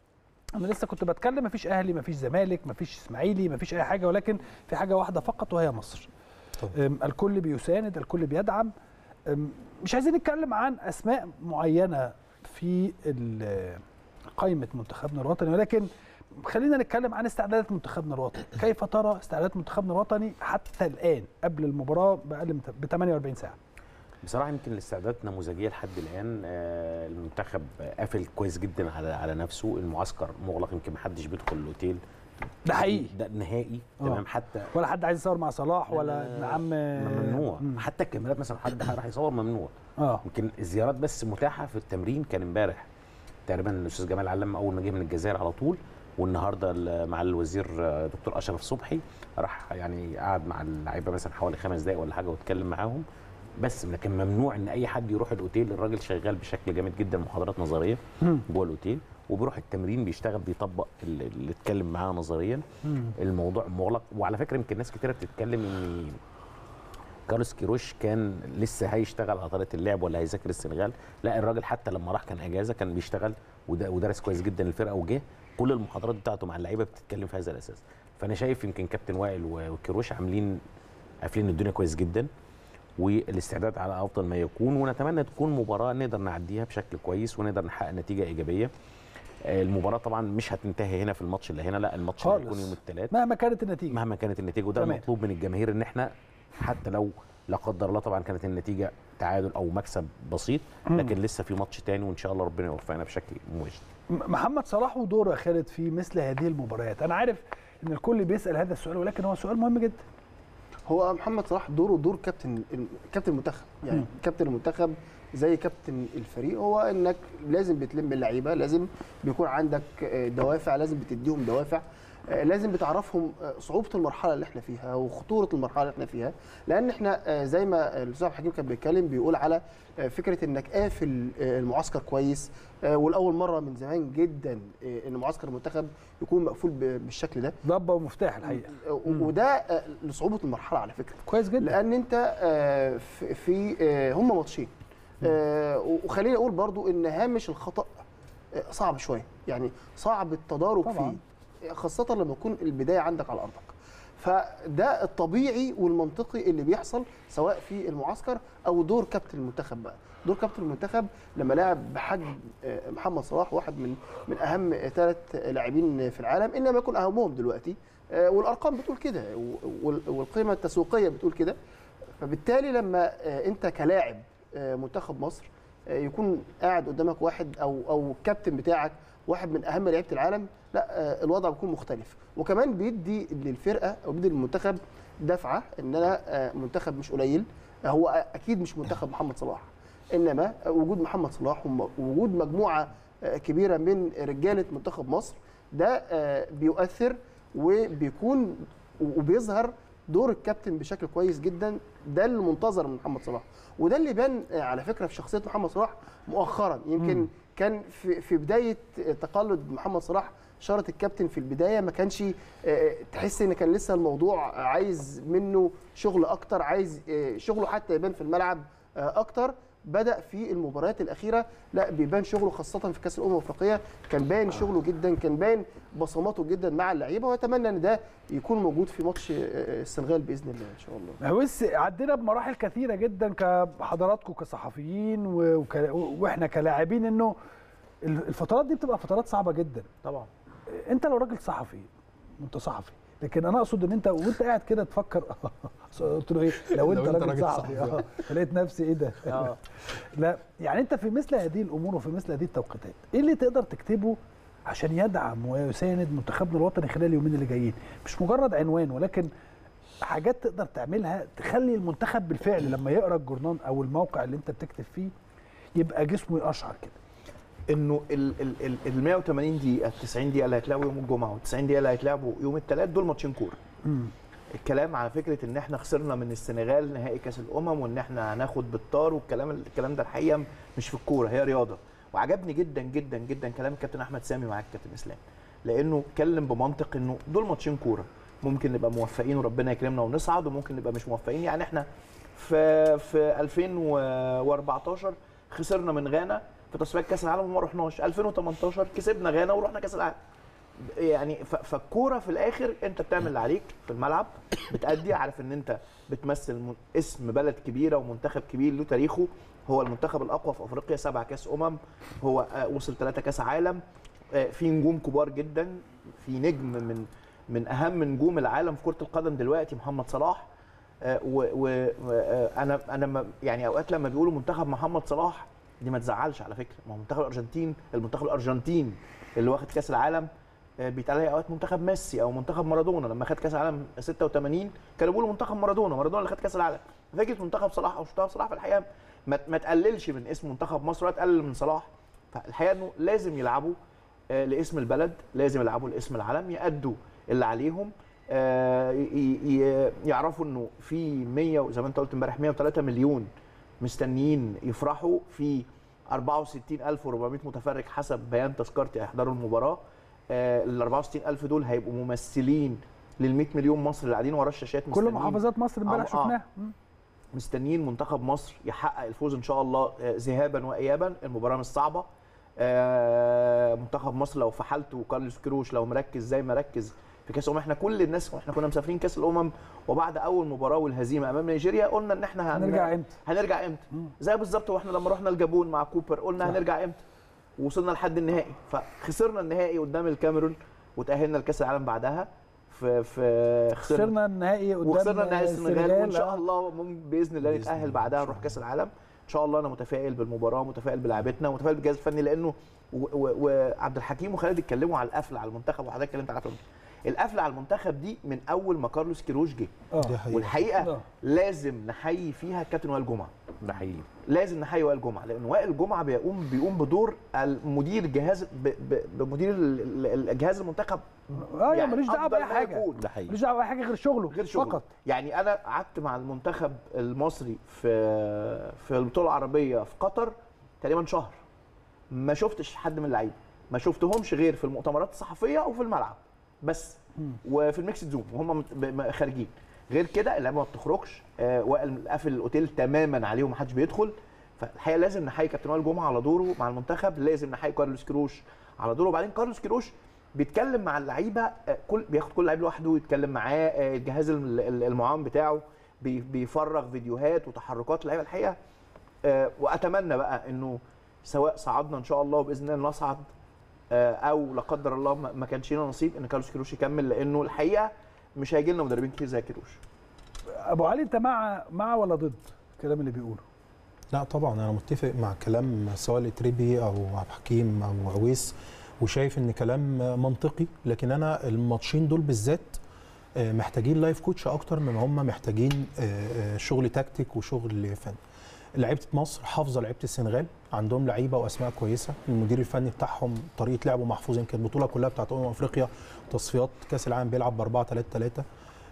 انا لسه كنت بتكلم مفيش اهلي مفيش زمالك مفيش اسماعيلي مفيش اي حاجه ولكن في حاجه واحده فقط وهي مصر طبعا. أم، الكل بيساند الكل بيدعم أم، مش عايزين نتكلم عن اسماء معينه في ال- قائمه منتخبنا الوطني ولكن خلينا نتكلم عن استعدادات منتخبنا الوطني كيف ترى استعدادات منتخبنا الوطني حتى الان قبل المباراه باقل من ب 48 ساعه بصراحه يمكن الاستعدادات نموذجيه لحد الان آه، المنتخب قافل كويس جدا على على نفسه المعسكر مغلق يمكن محدش بيدخل الاوتيل ده حقيقي ده نهائي آه. تمام حتى ولا حد عايز يصور مع صلاح لا، ولا لا، لا، ابن عم ممنوع مم. حتى الكاميرات مثلا حد راح يصور ممنوع اه يمكن الزيارات بس متاحه في التمرين كان امبارح تقريبا الاستاذ جمال علام اول ما جه من الجزائر على طول والنهارده ال- مع الوزير آه، دكتور اشرف صبحي راح يعني قعد مع اللعيبه مثلا حوالي خمس دقائق ولا حاجه واتكلم معاهم بس لكن ممنوع ان اي حد يروح الاوتيل الراجل شغال بشكل جامد جدا محاضرات نظريه مم. جوه الاوتيل وبيروح التمرين بيشتغل بيطبق اللي اللي اتكلم معاه نظريا مم. الموضوع مغلق وعلى فكره يمكن ناس كتيره بتتكلم ان كارلوس كيروش كان لسه هيشتغل على طريقه اللعب ولا هيذاكر السنغال لا الراجل حتى لما راح كان اجازه كان بيشتغل وده- ودرس كويس جدا الفرقه وجه كل المحاضرات بتاعته مع اللعيبه بتتكلم في هذا الاساس فانا شايف يمكن كابتن وائل و- وكيروش عاملين قافلين الدنيا كويس جدا والاستعداد على افضل ما يكون ونتمنى تكون مباراه نقدر نعديها بشكل كويس ونقدر نحقق نتيجه ايجابيه آه، المباراه طبعا مش هتنتهي هنا في الماتش اللي هنا لا الماتش اللي خالص. هيكون يوم الثلاث مهما كانت النتيجه مهما كانت النتيجه وده تمام. المطلوب من الجماهير ان احنا حتى لو لا قدر الله طبعا كانت النتيجه تعادل او مكسب بسيط لكن لسه في ماتش تاني وان شاء الله ربنا يوفقنا بشكل مباشر م- محمد صلاح ودوره يا خالد في مثل هذه المباريات انا عارف ان الكل بيسال هذا السؤال ولكن هو سؤال مهم جدا هو محمد صلاح دوره دور كابتن كابتن المنتخب يعني مم. كابتن المنتخب زي كابتن الفريق هو انك لازم بتلم اللعيبه لازم بيكون عندك آه، دوافع لازم بتديهم دوافع آه، لازم بتعرفهم آه، صعوبه المرحله اللي احنا فيها وخطوره المرحله اللي احنا فيها لان احنا آه، زي ما الاستاذ عبد الحكيم كان بيتكلم بيقول على آه، فكره انك قافل آه، المعسكر كويس آه، والاول مره من زمان جدا آه، ان معسكر المنتخب يكون مقفول ب- بالشكل ده ضبه ومفتاح الحقيقه آه، وده آه، لصعوبه المرحله على فكره كويس جدا لان انت آه، في- في آه، هم ماتشين آه، وخليني اقول برضو ان هامش الخطا آه، صعب شويه يعني صعب التدارك طبعاً. فيه خاصه لما تكون البدايه عندك على ارضك فده الطبيعي والمنطقي اللي بيحصل سواء في المعسكر او دور كابتن المنتخب بقى دور كابتن المنتخب لما لعب بحجم آه، محمد صلاح واحد من من اهم ثلاث لاعبين في العالم انما يكون اهمهم دلوقتي آه، والارقام بتقول كده وال- والقيمه التسويقيه بتقول كده فبالتالي لما آه، انت كلاعب آه، منتخب مصر آه، يكون قاعد قدامك واحد او او الكابتن بتاعك واحد من اهم لعيبه العالم لا آه، الوضع بيكون مختلف وكمان بيدي للفرقه او بيدي للمنتخب دفعه ان انا آه، منتخب مش قليل آه، هو اكيد مش منتخب محمد صلاح انما وجود محمد صلاح وم- ووجود مجموعه آه، كبيره من رجاله منتخب مصر ده آه، بيؤثر وبيكون وبيظهر دور الكابتن بشكل كويس جدا ده اللي منتظر من محمد صلاح وده اللي بان آه، على فكره في شخصيه محمد صلاح مؤخرا يمكن مم. كان في في بدايه تقلد محمد صلاح شاره الكابتن في البدايه ما كانش آه، تحس ان كان لسه الموضوع عايز منه شغل اكتر عايز آه، شغله حتى يبان في الملعب آه، اكتر بدا في المباريات الاخيره لا بيبان شغله خاصه في كاس الامم الافريقيه كان باين شغله جدا كان باين بصماته جدا مع اللعيبه واتمنى ان ده يكون موجود في ماتش آه، السنغال باذن الله ان شاء الله بس عدينا بمراحل كثيره جدا كحضراتكم كصحفيين و- وك... واحنا كلاعبين انه الفترات دي بتبقى فترات صعبه جدا طبعا انت لو راجل صحفي وانت صحفي لكن انا اقصد ان انت وانت قاعد كده تفكر قلت له ايه لو انت, راجل, صحفي اه فلقيت نفسي ايه ده اه لا يعني انت في مثل هذه الامور وفي مثل هذه التوقيتات ايه اللي تقدر تكتبه عشان يدعم ويساند منتخبنا الوطني خلال اليومين اللي جايين مش مجرد عنوان ولكن حاجات تقدر تعملها تخلي المنتخب بالفعل لما يقرا الجورنال او الموقع اللي انت بتكتب فيه يبقى جسمه يقشعر كده انه ال ال ال ال 180 دقيقه ال 90 دقيقه اللي هيتلعبوا يوم الجمعه وال 90 دقيقه اللي هيتلعبوا يوم الثلاث دول ماتشين كوره الكلام على فكره ان احنا خسرنا من السنغال نهائي كاس الامم وان احنا هناخد بالطار والكلام الكلام ده الحقيقه مش في الكوره هي رياضه وعجبني جدا جدا جدا كلام الكابتن احمد سامي مع الكابتن اسلام لانه اتكلم بمنطق انه دول ماتشين كوره ممكن نبقى موفقين وربنا يكرمنا ونصعد وممكن نبقى مش موفقين يعني احنا في في 2014 خسرنا من غانا في تصفيات كاس العالم وما رحناش 2018 كسبنا غانا ورحنا كاس العالم يعني ف- فالكوره في الاخر انت بتعمل اللي عليك في الملعب بتأدي عارف ان انت بتمثل من- اسم بلد كبيره ومنتخب كبير له تاريخه هو المنتخب الاقوى في افريقيا سبع كاس امم هو آه، وصل ثلاثه كاس عالم آه، في نجوم كبار جدا في نجم من من اهم نجوم العالم في كره القدم دلوقتي محمد صلاح وانا انا ما- يعني اوقات لما بيقولوا منتخب محمد صلاح دي ما تزعلش على فكره ما هو منتخب الارجنتين المنتخب الارجنتين اللي واخد كاس العالم آه، بيتقال عليه اوقات منتخب ميسي او منتخب مارادونا لما خد كاس العالم 86 كانوا بيقولوا منتخب مارادونا مارادونا اللي خد كاس العالم فكره منتخب صلاح او منتخب صلاح في الحقيقه ما ما تقللش من اسم منتخب مصر ولا تقلل من صلاح فالحقيقه انه لازم يلعبوا آه، لاسم البلد لازم يلعبوا لاسم العالم يأدوا اللي عليهم آه، ي- ي- يعرفوا انه في 100 زي ما انت قلت امبارح 103 مليون مستنيين يفرحوا في 64400 متفرج حسب بيان تذكرتي هيحضروا المباراه آه، ال 64000 دول هيبقوا ممثلين لل 100 مليون مصري اللي قاعدين ورا الشاشات كل مستنيين محافظات مصر امبارح آه، آه. شفناها مم. مستنيين منتخب مصر يحقق الفوز ان شاء الله آه، ذهابا وايابا المباراه مش صعبه آه، منتخب مصر لو في حالته وكارلوس كروش لو مركز زي ما ركز في كاس الامم احنا كل الناس واحنا كنا مسافرين كاس الامم وبعد اول مباراه والهزيمه امام نيجيريا قلنا ان احنا هن... هنرجع امتى؟ هنرجع امتى زي بالظبط واحنا لما رحنا الجابون مع كوبر قلنا هنرجع امتى ووصلنا لحد النهائي فخسرنا النهائي قدام الكاميرون وتاهلنا لكاس العالم بعدها في في خسرنا النهائي قدام وخسرنا النهائي السنغال وان شاء آه. الله ممكن باذن الله بإذن نتاهل الله، بعدها إن شاء نروح كاس العالم ان شاء الله انا متفائل بالمباراه متفائل بلاعبتنا متفائل بالجهاز الفني لانه و- و- وعبد الحكيم وخالد اتكلموا على القفل على المنتخب وحضرتك اتكلمت على القفل القفل على المنتخب دي من اول ما كارلوس كيروش جه اه دي حقيقة. والحقيقه آه. لازم نحيي فيها كابتن وائل جمعه ده حقيقي لازم نحيي وائل جمعه لان وائل جمعه بيقوم بيقوم بدور المدير الجهاز ب- ب- بمدير ال- ال- الجهاز المنتخب اه يا يعني ماليش دعوه أفضل باي ما حاجه يكون. ده حقيقي ماليش دعوه باي حاجه غير شغله غير شغله فقط يعني انا قعدت مع المنتخب المصري في في البطوله العربيه في قطر تقريبا شهر ما شفتش حد من اللعيبه ما شفتهمش غير في المؤتمرات الصحفيه وفي الملعب بس وفي الميكس زوم وهم مت- ب- ب- خارجين غير كده اللعيبه ما بتخرجش آه، وائل قافل الاوتيل تماما عليه ومحدش بيدخل فالحقيقه لازم نحيي كابتن وائل جمعه على دوره مع المنتخب لازم نحيي كارلوس كروش على دوره وبعدين كارلوس كروش بيتكلم مع اللعيبه آه، كل بياخد كل لعيب لوحده يتكلم معاه آه، الجهاز الم- ال- المعاون بتاعه بي- بيفرغ فيديوهات وتحركات اللعيبه الحقيقه آه، واتمنى بقى انه سواء صعدنا ان شاء الله وباذن الله نصعد آه، او لا قدر الله ما ما كانش لنا نصيب ان كارلوس كيروش يكمل لانه الحقيقه مش هيجي لنا مدربين كتير زي كيروش ابو علي انت مع مع ولا ضد الكلام اللي بيقوله لا طبعا انا متفق مع كلام سواء الاتريبي او عبد الحكيم او عويس وشايف ان كلام منطقي لكن انا الماتشين دول بالذات آه، محتاجين لايف كوتش اكتر من هم محتاجين آه، آه، شغل تكتيك وشغل فن لعيبه مصر حافظه لعيبه السنغال عندهم لعيبه واسماء كويسه المدير الفني بتاعهم طريقه لعبه محفوظه يمكن البطوله كلها بتاعت امم افريقيا تصفيات كاس العالم بيلعب ب 4 3 3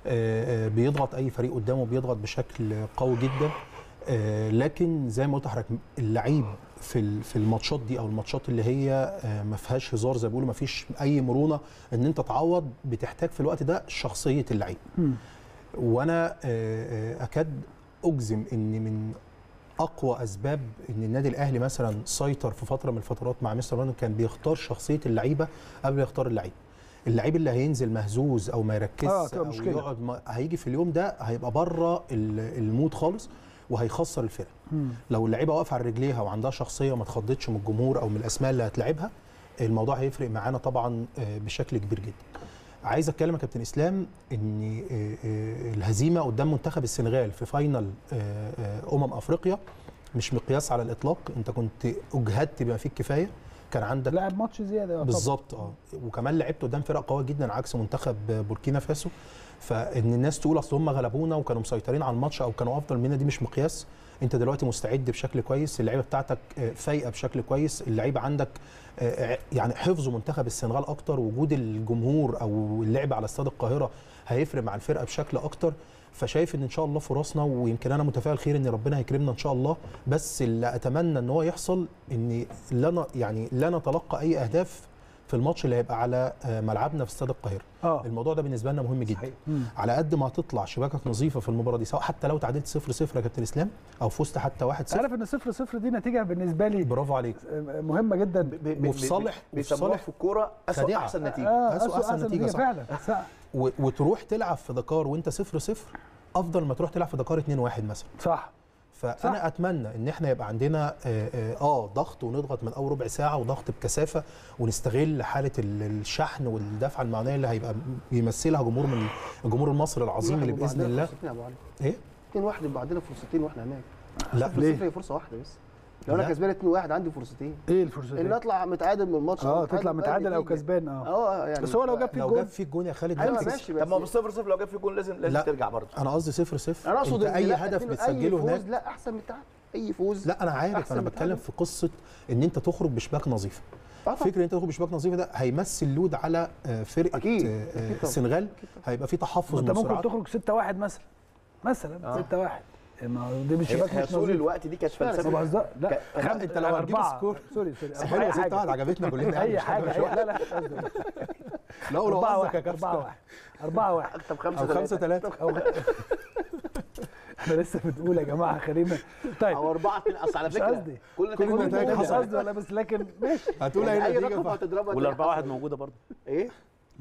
بيضغط اي فريق قدامه بيضغط بشكل قوي جدا آه، لكن زي ما قلت لحضرتك اللعيب في ال- في الماتشات دي او الماتشات اللي هي آه، ما فيهاش هزار زي ما بيقولوا ما فيش اي مرونه ان انت تعوض بتحتاج في الوقت ده شخصيه اللعيب وانا آه، آه، اكاد اجزم ان من اقوى اسباب ان النادي الاهلي مثلا سيطر في فتره من الفترات مع مستر رونالدو كان بيختار شخصيه اللعيبه قبل ما يختار اللعيب اللعيب اللي هينزل مهزوز او ما يركزش آه، تبقى او مشكلة. يقعد ما هيجي في اليوم ده هيبقى بره ال- المود خالص وهيخسر الفرقه لو اللعيبه واقفه على رجليها وعندها شخصيه وما اتخضتش من الجمهور او من الاسماء اللي هتلاعبها الموضوع هيفرق معانا طبعا آه، بشكل كبير جدا عايز اتكلم يا كابتن اسلام ان آه، آه، الهزيمه قدام منتخب السنغال في فاينل آه، آه، امم افريقيا مش مقياس على الاطلاق انت كنت اجهدت بما فيه الكفايه كان عندك لعب ماتش زياده يعتبر. بالظبط اه وكمان لعبت قدام فرق قويه جدا عكس منتخب بوركينا فاسو فان الناس تقول اصل هم غلبونا وكانوا مسيطرين على الماتش او كانوا افضل منا دي مش مقياس انت دلوقتي مستعد بشكل كويس اللعيبه بتاعتك آه، فايقه بشكل كويس اللعيبه عندك آه، يعني حفظوا منتخب السنغال اكتر وجود الجمهور او اللعب على استاد القاهره هيفرق مع الفرقه بشكل اكتر فشايف ان ان شاء الله فرصنا ويمكن انا متفائل خير ان ربنا هيكرمنا ان شاء الله بس اللي اتمنى ان هو يحصل ان لا ن- يعني لا نتلقى اي اهداف في الماتش اللي هيبقى على آه، ملعبنا في استاد القاهره اه الموضوع ده بالنسبه لنا مهم جدا صحيح. مم. على قد ما هتطلع شباكك نظيفه في المباراه دي سواء حتى لو تعادلت 0 0 يا كابتن اسلام او فزت حتى 1 انت 0 عارف ان صفر صفر دي نتيجه بالنسبه لي برافو عليك مهمه جدا ب- ب- وفي ب- صالح- وفي بيسموها صالح في الكوره اسوء خديعة. احسن نتيجه اه أسوأ أسوأ أحسن احسن نتيجة، نتيجه صح. فعلا صح و- وتروح تلعب في دكار وانت 0 0 افضل ما تروح تلعب في دكار 2 1 مثلا صح فانا صح. اتمنى ان احنا يبقى عندنا آه, آه, اه ضغط ونضغط من اول ربع ساعه وضغط بكثافه ونستغل حاله ال- الشحن والدفعه المعنويه اللي هيبقى بيمثلها جمهور من الجمهور المصري العظيم اللي باذن الله فرصتين يا ابو علي ايه 2 1 يبقى عندنا فرصتين واحنا هناك لا صفر ليه؟ صفر هي فرصه واحده بس لو انا لا. كسبان 2 1 عندي فرصتين ايه الفرصه ان دي؟ اطلع متعادل من الماتش أو اه تطلع بأي متعادل او نتيجة. كسبان اه اه يعني بس هو لو جاب فيك لو جول جاب فيك جون يا خالد ايوه هتكسب. ماشي بس طب ما بالصفر صفر لو جاب في جول لازم لازم لا. ترجع برضه انا قصدي 0 0 انا اقصد انت إن اي لا، هدف أي بتسجله فوز هناك لا احسن من التعادل اي فوز لا انا عارف أحسن انا من بتكلم التعادل. في قصه ان انت تخرج بشباك نظيفه آه طبعاً. فكره ان انت تخرج بشباك نظيفه ده هيمثل لود على آه، فرقه أكيد. آه، أكيد طبعاً. السنغال هيبقى في تحفظ انت من ممكن سرعات تخرج 6 1 مثلا مثلا آه. 6 1 ما هو دي مش هي شباك هي مش طول نظيف الوقت دي كانت ما فلسفه بهزر لا ك- خم... أنت لو هتجيب أربعة. سكور. سوري سوري حلوه أي 6 حاجة. 1 عجبتنا كلنا يعني اي مش حاجه شوية. أي- لا لا مش قصدي. لا ولو 4 قصدك يا 1 كابتن 4 1 4 1 طب خمسه او 5 ثلاثه 3 أو احنا لسه بنقول يا جماعه خلينا طيب او اربعه اتنين اصل على مش فكره قصدي. كل كل نتيجه النتائج مش حصلت. قصدي ولا بس لكن ماشي هتقول يعني اي اي نتيجه رقم ف- هتضربها والاربعه واحد حصل. موجوده برضه ايه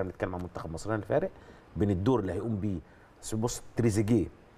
خلينا نتكلم عن منتخب مصر هنا الفارق بين الدور اللي هيقوم بيه بس بص تريزيجيه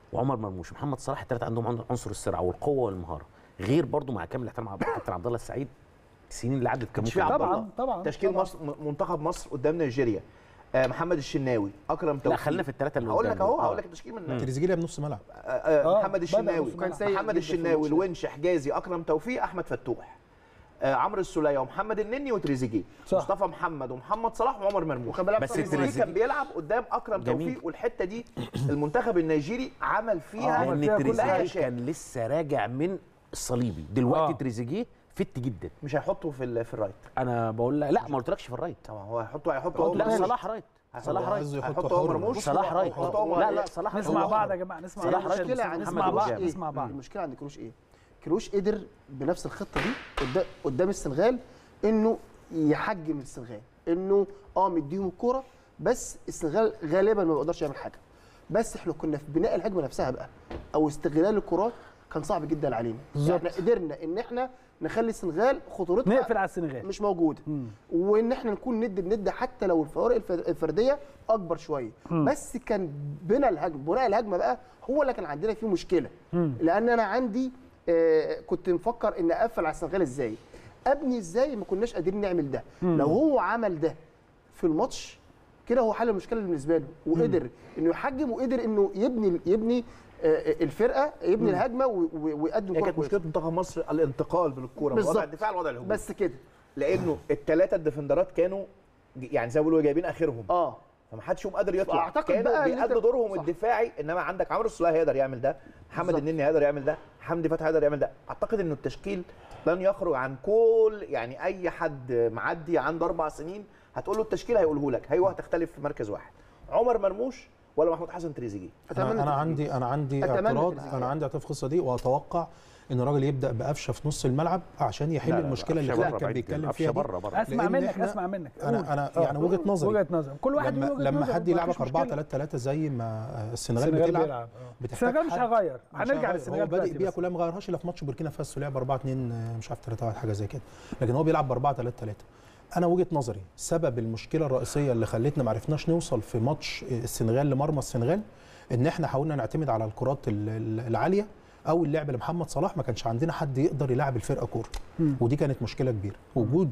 وعمر مرموش ومحمد صلاح الثلاثه عندهم عن- عنصر السرعه والقوه والمهاره غير برضو مع كامل الاحترام على كابتن عبد الله السعيد السنين اللي عدت كان كانش في ممكن عبد طبعاً، الله. طبعاً، تشكيل طبعاً. مصر م- منتخب مصر قدام نيجيريا آه، محمد الشناوي اكرم توفيق لا خلينا في الثلاثه اللي هقول لك قدام اهو دول. هقول آه. لك التشكيل من تريزيجيه لعب نص ملعب آه، آه، آه، محمد بدأ الشناوي نص ملعب. سيء محمد جداً في الشناوي الماتش ده. الونش حجازي اكرم توفيق احمد فتوح آه، عمرو السوليه ومحمد النني وتريزيجيه صح. مصطفى محمد ومحمد صلاح وعمر مرموش وكان بيلعب بس صليبي. تريزيجيه- تريزيجيه كان بيلعب قدام اكرم جميل. توفيق والحته دي المنتخب النيجيري عمل فيها عمل فيها لان كل حاجة. تريزيجيه كان لسه راجع من الصليبي دلوقتي آه. تريزيجيه فت جدا مش هيحطه في ال- في الرايت انا بقول لك لا ما قلتلكش في الرايت طبعا هو هيحطه هيحطه هو لا مرموش. صلاح رايت صلاح هو رايت عايزه يحطه هيحطه هو حر. مرموش صلاح رايت هيحطه هو لا مرموش. لا صلاح نسمع هو بعض حر. يا جماعه نسمع صلاح بعض رايت. المشكله عند نسمع محمد بعض وجاب. نسمع بعض المشكله عند كروش ايه؟ كروش قدر بنفس الخطه دي قدام قدام السنغال انه يحجم السنغال انه اه مديهم الكوره بس السنغال غالبا ما بيقدرش يعمل حاجه بس احنا كنا في بناء الهجمه نفسها بقى او استغلال الكرات كان صعب جدا علينا بالظبط. احنا قدرنا ان احنا نخلي السنغال خطورتها نقفل على السنغال مش موجوده وان احنا نكون ند بند حتى لو الفوارق الف- الفرديه اكبر شويه بس كان بناء الهجمه بناء الهجمه بقى هو اللي كان عندنا فيه مشكله لان انا عندي آه كنت مفكر ان اقفل على السنغال ازاي ابني ازاي ما كناش قادرين نعمل ده لو هو عمل ده في الماتش كده هو حل المشكله بالنسبه له وقدر انه يحجم وقدر انه يبني يبني آه، الفرقه يبني الهجمه و- و- ويقدم هي كوره كانت مشكله كويسه منتخب مصر الانتقال بالكوره من وضع بالظبط. الدفاع لوضع الهجوم بس كده لانه الثلاثه الديفندرات كانوا ج- يعني زي ما بيقولوا جايبين اخرهم اه فما حدش فيهم قادر يطلع فأعتقد كانوا بقى إن أنت- بيأدوا دورهم صح. الدفاعي انما عندك عمرو السوليه هيقدر يعمل ده محمد بالظبط. النني هيقدر يعمل ده حمدي فتحي هيقدر يعمل ده اعتقد انه التشكيل لن يخرج عن كل يعني اي حد معدي عنده اربع سنين هتقول له التشكيل هيقوله لك هي هتختلف في مركز واحد عمر مرموش ولا محمود حسن تريزيجيه أتمنى انا, أنا تريزيجيه. عندي انا عندي أتمنى اعتراض تريزيجيه. انا عندي اعتراض في القصه دي واتوقع ان الراجل يبدا بقفشه في نص الملعب عشان يحل لا، لا، لا، المشكله اللي قفشة خالد بره كان بعيد بيتكلم جداً. فيها قفشة دي بره بره اسمع لأن منك إحنا- اسمع منك انا قول. انا آه. يعني وجهه نظري وجهه نظر كل واحد لما, له وجهه لما نظر، حد ما يلعبك فيش 4 مشكلة. 3 3 زي ما السنغال السنغال بتلعب بيلعب آه. بتحتاج السنغال مش حد- هيغير مش هنرجع هيغير. للسنغال هو بادئ دلوقتي بيها بس. كلها ما غيرهاش الا في ماتش بوركينا فاسو لعب 4 2 مش عارف 3 1 حاجه زي كده لكن هو بيلعب ب 4 3 3 انا وجهه نظري سبب المشكله الرئيسيه اللي خلتنا ما عرفناش نوصل في ماتش السنغال لمرمى السنغال ان احنا حاولنا نعتمد على الكرات ال- ال- العاليه او اللعب لمحمد صلاح ما كانش عندنا حد يقدر يلعب الفرقه كوره ودي كانت مشكله كبيره وجود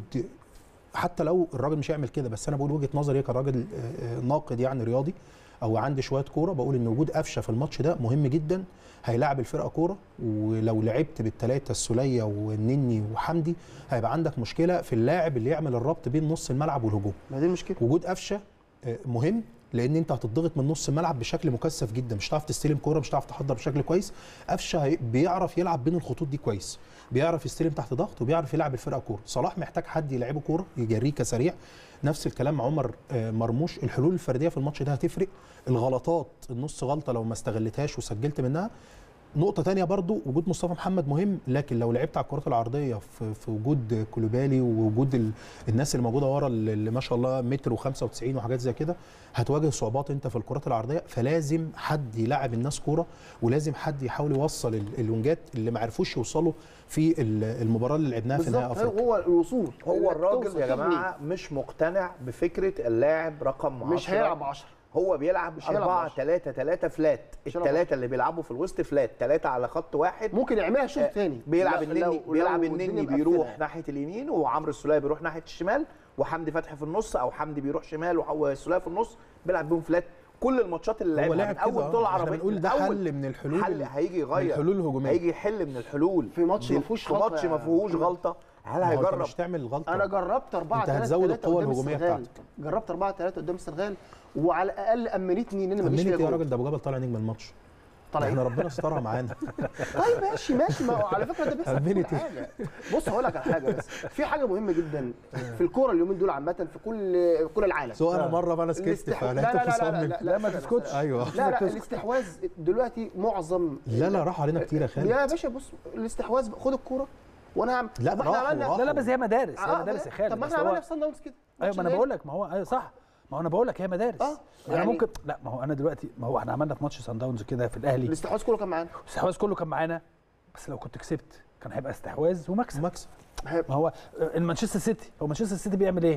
حتى لو الراجل مش هيعمل كده بس انا بقول وجهه نظري كراجل آه، آه، ناقد يعني رياضي او عندي شويه كوره بقول ان وجود قفشه في الماتش ده مهم جدا هيلاعب الفرقه كوره ولو لعبت بالثلاثه السوليه والنني وحمدي هيبقى عندك مشكله في اللاعب اللي يعمل الربط بين نص الملعب والهجوم ما دي المشكله وجود قفشه آه، مهم لان انت هتضغط من نص الملعب بشكل مكثف جدا مش هتعرف تستلم كوره مش هتعرف تحضر بشكل كويس قفشه هي- بيعرف يلعب بين الخطوط دي كويس بيعرف يستلم تحت ضغط وبيعرف يلعب الفرقه كوره صلاح محتاج حد يلعبه كوره يجريه كسريع نفس الكلام عمر آه، مرموش الحلول الفرديه في الماتش ده هتفرق الغلطات النص غلطه لو ما استغلتهاش وسجلت منها نقطة تانية برضو وجود مصطفى محمد مهم لكن لو لعبت على الكرات العرضية في, في وجود كولوبالي ووجود ال الناس اللي موجودة ورا اللي اللي ما شاء الله متر و95 وحاجات زي كده هتواجه صعوبات انت في الكرات العرضية فلازم حد يلعب الناس كورة ولازم حد يحاول يوصل ال- الونجات اللي ما عرفوش يوصلوا في ال- المباراة اللي لعبناها في نهائي بالظبط افريقيا هو الوصول هو إنك الراجل توصل يا تبني. جماعه مش مقتنع بفكره اللاعب رقم 10 مش هيلعب 10 هو بيلعب مش هيلعب 4 عشرة. 3 3 فلات مش هيلعب الثلاثه اللي بيلعبوا في الوسط فلات ثلاثه على خط واحد ممكن يعملها شوط آه، تاني بيلعب لا- النني لو- بيلعب لو الدنيا النني مقفلة بيروح يعني. ناحيه اليمين وعمرو السوليه بيروح ناحيه الشمال وحمدي فتحي في النص او حمدي بيروح شمال وح- والسوليه في النص بيلعب بيهم فلات كل الماتشات اللي هو لعبها لعب من اول كده، بطوله آه. احنا عربيه بنقول من ده أول حل من الحلول حل ال- هيجي يغير من الحلول الهجومية. هيجي يحل من الحلول في ماتش دي- ما فيهوش في غلطة ماتش يا ما فيهوش محمد. غلطه هل ما هو انت هيجرب مش تعمل الغلطة انا جربت 4 انت 3 هتزود 3 القوة قدام الهجومية السنغال بتاعتك. جربت 4 3 قدام السنغال وعلى الاقل امنتني ان انا ما اجيش طمنت فيها يا جول راجل ده ابو جبل طالع نجم الماتش طالع احنا إيه؟ ربنا استرها معانا طيب ماشي ماشي ما هو على فكره ده بيحصل في كل أمنت إيه؟ حاجه بص هقول لك على حاجه بس في حاجه مهمه جدا في الكوره اليومين دول عامه في كل في كل العالم سو انا مره بقى انا سكت الاستحواذ- فانا لا لا لا لا تصمم لا لا ما تسكتش ايوه لا لا الاستحواذ دلوقتي معظم لا لا راح علينا كتير يا خالد يا باشا بص الاستحواذ خد الكوره وانا هعمل لا، طب ما احنا راحوا، عملنا راحوا. لا لا بس هي مدارس هي آه، مدارس يا خالد طب ما بس احنا هو- عملنا في صن داونز كده ايوه ما انا بقول لك ما هو ايوه صح ما هو انا بقول لك هي مدارس آه، يعني يعني- ممكن لا ما هو انا دلوقتي ما هو احنا عملنا في ماتش سان داونز كده في الاهلي الاستحواذ كله كان معانا الاستحواذ كله كان معانا بس لو كنت كسبت كان هيبقى استحواذ ومكسب مكسب ما هو المانشستر سيتي هو مانشستر سيتي بيعمل ايه؟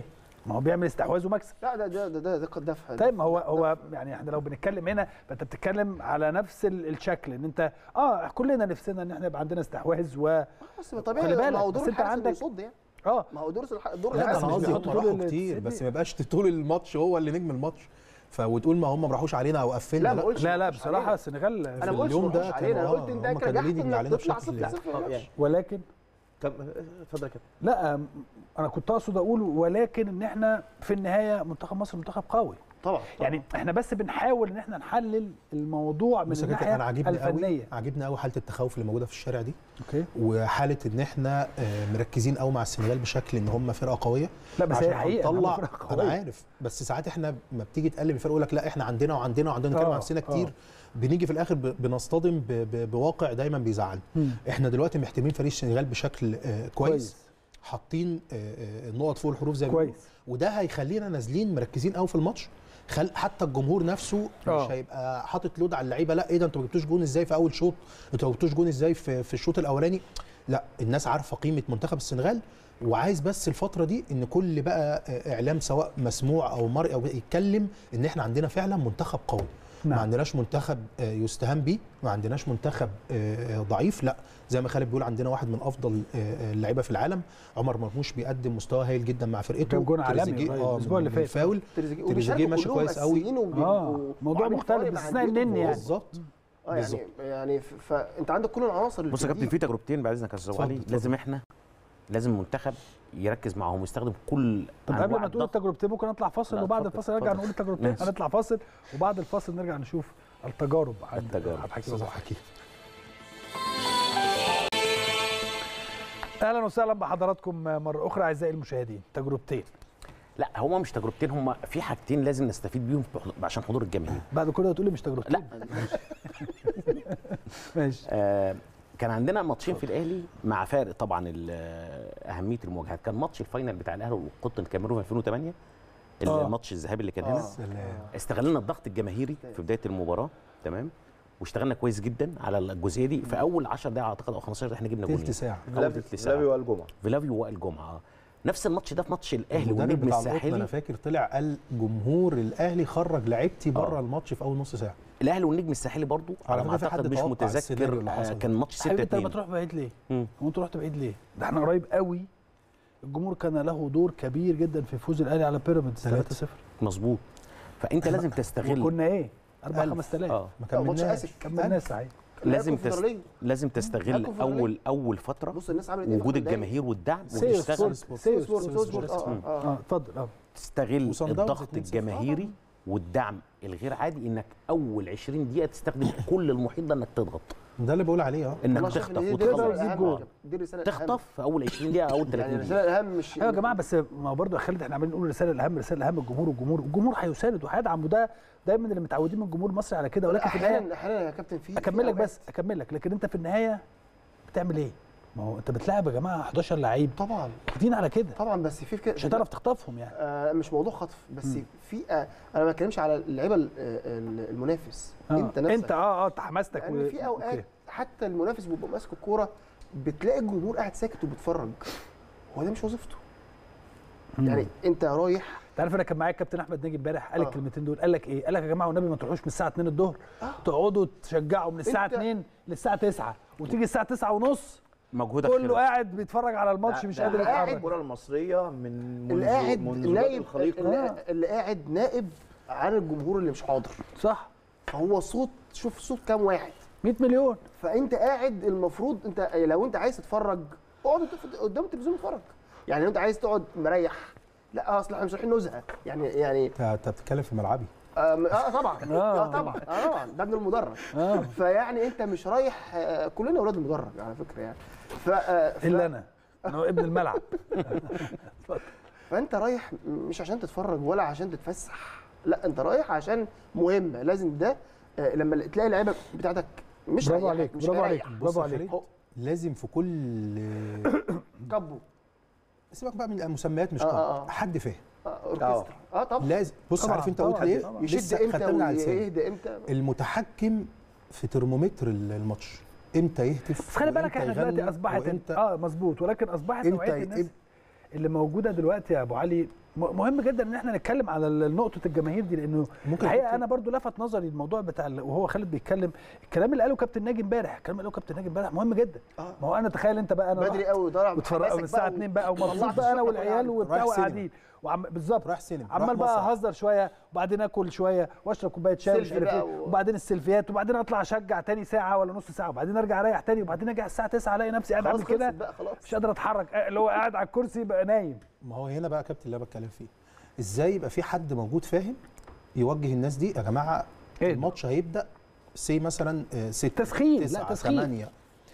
ما هو بيعمل استحواذ ومكسب لا ده ده ده ده, ده دفع طيب ما هو هو يعني احنا لو بنتكلم هنا فانت بتتكلم على نفس ال- الشكل ان انت اه كلنا نفسنا ان احنا يبقى عندنا استحواذ و بس طبيعي خلي بالك، ما هو بس دور انت الحارس انه عندك- يصد يعني اه ما هو دور الح- دور لا ده الحارس انا مش قصدي بيحط هم طول راحوا ال- كتير سيدني. بس ما يبقاش طول الماتش هو اللي نجم الماتش ف وتقول ما هم ما راحوش علينا او قفلنا لا ما قلتش لا لا ما راحوش بصراحه علينا. السنغال انا ما قلتش اليوم ما ده راحوش كانوا علينا آه، قلت هم انت كانوا نجحت leading انك علينا تطلع بشكل 0 يعني. 0 آه، يعني ولكن طب اتفضل يا كابتن لا انا كنت اقصد اقول ولكن ان احنا في النهايه منتخب مصر منتخب قوي طبعا يعني احنا بس بنحاول ان احنا نحلل الموضوع من بص يا كابتن، الناحيه انا عاجبني قوي الفنيه عاجبني قوي حاله التخوف اللي موجوده في الشارع دي اوكي وحاله ان احنا آه، مركزين قوي مع السنغال بشكل ان هم فرقه قويه لا بس هي عشان حقيقه هنطلع إنهم فرقة انا قوية. عارف بس ساعات احنا ما بتيجي تقلب الفرق يقول لك لا احنا عندنا وعندنا وعندنا نتكلم آه، عن نفسنا كتير آه. بنيجي في الاخر ب- بنصطدم ب- ب- بواقع دايما بيزعلنا مم. احنا دلوقتي محترمين فريق السنغال بشكل آه، كويس حاطين آه، آه، النقط فوق الحروف زي ما بيقولوا. كويس وده هيخلينا نازلين مركزين قوي في الماتش خل حتى الجمهور نفسه مش آه. هيبقى حاطط لود على اللعيبه لا ايه ده انتوا ما جبتوش جون ازاي في اول شوط انتوا ما جبتوش جون ازاي في, في الشوط الاولاني لا الناس عارفه قيمه منتخب السنغال وعايز بس الفتره دي ان كل بقى آه، اعلام سواء مسموع او مرئي او يتكلم ان احنا عندنا فعلا منتخب قوي ما نعم. عندناش منتخب آه، يستهان بيه ما عندناش منتخب آه، آه، ضعيف لا زي ما خالد بيقول عندنا واحد من افضل آه، آه، اللعيبه في العالم عمر مرموش بيقدم مستوى هايل جدا مع فرقته جاب جون عالمي تريزيجيه، قريب، اه الأسبوع اللي من فات. الفاول تريزيجيه تريزيجيه وبيشاركوا ماشي كلهم كويس قوي. أساسيين وبي- آه، و- موضوع وعاملين مختلف، فوارق مع باستثناء أنديتهم النني يعني. بالظبط اه يعني بالظبط. يعني ف- فانت عندك كل العناصر اللي بص يا كابتن بتديك. في تجربتين بعد اذنك يا استاذ اتفضل، علي اتفضل. لازم احنا لازم المنتخب يركز معاهم ويستخدم كل طب أنواع قبل ما تقول الضغط. التجربتين ممكن نطلع فاصل لا، وبعد اتفضل، الفاصل نرجع اتفضل. نقول التجربتين ماشي. هنطلع فاصل وبعد الفاصل نرجع نشوف التجارب عند التجارب. عبد الحكيم استاذ أبو حكيم اهلا وسهلا بحضراتكم مره اخرى اعزائي المشاهدين تجربتين لا هما مش تجربتين هما في حاجتين لازم نستفيد بيهم عشان حضور الجماهير بعد كل ده تقول لي مش تجربتين لا ماشي آه كان عندنا ماتشين في الاهلي مع فارق طبعا ال- اهميه المواجهات كان ماتش الفاينل بتاع الاهلي والقطن الكاميرون في 2008 آه. الماتش الذهابي اللي كان آه. هنا سلام استغلنا الضغط الجماهيري في بدايه المباراه تمام واشتغلنا كويس جدا على الجزئيه دي في اول 10 دقائق اعتقد او 15 دقيقه احنا جبنا تلت جولين ساعه أول تلت ساعة. فلافي والجمعه فيلافيو وائل جمعه آه. نفس الماتش ده في ماتش الاهلي المدرب والنجم بتاع القطن انا الساحلي فاكر طلع قال جمهور الاهلي خرج لعيبتي بره آه. الماتش في اول نص ساعه الاهلي والنجم الساحلي برضو على على ما فكرة في اعتقد حد مش توقع السيناريو متذكر اللي آه، حصل. كان ماتش 6 حبيبي انت لما 2 تروح بعيد ليه؟ مم. هو انت رحت بعيد ليه؟ ده احنا قريب قوي الجمهور كان له دور كبير جدا في فوز الاهلي على بيراميدز تلاتة. 3-0 مظبوط فانت لازم تستغل وكنا ايه؟ 4 ألف. 5000 اه ما لا، ماتش كملناش اسك كملناش صحيح لازم تست... تست... لازم تستغل هاكم اول اول فتره بص الناس عملت ايه في وجود الخمس دقايق؟ الجماهير والدعم سيو وتشتغل سبورت سيو سيو سبورت سيو سبورت سبورت اه اه اه اتفضل اه تستغل وصن داونز الضغط 2-0. الجماهيري والدعم الغير عادي انك اول 20 دقيقه تستخدم كل المحيط ده انك تضغط ده اللي بقول عليه اه انك والله شايف إن تخطف دي- دي وتخلص. الرسالة وتخلص الأهم جول. يا كابتن. دي الرساله الأهم. تخطف في اول 20 دقيقه او 30 يعني دقيقه الرساله الاهم مش ايوه يا جماعه بس ما هو برضه خالد احنا عمالين نقول الرساله الاهم الرساله الاهم الجمهور والجمهور الجمهور هيساند وهيدعم وده دايما اللي متعودين من الجمهور المصري على كده ولكن في النهايه احيانا احيانا يا كابتن في اكمل لك في بس اكمل لك لكن انت في النهايه بتعمل ايه؟ ما هو انت بتلاعب يا جماعه 11 لعيب أوقات- طبعا واخدين على كده طبعا بس في كده مش هتعرف تخطفهم يعني آه مش موضوع خطف بس في آه انا ما بتكلمش على اللعيبه ال- ال- المنافس آه. انت نفسك انت اه اه انت حماستك يعني في اوقات أوكي. حتى المنافس بيبقى ماسك الكوره بتلاقي الجمهور قاعد ساكت وبيتفرج هو ده مش وظيفته يعني انت رايح انت عارف انا كان معايا الكابتن احمد ناجي امبارح قال آه. الكلمتين دول قال لك ايه؟ قال لك يا جماعه والنبي ما تروحوش من الساعه 2 الظهر تقعدوا تشجعوا من الساعه انت- 2 للساعه 9 وتيجي الساعه 9 ونص مجهودك كله خلص. قاعد بيتفرج على الماتش مش قادر قاعد يتحرك الكره المصريه من منذ اللي قاعد منذ بدء نايب الخليقه اللي, اللي قاعد نائب عن الجمهور اللي مش حاضر صح فهو صوت شوف صوت كام واحد 100 مليون فانت قاعد المفروض انت لو انت عايز تتفرج اقعد قدام- قدام التلفزيون اتفرج يعني لو انت عايز تقعد مريح لا اصل احنا مش رايحين نزهق يعني يعني انت أنت بتتكلم في ملعبي اه آه طبعا آه. اه طبعا اه طبعا ده ابن المدرج اه فيعني انت مش رايح آه كلنا اولاد المدرج على فكره يعني ف, آه ف الا انا انا ابن الملعب فانت رايح مش عشان تتفرج ولا عشان تتفسح لا انت رايح عشان مهمه لازم ده آه لما تلاقي اللعيبه بتاعتك مش برافو رايحة، عليك مش برافو عليك هيريح. بص برافو يا عليك خالد، هو- لازم في كل كبو سيبك بقى من المسميات مش آه، طبعا آه، آه. حد فاهم آه اوركسترا اه طبعا لازم بص طبعاً، عارف انت طبعاً، قلت ليه طبعاً. يشد لسه امتى خدتها من على لساني. ويهدى امتى المتحكم في ترمومتر الماتش امتى يهتف بس خلي بالك وإمتى احنا دلوقتي يغني اصبحت وإمتى اه مظبوط ولكن اصبحت إمتى نوعيه ي- الناس اللي موجوده دلوقتي يا ابو علي م- مهم جدا ان احنا نتكلم على ال- نقطه الجماهير دي لانه ممكن الحقيقه أحط- انا برضو لفت نظري الموضوع بتاع ال- وهو خالد بيتكلم الكلام اللي قاله كابتن ناجي امبارح الكلام اللي قاله كابتن ناجي امبارح مهم جدا آه. ما هو انا تخيل انت بقى انا بدري قوي وطالع واتفرج من الساعه 2 بقى ومبسوط بقى انا والعيال وبتاع رايح سينما. وقاعدين وعم بالظبط رايح سينما، عمال رايح بقى مسرح. اهزر شويه وبعدين اكل شويه واشرب كوبايه شاي ومش سيلفي عارف ايه بقى و- وبعدين السيلفيات وبعدين اطلع اشجع تاني ساعه ولا نص ساعه وبعدين ارجع اريح تاني وبعدين اجي على الساعه 9 الاقي نفسي قاعد خلاص عامل كده خلصت بقى خلاص مش قادر اتحرك آه، اللي هو قاعد على الكرسي بقى نايم ما هو هنا بقى كابتن اللي انا بتكلم فيه ازاي يبقى في حد موجود فاهم يوجه الناس دي يا جماعه إيه ده؟ الماتش هيبدا سي مثلا آه، ستة تسخين، لا، تسعة تسخين. ثمانية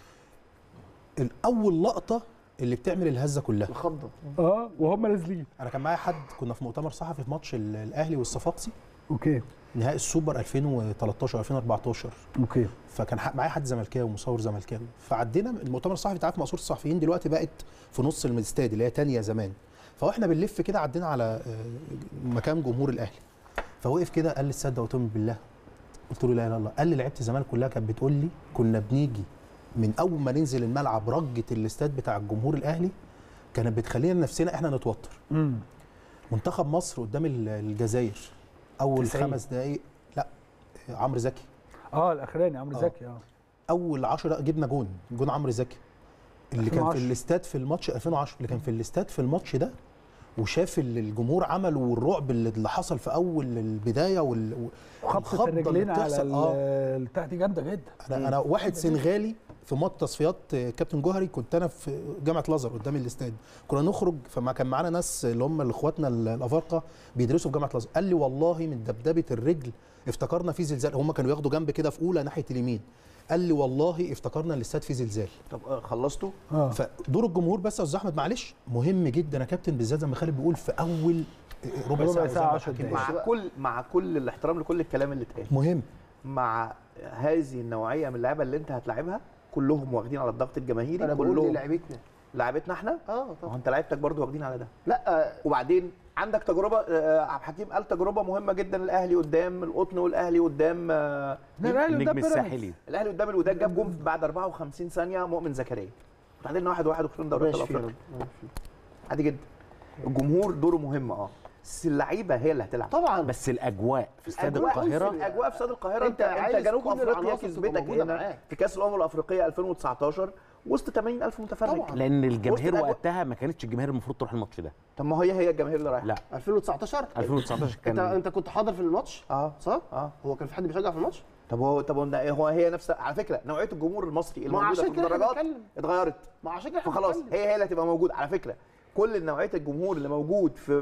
الاول لقطه اللي بتعمل الهزه كلها الخضه اه وهم نازلين انا كان معايا حد كنا في مؤتمر صحفي في ماتش ال- الاهلي والصفاقسي اوكي نهائي السوبر 2013 2014 اوكي فكان ح- معايا حد زملكاوي ومصور زملكاوي فعدينا المؤتمر الصحفي انت عارف مقصوره الصحفيين دلوقتي بقت في نص الاستاد اللي هي تانية زمان فاحنا بنلف كده عدينا على آه، مكان جمهور الاهلي فوقف كده قال لي تصدق قلت له بالله قلت له لا اله الا الله قال لي لعيبه الزمالك كلها كانت بتقول لي كنا بنيجي من اول ما ننزل الملعب رجه الاستاد بتاع الجمهور الاهلي كانت بتخلينا نفسنا احنا نتوتر امم منتخب مصر قدام ال- الجزائر اول 90. خمس دقائق لا آه، عمرو زكي اه الاخراني عمرو آه. زكي اه اول 10 جبنا جون جون عمرو زكي اللي كان 2010. في الاستاد في الماتش 2010 اللي كان في الاستاد في الماتش ده وشاف اللي الجمهور عمله والرعب اللي اللي حصل في اول البدايه وال وخبطه الخضة اللي الرجلين على بتحصل. ال- آه. البتاع دي جامده جدا انا انا واحد سنغالي في ماتش تصفيات كابتن جوهري كنت انا في جامعه الازهر قدام الاستاد كنا نخرج فما كان معانا ناس اللي هم اخواتنا الافارقه بيدرسوا في جامعه الازهر قال لي والله من دبدبه الرجل افتكرنا في زلزال هم كانوا ياخدوا جنب كده في اولى ناحيه اليمين قال لي والله افتكرنا الاستاد فيه زلزال طب آه، خلصتوا اه فدور الجمهور بس يا استاذ احمد معلش مهم جدا يا كابتن بالذات زي ما خالد بيقول في اول ربع ربع ساعه, ساعة، زي ما عشر الحكيم دقايق. قال. مع كل مع كل الاحترام لكل الكلام اللي اتقال مهم مع هذه النوعيه من اللعيبه اللي انت هتلاعبها كلهم واخدين على الضغط الجماهيري انا بقول كلهم لعيبتنا لعيبتنا احنا اه ما هو طبعا انت لعيبتك برضو واخدين على ده لا وبعدين عندك تجربه آه، عبد الحكيم قال تجربه مهمه جدا الاهلي قدام القطن والاهلي قدام آه، ده الأهلي قدام النجم بيراميدز. الساحلي الاهلي قدام الوداد جاب جون بعد 54 ثانيه مؤمن زكريا بعدين واحد واحد وخسرنا دوري ماشي ابطال فيها افريقيا عادي جدا الجمهور دوره مهم اه بس اللعيبه هي اللي هتلعب طبعا بس الاجواء في استاد أجواء- القاهره الاجواء في استاد القاهره أنت انت انت عايز جنوب كل افريقيا العناصر تبقى كسبتك موجودة هنا معاك. في كاس الامم الافريقيه 2019 وسط 80000 متفرج طبعاً. لان الجماهير الأجواء- وقتها ما كانتش الجماهير المفروض تروح الماتش ده طب ما هي هي الجماهير اللي رايحه لا 2019 2019 انت كان انت كنت حاضر في الماتش اه صح؟ اه هو كان في حد بيشجع في الماتش؟ طب هو طب هو هو هي نفس على فكره نوعيه الجمهور المصري ما الموجوده عشان في كده احنا الدرجات بنتكلم. اتغيرت ما عشان كده احنا فخلاص بنتكلم. هي هي اللي هتبقى موجوده على فكره كل نوعيه الجمهور اللي موجود في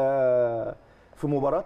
في في مباراه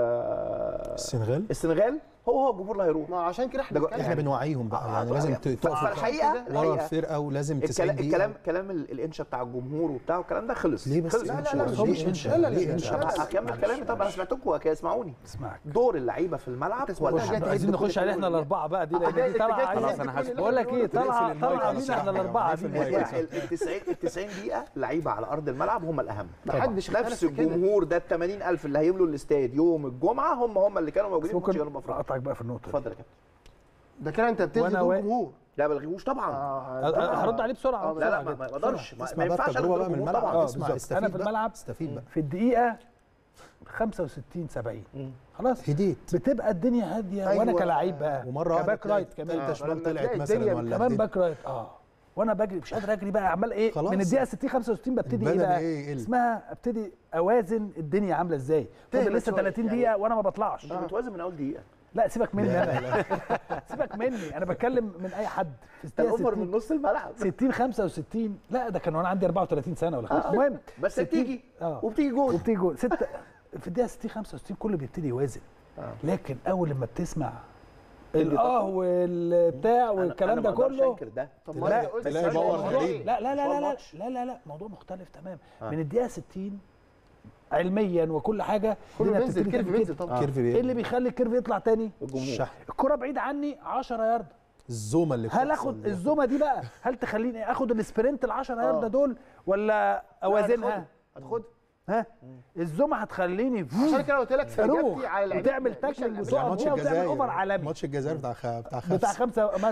آه، السنغال السنغال هو هو الجمهور اللي هيروح ما عشان كده احنا ده بنتكلم احنا بنوعيهم بقى آه، يعني آه، لازم آه. تقف فالحقيقه ورا الحقيقه الفرقه ولازم 90 الكلام دقيقه الكلام كلام ال- الانشا بتاع الجمهور وبتاع والكلام ده خلص ليه بس خلص. لا، إنشا؟ لا، ليه مش إنشا؟ لا، لا، ليه لا، إنشا؟ لا، لا، طب هكمل كلامي طب انا سمعتكم كده اسمعوني اسمعك دور اللعيبه في الملعب تسمع ولا واحد جاي عايزين تهد نخش كل عليه احنا كل- الاربعه بقى دي آه، لان جاي- دي طالعه جاي- عايزة- خلاص أنا حاسس. بقول لك ايه طالعه المايك طالعه على بينا احنا الصحة. الاربعه نقفل دي المايك. ال 90 ال 90 دقيقة لعيبة على أرض الملعب هم الأهم محدش نفس اختلف في كده. الجمهور ده ال 80000 اللي هيملوا الاستاد يوم الجمعة هم هم اللي كانوا موجودين في ماتش ممكن جنوب أفريقيا اقطعك بقى في النقطه دي. اتفضل يا كابتن ده كده انت بتلغي وأنا دور وا- جمهور لا بلغيهوش طبعا آه، أ- أ- هرد عليه بسرعه لا لا بسرعة ما جدا. ما اقدرش ما اسمع ما بقى ينفعش التجربه ألغي بقى من الجمهور الملعب طبعا آه، اسمع بالظبط. استفيد أنا في بقى. الملعب استفيد بقى في الدقيقه 65 70 مم. خلاص هديت بتبقى الدنيا هاديه أيوة. وانا كلاعب بقى ومرة واحدة كباك رايت تلاقي كمان تالتة شمال لما طلعت تلاقي مثلا الدنيا ولا كمان الدنيا- باك رايت اه وانا بجري مش قادر اجري بقى عمال ايه خلاص. من الدقيقه 60 65 ببتدي ايه البدن بقى إيه يقل. اسمها ابتدي اوازن الدنيا عامله ازاي فاضل تهدى لسه شوية. 30 يعني- دقيقه وانا ما بطلعش انت بتوازن من أول دقيقة لا سيبك مني انا سيبك مني انا بتكلم من اي حد في انت الدقيقه الأوفر من 60 نص الملعب 60 65 لا ده كان وانا عندي 34 سنه ولا خمسة المهم بس 60 بتيجي اه وبتيجي جول وبتيجي جول ستة في الدقيقه 60 65 كله بيبتدي يوازن آه. لكن اول لما بتسمع اللي الاه طبعا. والبتاع أنا- والكلام أنا ده ما أقدرش كله أنكر ده طب لا، ما انت قلت تلاقي السؤال باور الموضوع غريب. إيه؟ لا لا لا لا لا ماتش. لا لا لا موضوع مختلف تمام آه. من الدقيقه 60 علميا وكل حاجه كله الدنيا بينزل بتبتدي كيرف كده. بينزل طبعا كيرف ايه اللي بيخلي الكيرف يطلع تاني الجمهور الشحن الكره بعيد عني 10 يارده الزومه اللي هل بتحصل اخد دي. الزومه دي بقى هل تخليني اخد السبرنت ال 10 يارده دول ولا اوازنها هتاخد ها الزومه هتخليني عشان كده قلت لك في صاروخ اجابتي على لعيبة وتعمل مش تاكلينج الأساسي. زي وتقف ماتش فيها وتعمل الجزائر اوفر عالمي ماتش الجزائر بتاع خ... بتاع بتاع خمسة خمسه مثلا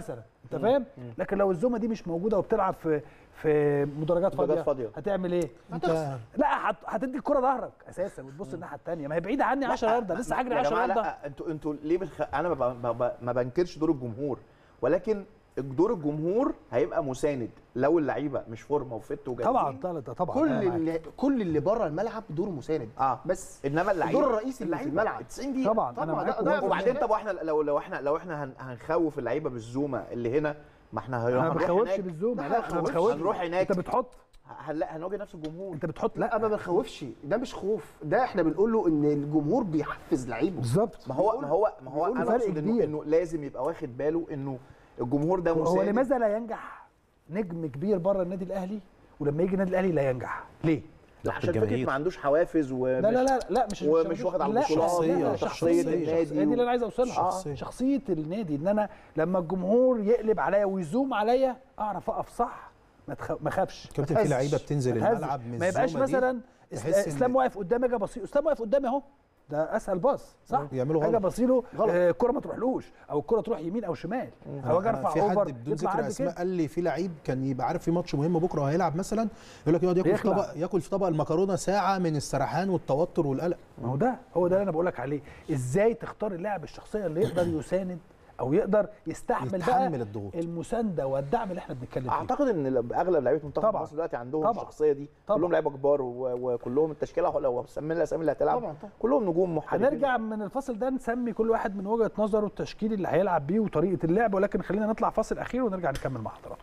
انت فاهم لكن لو الزومه دي مش موجوده وبتلعب في في مدرجات فاضيه, مدرجات فاضية. هتعمل ايه انت لا هت... هتدي الكره ظهرك اساسا وتبص الناحيه الثانيه ما هي بعيده عني 10 يارده لسه هجري يا 10 جماعه يارده لا انتوا انتوا ليه بتخ... انا ما, ب... ما, ب... ما بنكرش دور الجمهور ولكن دور الجمهور هيبقى مساند لو اللعيبه مش فورمه وفت وجاهزين طبعا طبعا طبعا كل أنا معاك. اللي كل اللي بره الملعب دوره مساند اه بس انما اللعيبه الدور الرئيسي اللي في الملعب 90 دقيقه طبعا انا طبعا معاك ده- ده- وبعدين طب واحنا لو لو احنا لو احنا هن- هنخوف اللعيبه بالزومه اللي هنا ما احنا هي- انا ما هنروح بخوفش هناك بالزوم لا، لا ما انا بخوفش. بخوفش هنروح هناك انت بتحط هنلاقي هنواجه نفس الجمهور انت بتحط لا ما لا بنخوفش ده مش خوف ده احنا بنقول له ان الجمهور بيحفز لعيبه بالظبط ما هو ما هو ما هو بيقول انا فرق اقصد انه كبير. انه لازم يبقى واخد باله انه الجمهور ده هو مساند لماذا لا ينجح نجم كبير بره النادي الاهلي ولما يجي النادي الاهلي لا ينجح ليه عشان فكره الجماهير. ما عندوش حوافز ومش لا لا لا لا مش ومش مش- واخد على لا، البطولات. لا، لا، شخصية، شخصيه شخصية. النادي دي اللي انا عايز اوصلها شخصية. شخصيه النادي ان انا لما الجمهور يقلب عليا ويزوم عليا اعرف اقف صح ما تخ- ما اخافش كابتن ما في تهزش. لعيبه بتنزل ما تهزش. الملعب من ما يبقاش الزومة دي مثلا تحس إس- إن- اسلام واقف قدامي اجي بصي اسلام واقف قدامي اهو ده اسهل باص صح بيعملوا اجي غلط. ابصيله غلط. آه، الكره ما تروحلوش او الكره تروح يمين او شمال او اجي أنا ارفع في اوفر حد بدون يطلع ذكر قد اسماء كده قال لي في لعيب كان يبقى عارف في ماتش مهم بكره وهيلعب مثلا يقول لك يقعد ياكل في يخلع. طبق ياكل في طبق المكرونه ساعه من السرحان والتوتر والقلق ما هو ده هو ده اللي انا بقول لك عليه ازاي تختار اللاعب الشخصيه اللي يقدر يساند او يقدر يستحمل يتحمل بقى الضغوط. المسانده والدعم اللي احنا بنتكلم فيه اعتقد ان ل- اغلب لعيبه منتخب طبعاً. مصر دلوقتي عندهم طبعاً. الشخصيه دي طبعاً. كلهم لعيبه كبار و- وكلهم التشكيله لو سمينا الاسامي اللي هتلعب طبعاً، طبعاً. كلهم نجوم محترفين هنرجع من الفاصل ده نسمي كل واحد من وجهه نظره التشكيل اللي هيلعب بيه وطريقه اللعب ولكن خلينا نطلع فاصل اخير ونرجع نكمل مع حضراتكم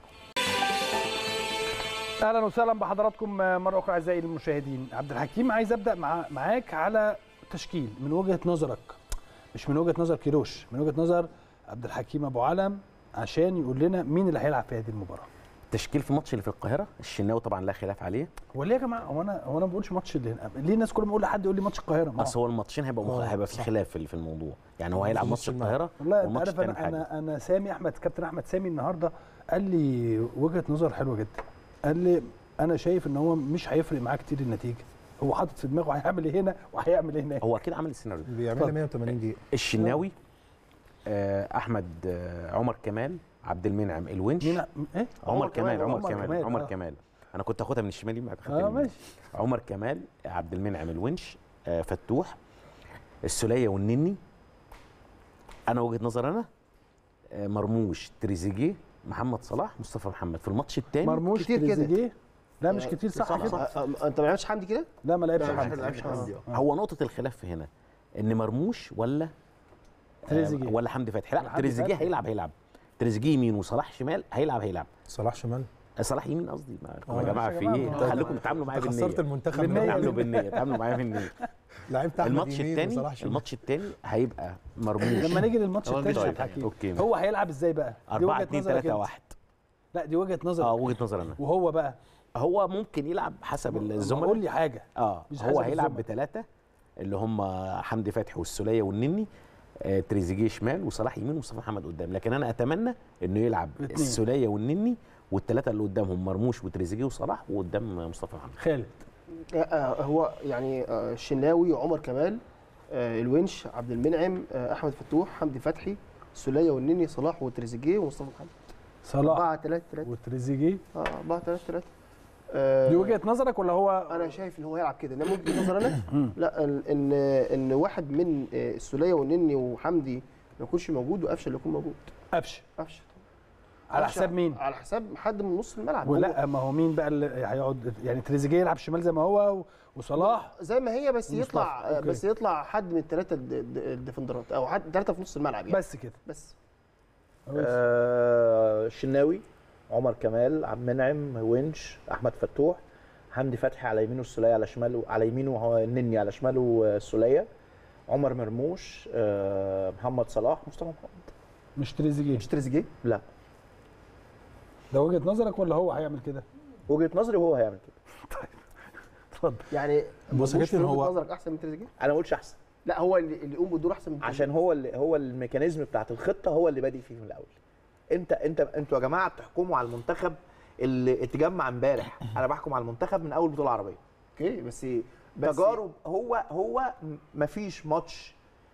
اهلا وسهلا بحضراتكم مره اخرى اعزائي المشاهدين عبد الحكيم عايز ابدا مع معاك على تشكيل من وجهه نظرك مش من وجهه نظر كيروش من وجهه نظر عبد الحكيم ابو علم عشان يقول لنا مين اللي هيلعب في هذه المباراه التشكيل في الماتش اللي في القاهره الشناوي طبعا لا خلاف عليه هو ليه يا جماعه هو انا هو انا ما بقولش ماتش اللي هنا ليه الناس كل ما اقول لحد يقول لي ماتش القاهره ما هو- اصل هو الماتشين هيبقى مخ... آه، هيبقى في صح. خلاف في في الموضوع يعني هو هيلعب في ماتش نص الملعب. القاهره والله انت والماتش عارف الثاني انا حاجه انا انا سامي احمد كابتن احمد سامي النهارده قال لي وجهه نظر حلوه جدا قال لي انا شايف ان هو مش هيفرق معاه كتير النتيجه هو حاطط في دماغه هيعمل ايه هنا وهيعمل ايه هناك هو اكيد عمل السيناريو ده. بيعملها 180 دقيقه الشناوي آه احمد آه عمر كمال عبد المنعم الونش مين ايه عمر كمال عمر عمر كمال كمال، عمر آه. كمال انا كنت هاخدها من الشمالي بعد خدت اه اليمين. ماشي عمر كمال عبد المنعم الونش آه فتوح السوليه والنني انا وجهه نظر انا آه مرموش تريزيجيه محمد صلاح مصطفى محمد في الماتش الثاني مرموش كتير كده. تريزيجيه لا مش كتير صح, صح كده صح أه، انت ما لعبتش حمدي كده؟ لا ما لعبش لا، ما حد لعبش حمدي. هو نقطه الخلاف في هنا ان مرموش ولا تريزيجيه. آه ولا حمدي فتحي ولا لا حمدي تريزيجيه فتحي. هيلعب هيلعب تريزيجيه يمين وصلاح شمال هيلعب هيلعب صلاح شمال صلاح يمين قصدي ما- آه، يا جماعه يا في جماعة، ايه ما- خليكم تتعاملوا معايا انت بالنيه خسرت المنتخب بالنية. من تعاملوا الأول. بالنيه تعاملوا معايا بالنيه لعبت احمد الماتش يمين الثاني وصلاح شمال. الماتش الثاني هيبقى مرموش لما نيجي للماتش هو الثاني يا الماتش عبد الحكيم اوكي هو هيلعب ازاي بقى؟ دي 4 وجهة 2 نظرك 3 انت. 1 لا دي وجهه نظر اه وجهه نظر انا وهو بقى هو ممكن يلعب حسب قول الزملاء لي حاجه اه مش هو حسب هيلعب الزملاء. بثلاثه اللي هم حمدي فتحي والسوليه والنني آه تريزيجيه شمال وصلاح يمين ومصطفى محمد قدام لكن انا اتمنى انه يلعب اتنين. السوليه والنني والثلاثه اللي قدامهم مرموش وتريزيجيه وصلاح وقدام مصطفى محمد خالد آه، هو يعني آه، الشناوي عمر كمال آه، الونش عبد المنعم آه، احمد فتوح حمدي فتحي السوليه والنني صلاح وتريزيجيه ومصطفى محمد صلاح 4 3 3 وتريزيجيه اه 4 3 3 دي وجهه نظرك ولا هو انا شايف ان هو يلعب كده انما وجهه نظر انا لا ال- ان ان واحد من آه، السوليه والنني وحمدي ما يكونش موجود وقفشه اللي يكون موجود قفشه قفشه على قفشة حساب مين؟ على حساب حد من نص الملعب هو ولا ما هو مين بقى اللي هيقعد يعني تريزيجيه يلعب شمال زي ما هو و- وصلاح زي ما هي بس ومصطفى. يطلع آه، أوكي. بس يطلع حد من الثلاثه الديفندرات او حد ثلاثه في نص الملعب يعني بس كده بس آه الشناوي عمر كمال عبد المنعم ونش احمد فتوح حمدي فتحي على يمينه السوليه على شماله على يمينه هو النني على شماله السوليه عمر مرموش آه محمد صلاح مصطفى محمد مش تريزيجيه مش تريزيجيه لا ده وجهه نظرك ولا هو هيعمل كده؟ وجهه نظري وهو هيعمل كده اتفضل يعني بص يا مش في كابتن، وجهة هو- نظرك احسن من تريزيجيه انا ما قلتش احسن لا هو اللي, اللي يقوم بالدور احسن من عشان هو اللي هو الميكانيزم بتاعت الخطه هو اللي بادئ فيه من الاول انت انت انتوا يا جماعه بتحكموا على المنتخب اللي اتجمع امبارح انا بحكم على المنتخب من اول بطوله عربيه اوكي بس بس تجارب هو هو م- مفيش ماتش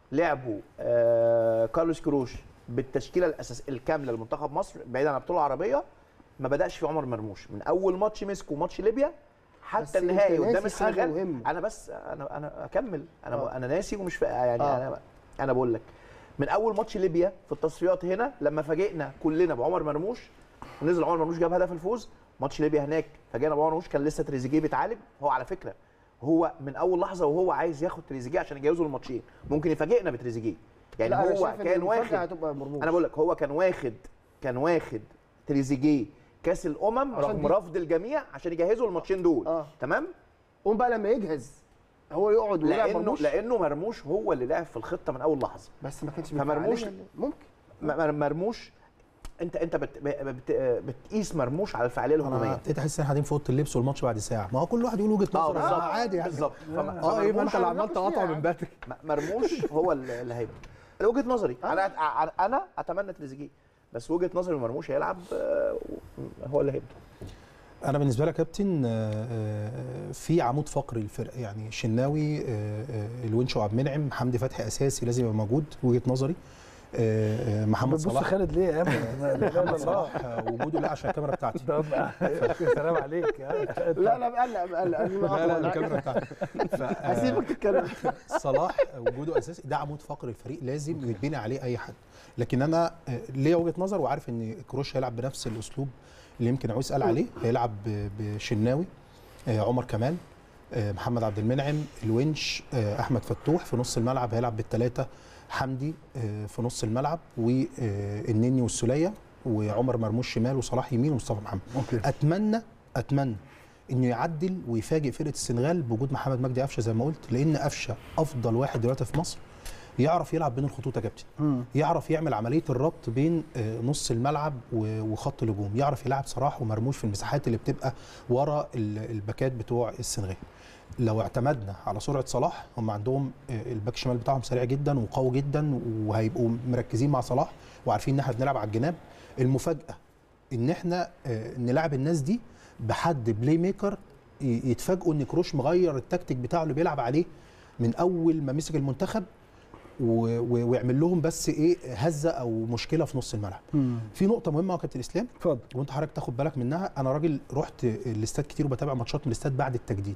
لعبوا آه كارلوس كروش بالتشكيله الاساس الكامله لمنتخب مصر بعيدا عن البطوله العربيه ما بداش في عمر مرموش من اول ماتش مسكوا ماتش ليبيا بس حتى أنت النهائي ناسي قدام حاجة السنغال مهمة. انا بس انا انا اكمل انا آه. انا ناسي ومش فا... يعني آه. انا انا بقول لك من اول ماتش ليبيا في التصفيات هنا لما فاجئنا كلنا بعمر مرموش ونزل عمر مرموش جاب هدف الفوز ماتش ليبيا هناك فاجئنا بعمر مرموش كان لسه تريزيجيه بيتعالج هو على فكره هو من اول لحظه وهو عايز ياخد تريزيجيه عشان يجهزوا الماتشين ممكن يفاجئنا بتريزيجيه يعني لا، أنا هو شايف إن كان المفاجأة واخد هتبقى مرموش انا بقول لك هو كان واخد كان واخد تريزيجيه كاس الامم عشان رغم دي- رفض الجميع عشان يجهزوا الماتشين دول آه. تمام قوم بقى لما يجهز هو يقعد ويلعب لانه مرموش لانه مرموش هو اللي لعب في الخطه من اول لحظه بس ما كانش فمرموش- بالفعالية اللي- ممكن م- م- مرموش انت انت بت بت بتقيس مرموش على الفعاليه انا الهجوميه ابتديت احس ان احنا قاعدين في اوضه اللبس والماتش بعد ساعه ما هو كل واحد يقول وجهه اه نظره بالظبط عادي يعني بالظبط فم- اه ايه ما انت اللي عمال هنناقش تقاطع فيها. من بدري م- مرموش هو اللي اللي هيبقى وجهه نظري انا أ- انا اتمنى تريزيجيه بس وجهه نظري مرموش هيلعب آه، هو اللي هيبدا انا بالنسبه لي يا كابتن آه، آه، في عمود فقري للفرقه يعني شناوي آه، آه، الونش وعبد المنعم حمدي فتحي اساسي لازم يبقى موجود وجهه نظري آه، آه، محمد بتبص صلاح خالد ليه يا اما لا لا محمد لا صلاح آه، وجوده لا عشان الكاميرا بتاعتي طب سلام عليك لا لا مقلق مقلق لا لا الكاميرا بتاعتي ف- آه، هسيبك تتكلم صلاح وجوده اساسي ده عمود فقري الفريق لازم يتبني عليه اي حد لكن انا آه، ليا وجهه نظر وعارف ان كروش هيلعب بنفس الاسلوب اللي يمكن عويس قال عليه هيلعب ب- بشناوي آه، عمر كمال آه، محمد عبد المنعم الونش آه، احمد فتوح في نص الملعب هيلعب بالثلاثه حمدي آه، في نص الملعب والنني والسوليه وعمر مرموش شمال وصلاح يمين ومصطفى محمد ممكن اتمنى اتمنى انه يعدل ويفاجئ فرقه السنغال بوجود محمد مجدي قفشه زي ما قلت لان قفشه افضل واحد دلوقتي في مصر يعرف يلعب بين الخطوط يا كابتن مم. يعرف يعمل عمليه الربط بين آه، نص الملعب و- وخط الهجوم يعرف يلعب صلاح ومرموش في المساحات اللي بتبقى ورا ال- الباكات بتوع السنغال لو اعتمدنا على سرعه صلاح هم عندهم آه، الباك الشمال بتاعهم سريع جدا وقوي جدا وهيبقوا مركزين مع صلاح وعارفين ان احنا بنلعب على الجناب المفاجاه ان احنا آه، نلعب الناس دي بحد بلاي ميكر ي- يتفاجئوا ان كروش مغير التكتيك بتاعه اللي بيلعب عليه من اول ما مسك المنتخب و- و- ويعمل لهم بس ايه هزه او مشكله في نص الملعب مم. في نقطه مهمه يا كابتن اسلام اتفضل وانت حضرتك تاخد بالك منها انا راجل رحت الاستاد كتير وبتابع ماتشات من الاستاد بعد التجديد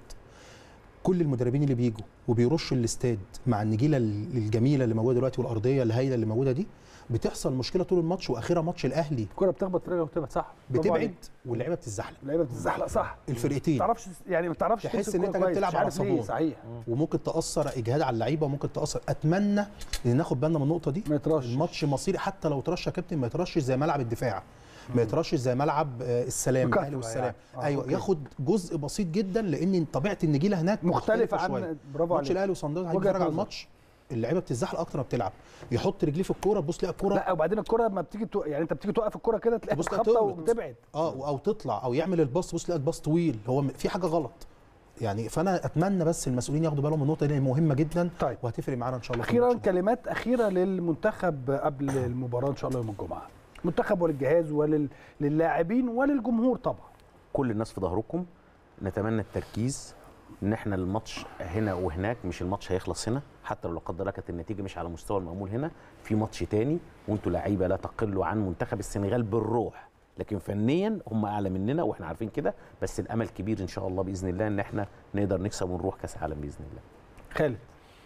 كل المدربين اللي بيجوا وبيرشوا الاستاد مع النجيله ال- الجميله اللي موجوده دلوقتي والارضيه الهايله اللي موجوده دي بتحصل مشكله طول الماتش واخرها ماتش الاهلي الكرة بتخبط في رجلك وتبعد صح برافو عليك. بتبعد واللعيبه بتتزحلق اللعيبه بتتزحلق صح ما الفرقتين تعرفش يعني ما تعرفش تحس تمسك إن أنت الكرة جاي كويس، بتلعب مش على عارف ليه، صابون. صحيح وممكن تاثر اجهاد على اللعيبه وممكن تاثر اتمنى ان ناخد بالنا من النقطه دي ما يترشش. الماتش مصيري حتى لو ترش يا كابتن ما يترشش زي ملعب الدفاع ما يترشش زي ملعب آه، السلام بكثرة الاهلي والسلام يعني. آه، ايوه أوكي. ياخد جزء بسيط جدا لان طبيعه النجيله هناك مختلفة عن شوية. برافو ماتش عليك الاهلي وصن داونز وجهة هتتفرج على نظر. الماتش اللعيبه بتتزحلق اكتر ما بتلعب يحط رجليه في الكوره تبص تلاقي الكوره لا وبعدين الكرة لما بتيجي تو... يعني انت بتيجي توقف الكرة كده تلاقيها تبص تلاقيها بتخبطة تغلط. وبتبعد اه او تطلع او يعمل الباص تبص تلاقي الباص طويل هو م- في حاجه غلط يعني فانا اتمنى بس المسؤولين ياخدوا بالهم من النقطه دي مهمه جدا طيب. وهتفرق معانا ان شاء الله في اخيرا الماتش ده. كلمات اخيره للمنتخب قبل المباراه ان شاء الله يوم الجمعه المنتخب وللجهاز وللاعبين وللجمهور طبعا كل الناس في ظهركم نتمنى التركيز ان احنا الماتش هنا وهناك مش الماتش هيخلص هنا حتى لو لا قدر الله كانت النتيجه مش على مستوى المأمول هنا في ماتش تاني وانتوا لعيبه لا تقلوا عن منتخب السنغال بالروح لكن فنيا هم اعلى مننا واحنا عارفين كده بس الامل كبير ان شاء الله باذن الله ان احنا نقدر نكسب ونروح كاس عالم باذن الله خالد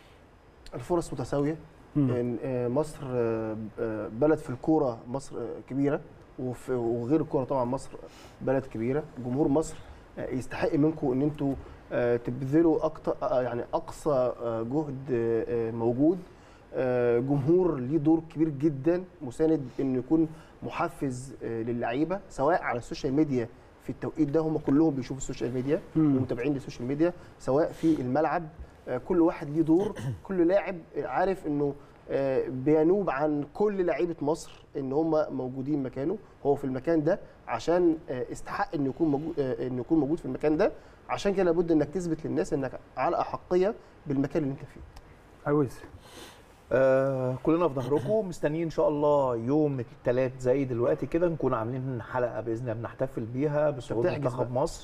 الفرص متساويه مم. إن آه، مصر آه، آه، بلد في الكوره مصر آه، كبيره وفي- وغير الكوره طبعا مصر بلد كبيره جمهور مصر آه، يستحق منكم ان انتوا آه، تبذلوا اكتر آه، يعني اقصى آه، جهد آه، آه، موجود آه، جمهور ليه دور كبير جدا مساند انه يكون محفز آه، للعيبه سواء على السوشيال ميديا في التوقيت ده هم كلهم بيشوفوا السوشيال ميديا مم. ومتابعين للسوشيال ميديا سواء في الملعب آه، كل واحد ليه دور كل لاعب عارف انه آه، بينوب عن كل لعيبه مصر ان هم موجودين مكانه هو في المكان ده عشان آه، استحق انه يكون موجود آه، انه يكون موجود في المكان ده عشان كده لابد انك تثبت للناس انك على احقيه بالمكان اللي انت فيه عاوز آه كلنا في ظهركم مستنيين ان شاء الله يوم الثلاث زي دلوقتي كده نكون عاملين حلقه باذن الله بنحتفل بيها بصعود بتحجز منتخب بقى. مصر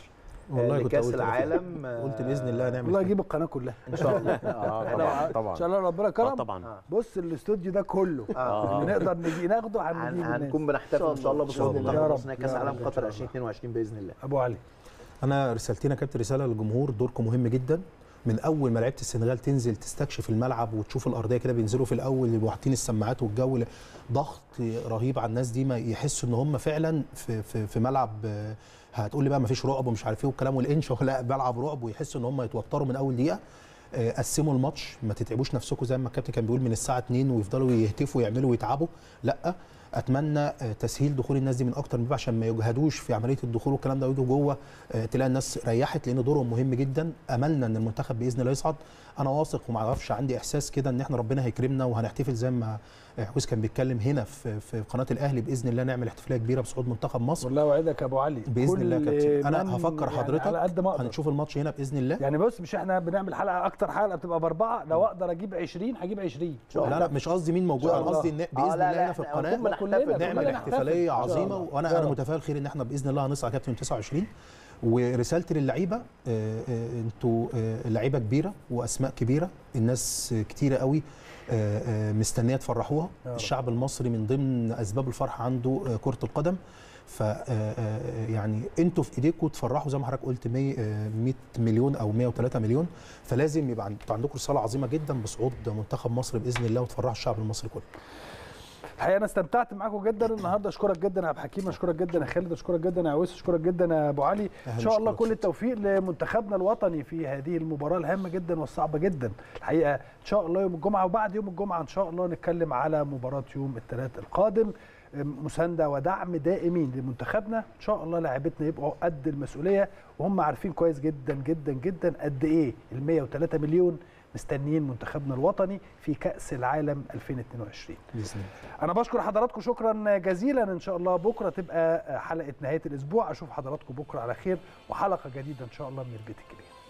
والله كنت لكاس قلت كده. العالم قلت باذن الله هنعمل والله كده. اجيب القناه كلها ان شاء الله اه إحنا طبعا ان طبعا شاء الله ربنا آه كرم طبعا بص الاستوديو ده كله آه. اللي نقدر نجي ناخده هن- هنجيب الناس. هنكون بنحتفل ان شاء الله إن شاء بصعود الله. يا منتخب رب. مصر نهائي كاس يا العالم رب إن قطر شاء الله. 2022 باذن الله ابو علي انا رسالتنا كابتن رساله للجمهور دوركم مهم جدا من اول ما لعيبه السنغال تنزل تستكشف الملعب وتشوف الارضيه كده بينزلوا في الاول يبقوا حاطين السماعات والجو ل- ضغط رهيب على الناس دي ما يحسوا ان هم فعلا في في, في ملعب آه، هتقول لي بقى ما فيش رعب ومش عارف ايه والكلام والانش لا ملعب رعب ويحسوا ان هم يتوتروا من اول دقيقه آه، قسموا الماتش ما تتعبوش نفسكم زي ما الكابتن كان بيقول من الساعه 2 ويفضلوا يهتفوا ويعملوا ويتعبوا لا اتمنى آه، تسهيل دخول الناس دي من اكتر من باب عشان ما يجهدوش في عمليه الدخول والكلام ده ويجوا جوه آه، تلاقي الناس ريحت لان دورهم مهم جدا املنا ان المنتخب باذن الله يصعد انا واثق وما اعرفش عندي احساس كده ان احنا ربنا هيكرمنا وهنحتفل زي ما آه، عويس كان بيتكلم هنا في في قناه الاهلي باذن الله نعمل احتفاليه كبيره بصعود منتخب مصر والله وعدك يا ابو علي باذن الله يا كل كابتن انا من هفكر يعني حضرتك على قد ما اقدر هنشوف الماتش هنا باذن الله يعني بص مش احنا بنعمل حلقه اكتر حلقه بتبقى باربعه لو اقدر اجيب 20 هجيب 20 لا لا مش قصدي مين موجود شاء انا الله. قصدي ان آه، باذن لا، الله لا، هنا في إحنا القناه هنكون بنحتفل. كلنا- نعمل كلنا احتفاليه نحتفل. إن شاء عظيمه الله. وانا يا انا رب. متفائل خير ان احنا باذن الله هنصعد كابتن 29 ورسالتي للعيبه آه، آه، انتوا آه، لعيبه كبيره واسماء كبيره الناس كتيره قوي آه، آه، مستنيه تفرحوها يا رب. الشعب المصري من ضمن اسباب الفرح عنده آه، كره القدم ف آه، آه، يعني انتوا في ايديكم تفرحوا زي ما حضرتك قلت 100 آه، 100 مليون او 103 مليون فلازم يبقى عند- عندكم رساله عظيمه جدا بصعود منتخب مصر باذن الله وتفرحوا الشعب المصري كله الحقيقه انا استمتعت معاكم جدا النهارده اشكرك جدا يا عبد الحكيم اشكرك جدا يا خالد اشكرك جدا يا عويس اشكرك جدا يا ابو علي ان أهلا شاء الله وشكرا. كل التوفيق لمنتخبنا الوطني في هذه المباراه الهامه جدا والصعبه جدا الحقيقه ان شاء الله يوم الجمعه وبعد يوم الجمعه ان شاء الله نتكلم على مباراه يوم الثلاث القادم مسانده ودعم دائمين لمنتخبنا ان شاء الله لاعبتنا يبقوا قد المسؤوليه وهم عارفين كويس جدا جدا جدا قد ايه ال 103 مليون مستنيين منتخبنا الوطني في كاس العالم 2022 باذن الله انا بشكر حضراتكم شكرا جزيلا ان شاء الله بكره تبقى حلقه نهايه الاسبوع اشوف حضراتكم بكره على خير وحلقه جديده ان شاء الله من البيت الكبير